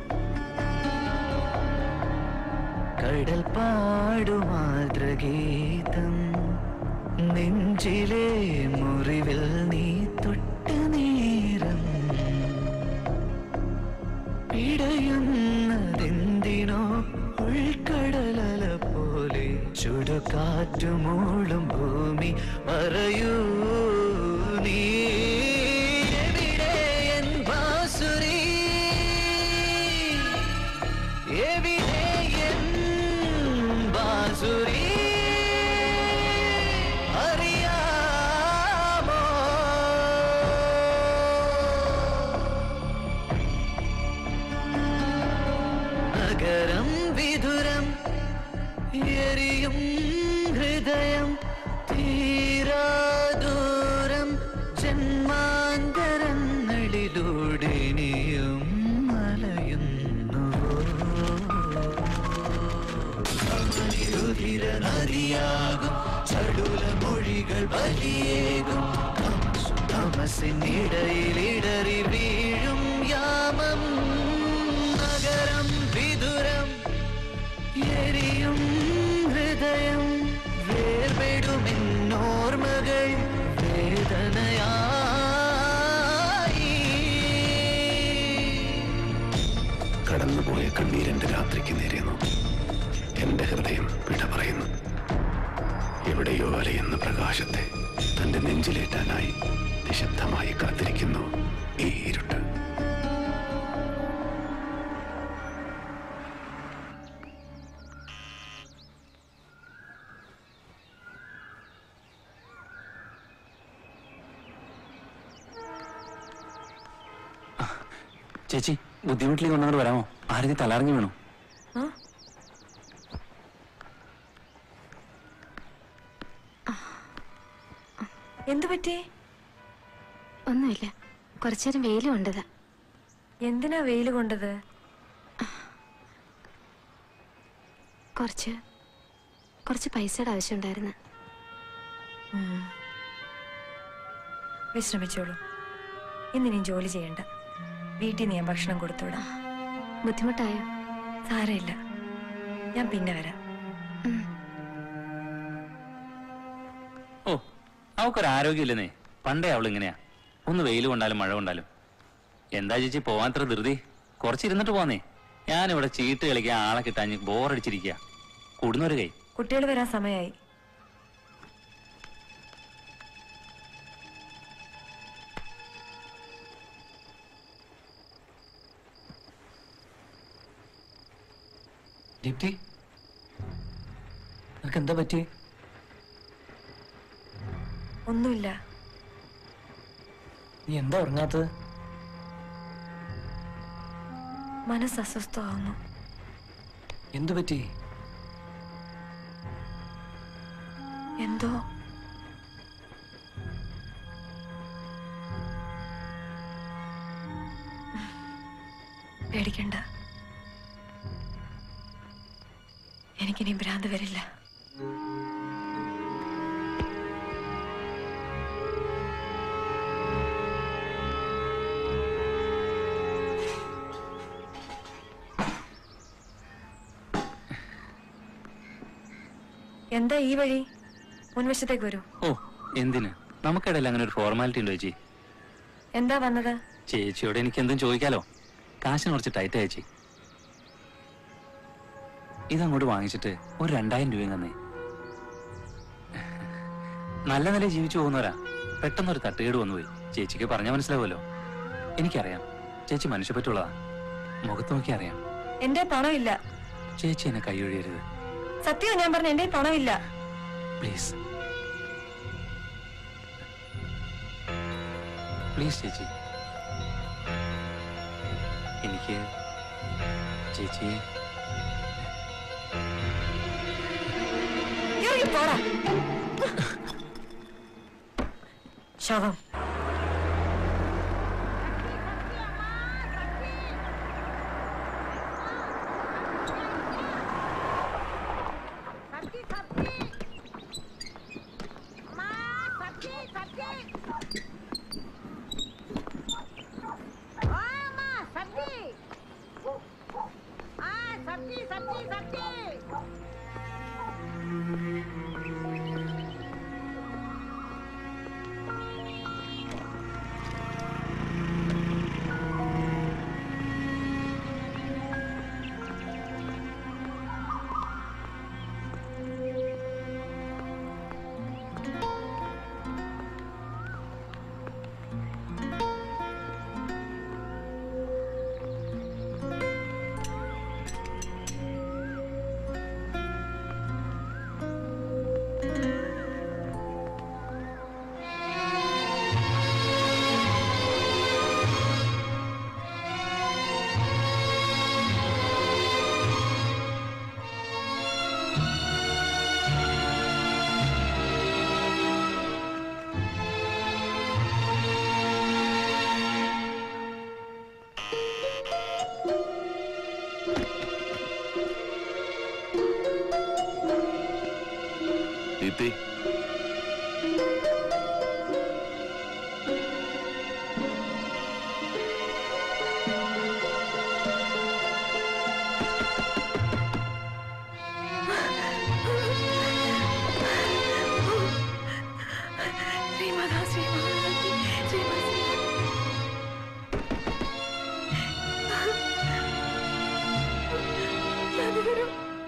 കടൽ പാടുമാതൃഗീതം നെഞ്ചിലെ മുറിവിൽ നീ തൊട്ട നേരം പിടയുന്നതെന്തിനോ ഉൾക്കടലല പോലെ ചുടുകാറ്റുമൂളും ഭൂമി പറയൂ നീ എവിടെ എൻ ബാസുരീ എവിടെ എൻ ബാസുരീ അറിയാമോ നഗരം വിധുരം എരിയും ഹൃദയം തീരാദൂരം ജന്മാന്തരങ്ങളിലൂടെ നീയും നദിയാകും ചടുല മൊഴികൾ വലിയേകും തമസിനിടയിലിടറി വീഴും യാമം നഗരം വിദുരം എരിയും ഹൃദയം വേർപെടുമെന്നോർമകൾ വേദനയായി കടന്നുപോയ കണ്ണീരന്റെ രാത്രിക്ക് നേരെ നോക്കി എന്റെ ഹൃദയം വിട പറയുന്നു എവിടെയോ അലയുന്ന പ്രകാശത്തെ തന്റെ നെഞ്ചിലേറ്റാനായി നിശബ്ദമായി കാത്തിരിക്കുന്നു ഈ ഇരുട്ട് ചേച്ചി ബുദ്ധിമുട്ടിലേക്ക് കൊണ്ടങ്ങോട്ട് വരാമോ ആരതി തലറിഞ്ഞു വീണു എന്തു പറ്റി ഒന്നുമില്ല കുറച്ചേരം വെയിൽ കൊണ്ടതാ എന്തിനാ വെയിൽ കൊണ്ടത് കുറച്ച് കുറച്ച് പൈസയുടെ ആവശ്യമുണ്ടായിരുന്നു ഉം. വിശ്രമിച്ചോളൂ ഇന്നിനി ജോലി ചെയ്യണ്ട വീട്ടിൽ നിന്ന് ഞാൻ ഭക്ഷണം കൊടുത്തുവിടാം ബുദ്ധിമുട്ടായോ സാരമില്ല ഞാൻ പിന്നെ വരാം ഓ അവക്കൊരു ആരോഗ്യമില്ലെന്നേ പണ്ടേ അവൾ ഇങ്ങനെയാ ഒന്ന് വെയിൽ കൊണ്ടാലും മഴ കൊണ്ടാലും എന്താ ചേച്ചി പോവാൻ അത്ര ധൃതി കുറച്ചിരുന്നിട്ട് പോന്നേ ഞാനിവിടെ ചീട്ട് കളിക്കാൻ ആളെ കിട്ടാഞ്ഞ് ബോറടിച്ചിരിക്കുക കൂടുന്നൊരു കൈ കുട്ടികൾ വരാൻ സമയമായി ദീപ്തി നിനക്ക് എന്താ പറ്റി ഒന്നുമില്ല നീ എന്താ ഉറങ്ങാത്തത് മനസ്സ് അസ്വസ്ഥമാവുന്നു എന്തു പറ്റി എന്തോ പേടിക്കണ്ട എനിക്കിനി ഭ്രാന്ത് വരില്ല എന്താ ഈ വഴി മുൻവശത്തേക്ക് വരൂ ഓ എന്തിന് നമുക്കിടയിൽ അങ്ങനെ ഒരു ഫോർമാലിറ്റി ഉണ്ടോ ചേച്ചി എന്താ വന്നത് ചേച്ചിയോട് എനിക്ക് എന്തും ചോദിക്കാലോ കാശിന് കുറച്ച് ടൈറ്റ് ചേച്ചി ഇതങ്ങോട്ട് വാങ്ങിച്ചിട്ട് ഒരു രണ്ടായിരം രൂപയും തന്നേ നല്ല നില ജീവിച്ചു പോകുന്നവരാ പെട്ടെന്നൊരു തട്ടുകേട് വന്നുപോയി ചേച്ചിക്ക് പറഞ്ഞാൽ മനസ്സിലാവുമല്ലോ എനിക്കറിയാം ചേച്ചി മനുഷ്യപ്പറ്റുള്ളതാ മുഖത്ത് നോക്കി അറിയാം എന്റെ പണമില്ല ചേച്ചി എന്നെ കൈയൊഴിയരുത് സത്യം ഞാൻ പറഞ്ഞ എന്റെ പണമില്ല പ്ലീസ് പ്ലീസ് ചേച്ചി എനിക്ക് ചേച്ചിയെ ഇറങ്ങി പോടാ ശവം ദീപ്തി ശ്രീമാതാ ശ്രീമാതാ ശ്രീമാതാ യാതൊരു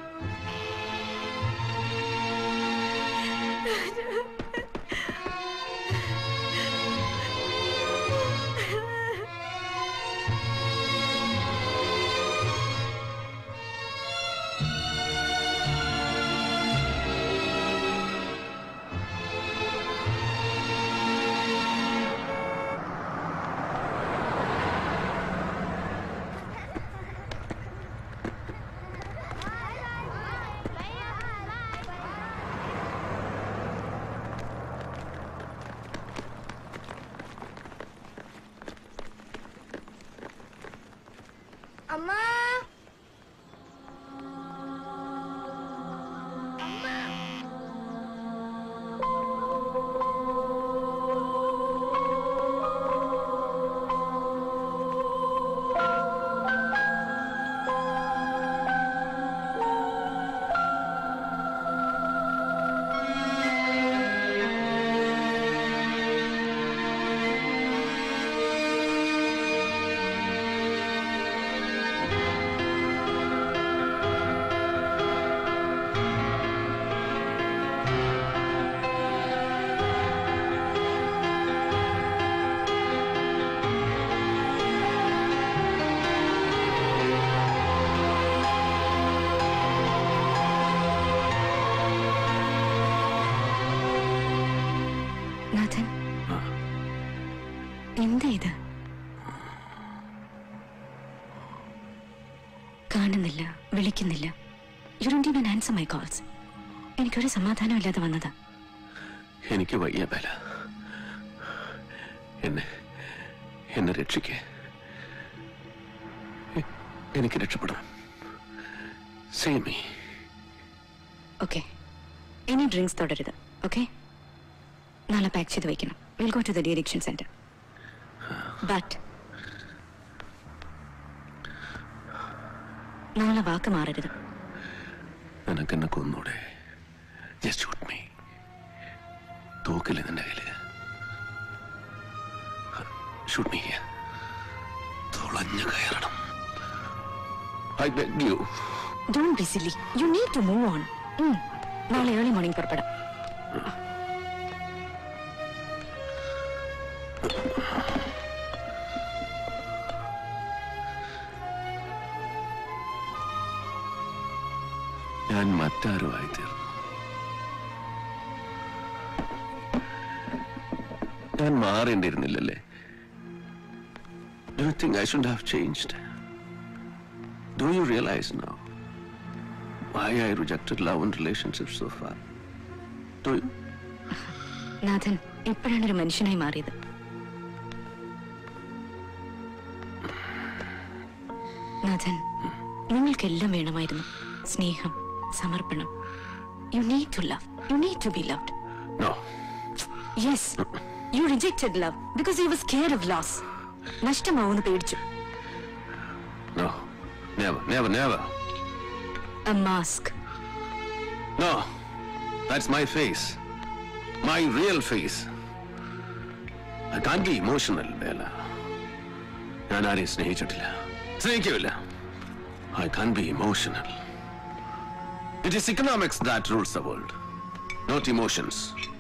അമ്മ നാഥൻ എന്താ ഇത് കാണുന്നില്ല വിളിക്കുന്നില്ല you don't even answer my calls എനിക്കൊരു സമാധാനം ഇല്ലാതെ വന്നതാ എനിക്ക് വയ്യ ബല എന്നെ എന്നെ രക്ഷിക്കേ എ- എനിക്ക് രക്ഷപ്പെടണം സേമി ഓക്കെ ഇനി ഡ്രിങ്ക്സ് തുടരുത് ഓക്കെ നാളെ പാക്ക് ചെയ്ത് വെക്കണം will go to the deaddiction center but നാളെ വാക്ക് മാറരുത് നിനക്കെന്നെ കൊന്നൂടെ ജസ്റ്റ് ഷൂട്ട് മീ തോക്കില്ല നിന്റെ കയ്യില് ഷൂട്ട് മീ തുളഞ്ഞു കയറണം I beg you don't be silly you need to move on നാളെ ഏർലി മോർണിംഗ് പുറപ്പെടാം ഞാൻ മറ്റാരുമായി തീർന്നു ഞാൻ മാറേണ്ടിയിരുന്നില്ലല്ലേ Do you think I shouldn't have changed? Do you realize now why I rejected love and relationships so far? Do you? നാഥൻ ഇപ്പോഴാണ് ഒരു മനുഷ്യനായി മാറിയത് നാഥൻ നിങ്ങൾക്കെല്ലാം വേണമായിരുന്നു സ്നേഹം സമർപ്പണം you need to love you need to be loved No. Yes you rejected love because you was care of loss നഷ്ടമാവുമെന്ന് പേടിച്ചു No. Never, never, never. A mask. No, that's my face. My real face. I can't be emotional, വേല ഞാൻ ആരെയും സ്നേഹിച്ചിട്ടില്ല സ്നേഹിക്കില്ല I can be emotional it is economics that rules the world not emotions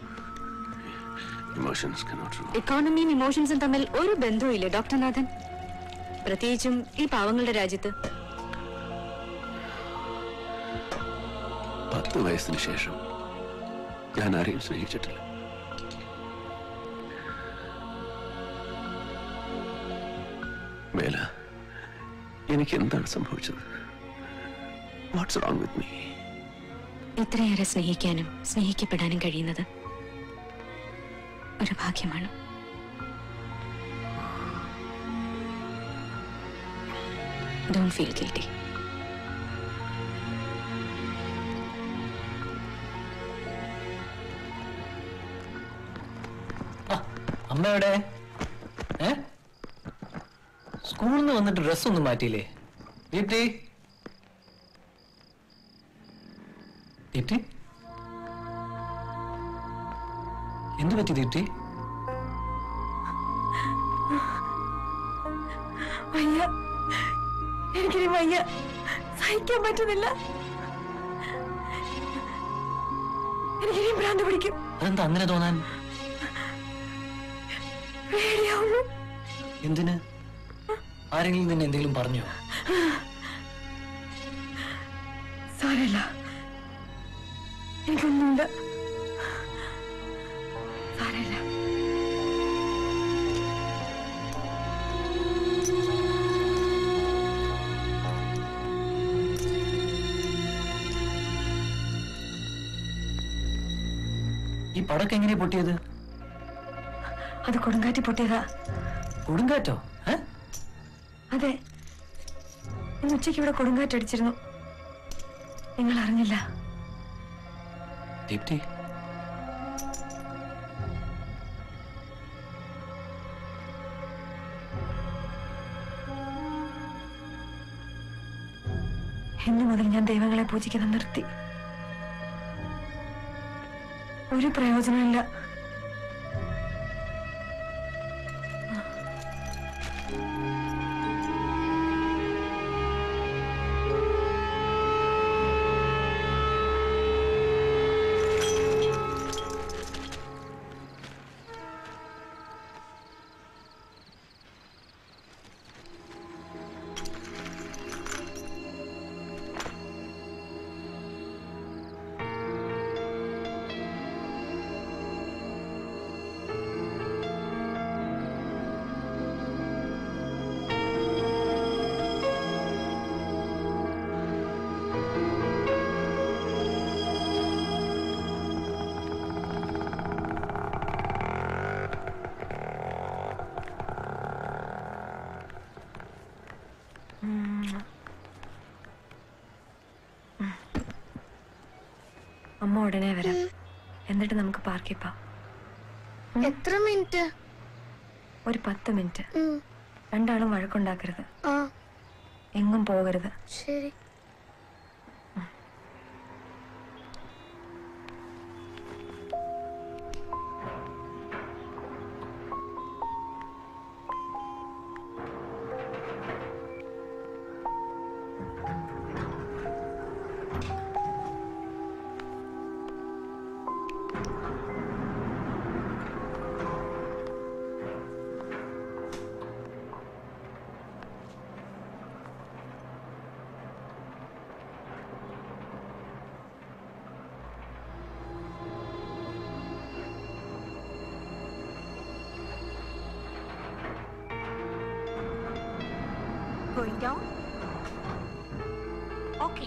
emotions cannot rule എക്കോണമിയും ഇമോഷൻസും തമ്മിൽ ഒരു ബന്ധവുമില്ല ഡോക്ടർ നാഥൻ പ്രത്യേകിച്ചും ഈ പാവങ്ങളുടെ രാജ്യത്ത് പത്ത് വയസ്സിന് ശേഷം ഞാൻ ആരെയും സ്നേഹിച്ചിട്ടില്ല വേല എനിക്ക് എന്താണ് സംഭവിച്ചത് വാട്ട്സ് റോങ് വിത്ത് മീ ഇത്രയേറെ സ്നേഹിക്കാനും സ്നേഹിക്കപ്പെടാനും കഴിയുന്നത് ഒരു ഭാഗ്യമാണ് ഡോണ്ട് ഫീൽ ഗിൽറ്റി അമ്മ എവിടെ ഏ സ്കൂളിൽ നിന്ന് വന്നിട്ട് ഡ്രസ് ഒന്നും മാറ്റിയില്ലേ ദീപ്തി ദീപ്തി എന്ത് പറ്റി ദീപ്തി വയ്യ എനിക്കിനി വയ്യ സഹിക്കാൻ പറ്റുന്നില്ല എനിക്കിനി ഭ്രാന്ത് പിടിക്കും അതെന്താ അങ്ങനെ തോന്നാൻ പേടിയാവുന്നു എന്തിന് ആരെങ്കിലും നിന്നെ എന്തെങ്കിലും പറഞ്ഞോ സാരമില്ല എനിക്കൊന്നുമില്ല സാരമില്ല ഈ പടക്കം എങ്ങനെയാ പൊട്ടിയത് അത് കൊടുങ്കാറ്റി പൊട്ടിയതാ കൊടുങ്കാറ്റോ ഏ അതെ ഇന്ന് ഉച്ചയ്ക്ക് ഇവിടെ കൊടുങ്കാറ്റടിച്ചിരുന്നു നിങ്ങൾ അറിഞ്ഞില്ല ദീപ്തി ഇന്നു മുതൽ ഞാൻ ദൈവങ്ങളെ പൂജിക്കുന്നത് നിർത്തി ഒരു പ്രയോജനമില്ല അമ്മ ഉടനെ വരാം എന്നിട്ട് നമുക്ക് പാർക്കിൽ പോവാം എത്ര മിനിറ്റ് ഒരു പത്ത് മിനിറ്റ് രണ്ടാളും വഴക്കുണ്ടാക്കരുത് എങ്ങും പോകരുത് ശരി Going down? Okay.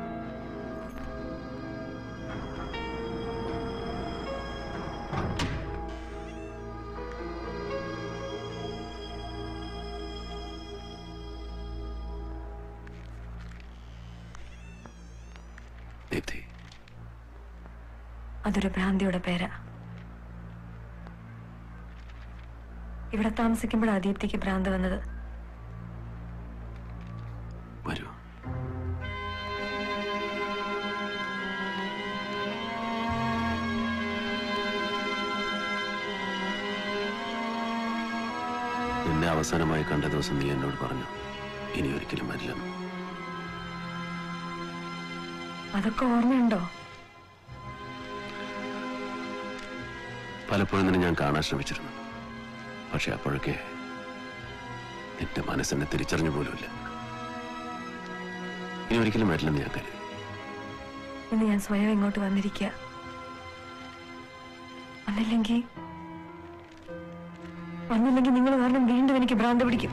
ദീപ്തി അതൊരു ഭ്രാന്തിയുടെ പേരാ ഇവിടെ താമസിക്കുമ്പോഴാ ദീപ്തിക്ക് ഭ്രാന്ത് വന്നത് വരൂ അവസാനമായി കണ്ട ദിവസം നീ എന്നോട് പറഞ്ഞു ഇനി ഒരിക്കലും വരില്ലെന്ന് അതൊക്കെ ഓർമ്മയുണ്ടോ പലപ്പോഴും നിന്നെ ഞാൻ കാണാൻ ശ്രമിച്ചിരുന്നു പക്ഷെ അപ്പോഴൊക്കെ നിന്റെ മനസ്സെന്നെ തിരിച്ചറിഞ്ഞു പോലുമില്ല ഇനി ഒരിക്കലും വരില്ലെന്ന് ഞാൻ കരുതി ഇന്ന് ഞാൻ സ്വയം ഇങ്ങോട്ട് വന്നിരിക്കുക വന്നില്ലെങ്കിൽ വന്നില്ലെങ്കിൽ നിങ്ങൾ കാരണം വീണ്ടും എനിക്ക് ഭ്രാന്ത് പിടിക്കും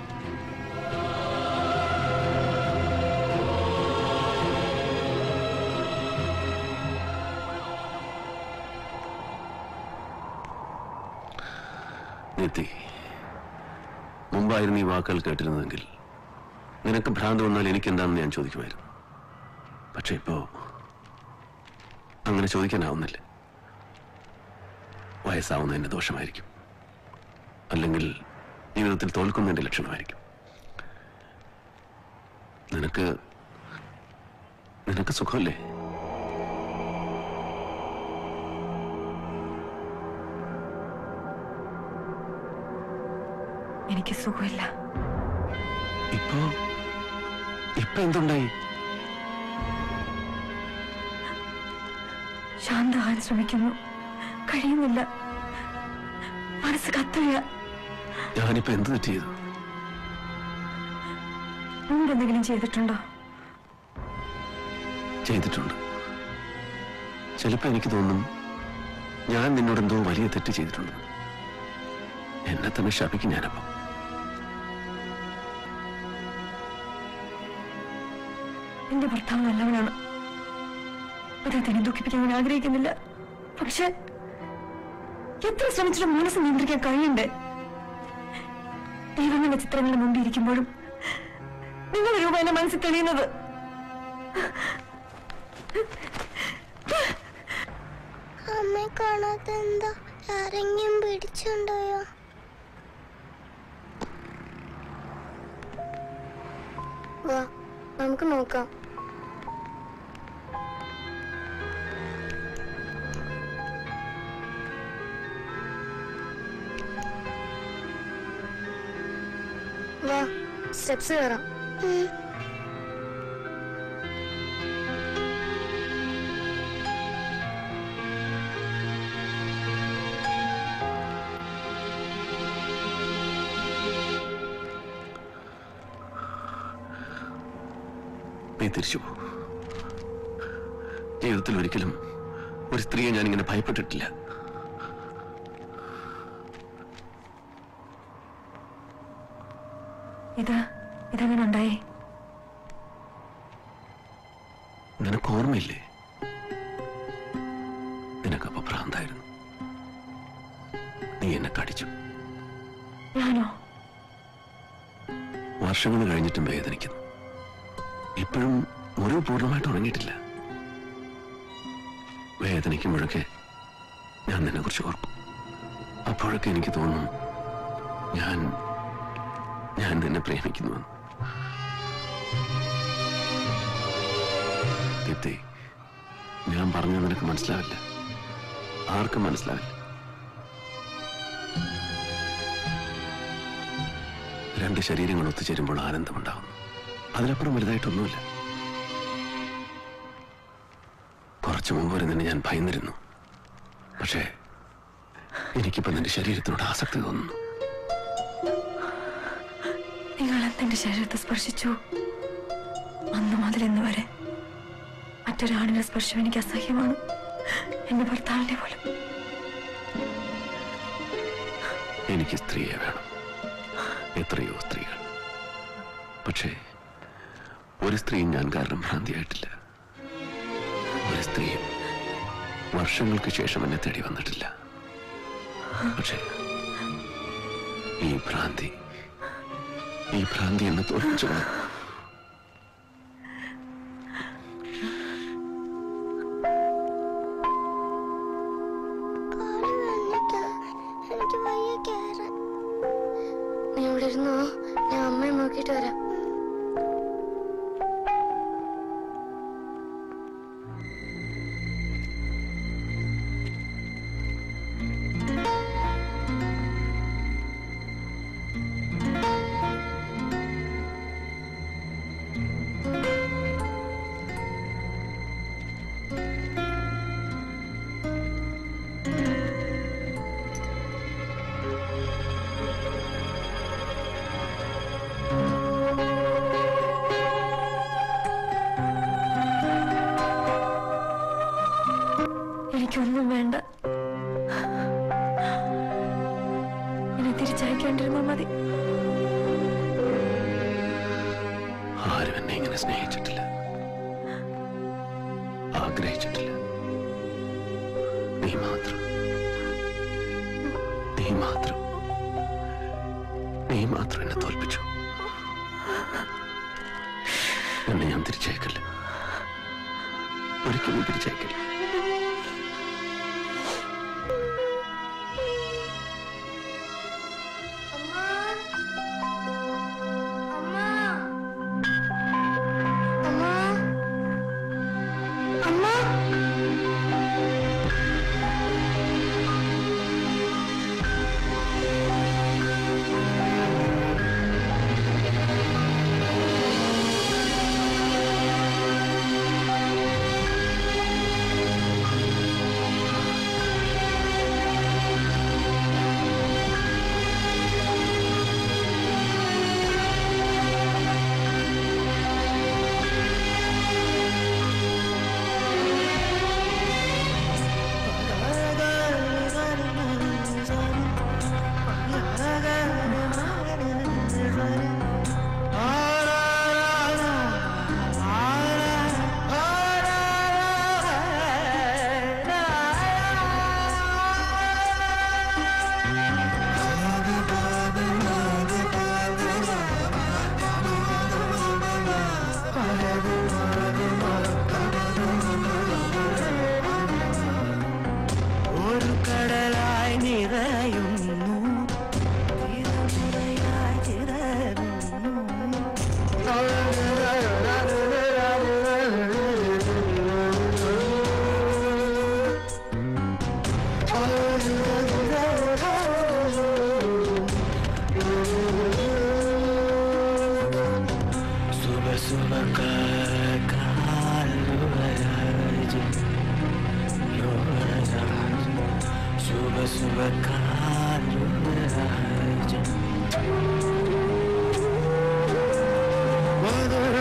നിത്തി മുമ്പായിരുന്നു ഈ വാക്കുകൾ കേട്ടിരുന്നതെങ്കിൽ നിനക്ക് ഭ്രാന്ത് വന്നാൽ എനിക്ക് എന്താണെന്ന് ഞാൻ ചോദിക്കുമായിരുന്നു പക്ഷെ ഇപ്പോ അങ്ങനെ ചോദിക്കാനാവുന്നില്ല വയസ്സാവുന്നതിന്റെ ദോഷമായിരിക്കും അല്ലെങ്കിൽ ജീവിതത്തിൽ തോൽക്കുന്നതിന്റെ ലക്ഷണമായിരിക്കും നിനക്ക് നിനക്ക് സുഖമല്ലേ എനിക്ക് സുഖമില്ല ഇപ്പോ ഇപ്പൊ എന്തുണ്ടായി ശാന്തമാകാൻ ശ്രമിക്കുന്നു കഴിയുന്നില്ല മനസ്സ് കത്തുക ഞാനിപ്പോ എന്ത് തെറ്റ് ചെയ്തു മുമ്പ് എന്തെങ്കിലും ചെയ്തിട്ടുണ്ടോ ചെയ്തിട്ടുണ്ട് ചിലപ്പോ എനിക്ക് തോന്നും ഞാൻ നിന്നോട് എന്തോ വലിയ തെറ്റ് ചെയ്തിട്ടുണ്ട് എന്നെ തന്നെ ശപിക്കും ഞാനപ്പോ എന്റെ ഭർത്താവ് നല്ലവനാണ് അദ്ദേഹത്തിനെ ദുഃഖിപ്പിക്കാൻ ഞാൻ ആഗ്രഹിക്കുന്നില്ല പക്ഷെ എത്ര ശ്രമിച്ചിട്ടും മനസ്സ് നിയന്ത്രിക്കാൻ കഴിയണ്ടേ ദൈവങ്ങളുടെ ചിത്രങ്ങളുടെ മുമ്പിൽ ഇരിക്കുമ്പോഴും നിങ്ങളുടെ രൂപ എന്റെ മനസ്സിൽ തെളിയുന്നത് അമ്മയെ കാണാത്ത എന്താ ആരെങ്കിലും പിടിച്ചുണ്ടോയോ വാ നമുക്ക് നോക്കാം വാ സ്റ്റെപ്സ് കയറാം നീ തിരിച്ചു പോ ജീവിതത്തിൽ ഒരിക്കലും ഒരു സ്ത്രീയെ ഞാൻ ഇങ്ങനെ ഭയപ്പെട്ടിട്ടില്ല ഇത് ഇതെങ്ങനെ ഉണ്ടായി നിനക്ക് ഓർമ്മയില്ലേ നിനക്കപ്പോ ഭ്രാന്തായിരുന്നു നീ എന്നെ കടിച്ചു ഞാനോ വർഷങ്ങൾ കഴിഞ്ഞിട്ടും വേദനിക്കുന്നു ഇപ്പോഴും മുറിവ് പൂർണ്ണമായിട്ട് ഉണങ്ങിയിട്ടില്ല വേദനിക്കുമ്പോഴൊക്കെ ഞാൻ നിന്നെ കുറിച്ച് ഓർക്കും അപ്പോഴൊക്കെ എനിക്ക് തോന്നും ഞാൻ ഞാൻ നിന്നെ പ്രേമിക്കുന്നുവെന്ന് ദീപ്തി ഞാൻ പറഞ്ഞത് നിനക്ക് മനസ്സിലാവില്ല ആർക്കും മനസ്സിലാവില്ല രണ്ട് ശരീരങ്ങൾ ഒത്തുചേരുമ്പോൾ ആനന്ദമുണ്ടാകുന്നു അതിനപ്പുറം വലുതായിട്ടൊന്നുമില്ല കുറച്ചു മുമ്പ് വരെ നിന്നെ ഞാൻ ഭയന്നിരുന്നു പക്ഷേ എനിക്കിപ്പോ നിന്റെ ശരീരത്തിനോട് ആസക്തി തോന്നുന്നു നിങ്ങൾ എന്റെ ശരീരത്തെ സ്പർശിച്ചു അന്ന് മുതൽ ഇന്ന് വരെ മറ്റൊരാണിന്റെ സ്പർശം എനിക്ക് അസഹ്യമാണ് എന്റെ ഭർത്താവിന്റെ പോലും എനിക്ക് സ്ത്രീയെ വേണം എത്രയോ സ്ത്രീകൾ പക്ഷേ ഒരു സ്ത്രീയും ഞാൻ കാരണം ഭ്രാന്തിയായിട്ടില്ല ഒരു സ്ത്രീയും വർഷങ്ങൾക്ക് ശേഷം എന്നെ തേടി വന്നിട്ടില്ല പക്ഷേ ഈ ഭ്രാന്തി ഈ ഭ്രാന്തി എന്നെ തോൽപ്പിച്ചു കളഞ്ഞു. എനിക്ക് വയ്യ കയറാൻ നീ ഇവിടെ ഇരുന്നോ ഞാൻ അമ്മയെ നോക്കിയിട്ട് വരാം എനിക്കൊന്നും വേണ്ട എന്നെ തിരിച്ചയക്കാണ്ടിരുന്നാ മതി ആരും എന്നെ ഇങ്ങനെ സ്നേഹിച്ചിട്ടില്ല ആഗ്രഹിച്ചിട്ടില്ല നീ മാത്രം നീ മാത്രം നീ മാത്രം എന്നെ തോൽപ്പിച്ചു എന്നെ ഞാൻ തിരിച്ചയക്കില്ല ഒരിക്കലും തിരിച്ചയക്കില്ല ഒരു കടലായി നിറയുന്നു തിരമുറയായി ചിതറുന്നു सुबह सुबह का काल बराज सुबह सुबह काल बराज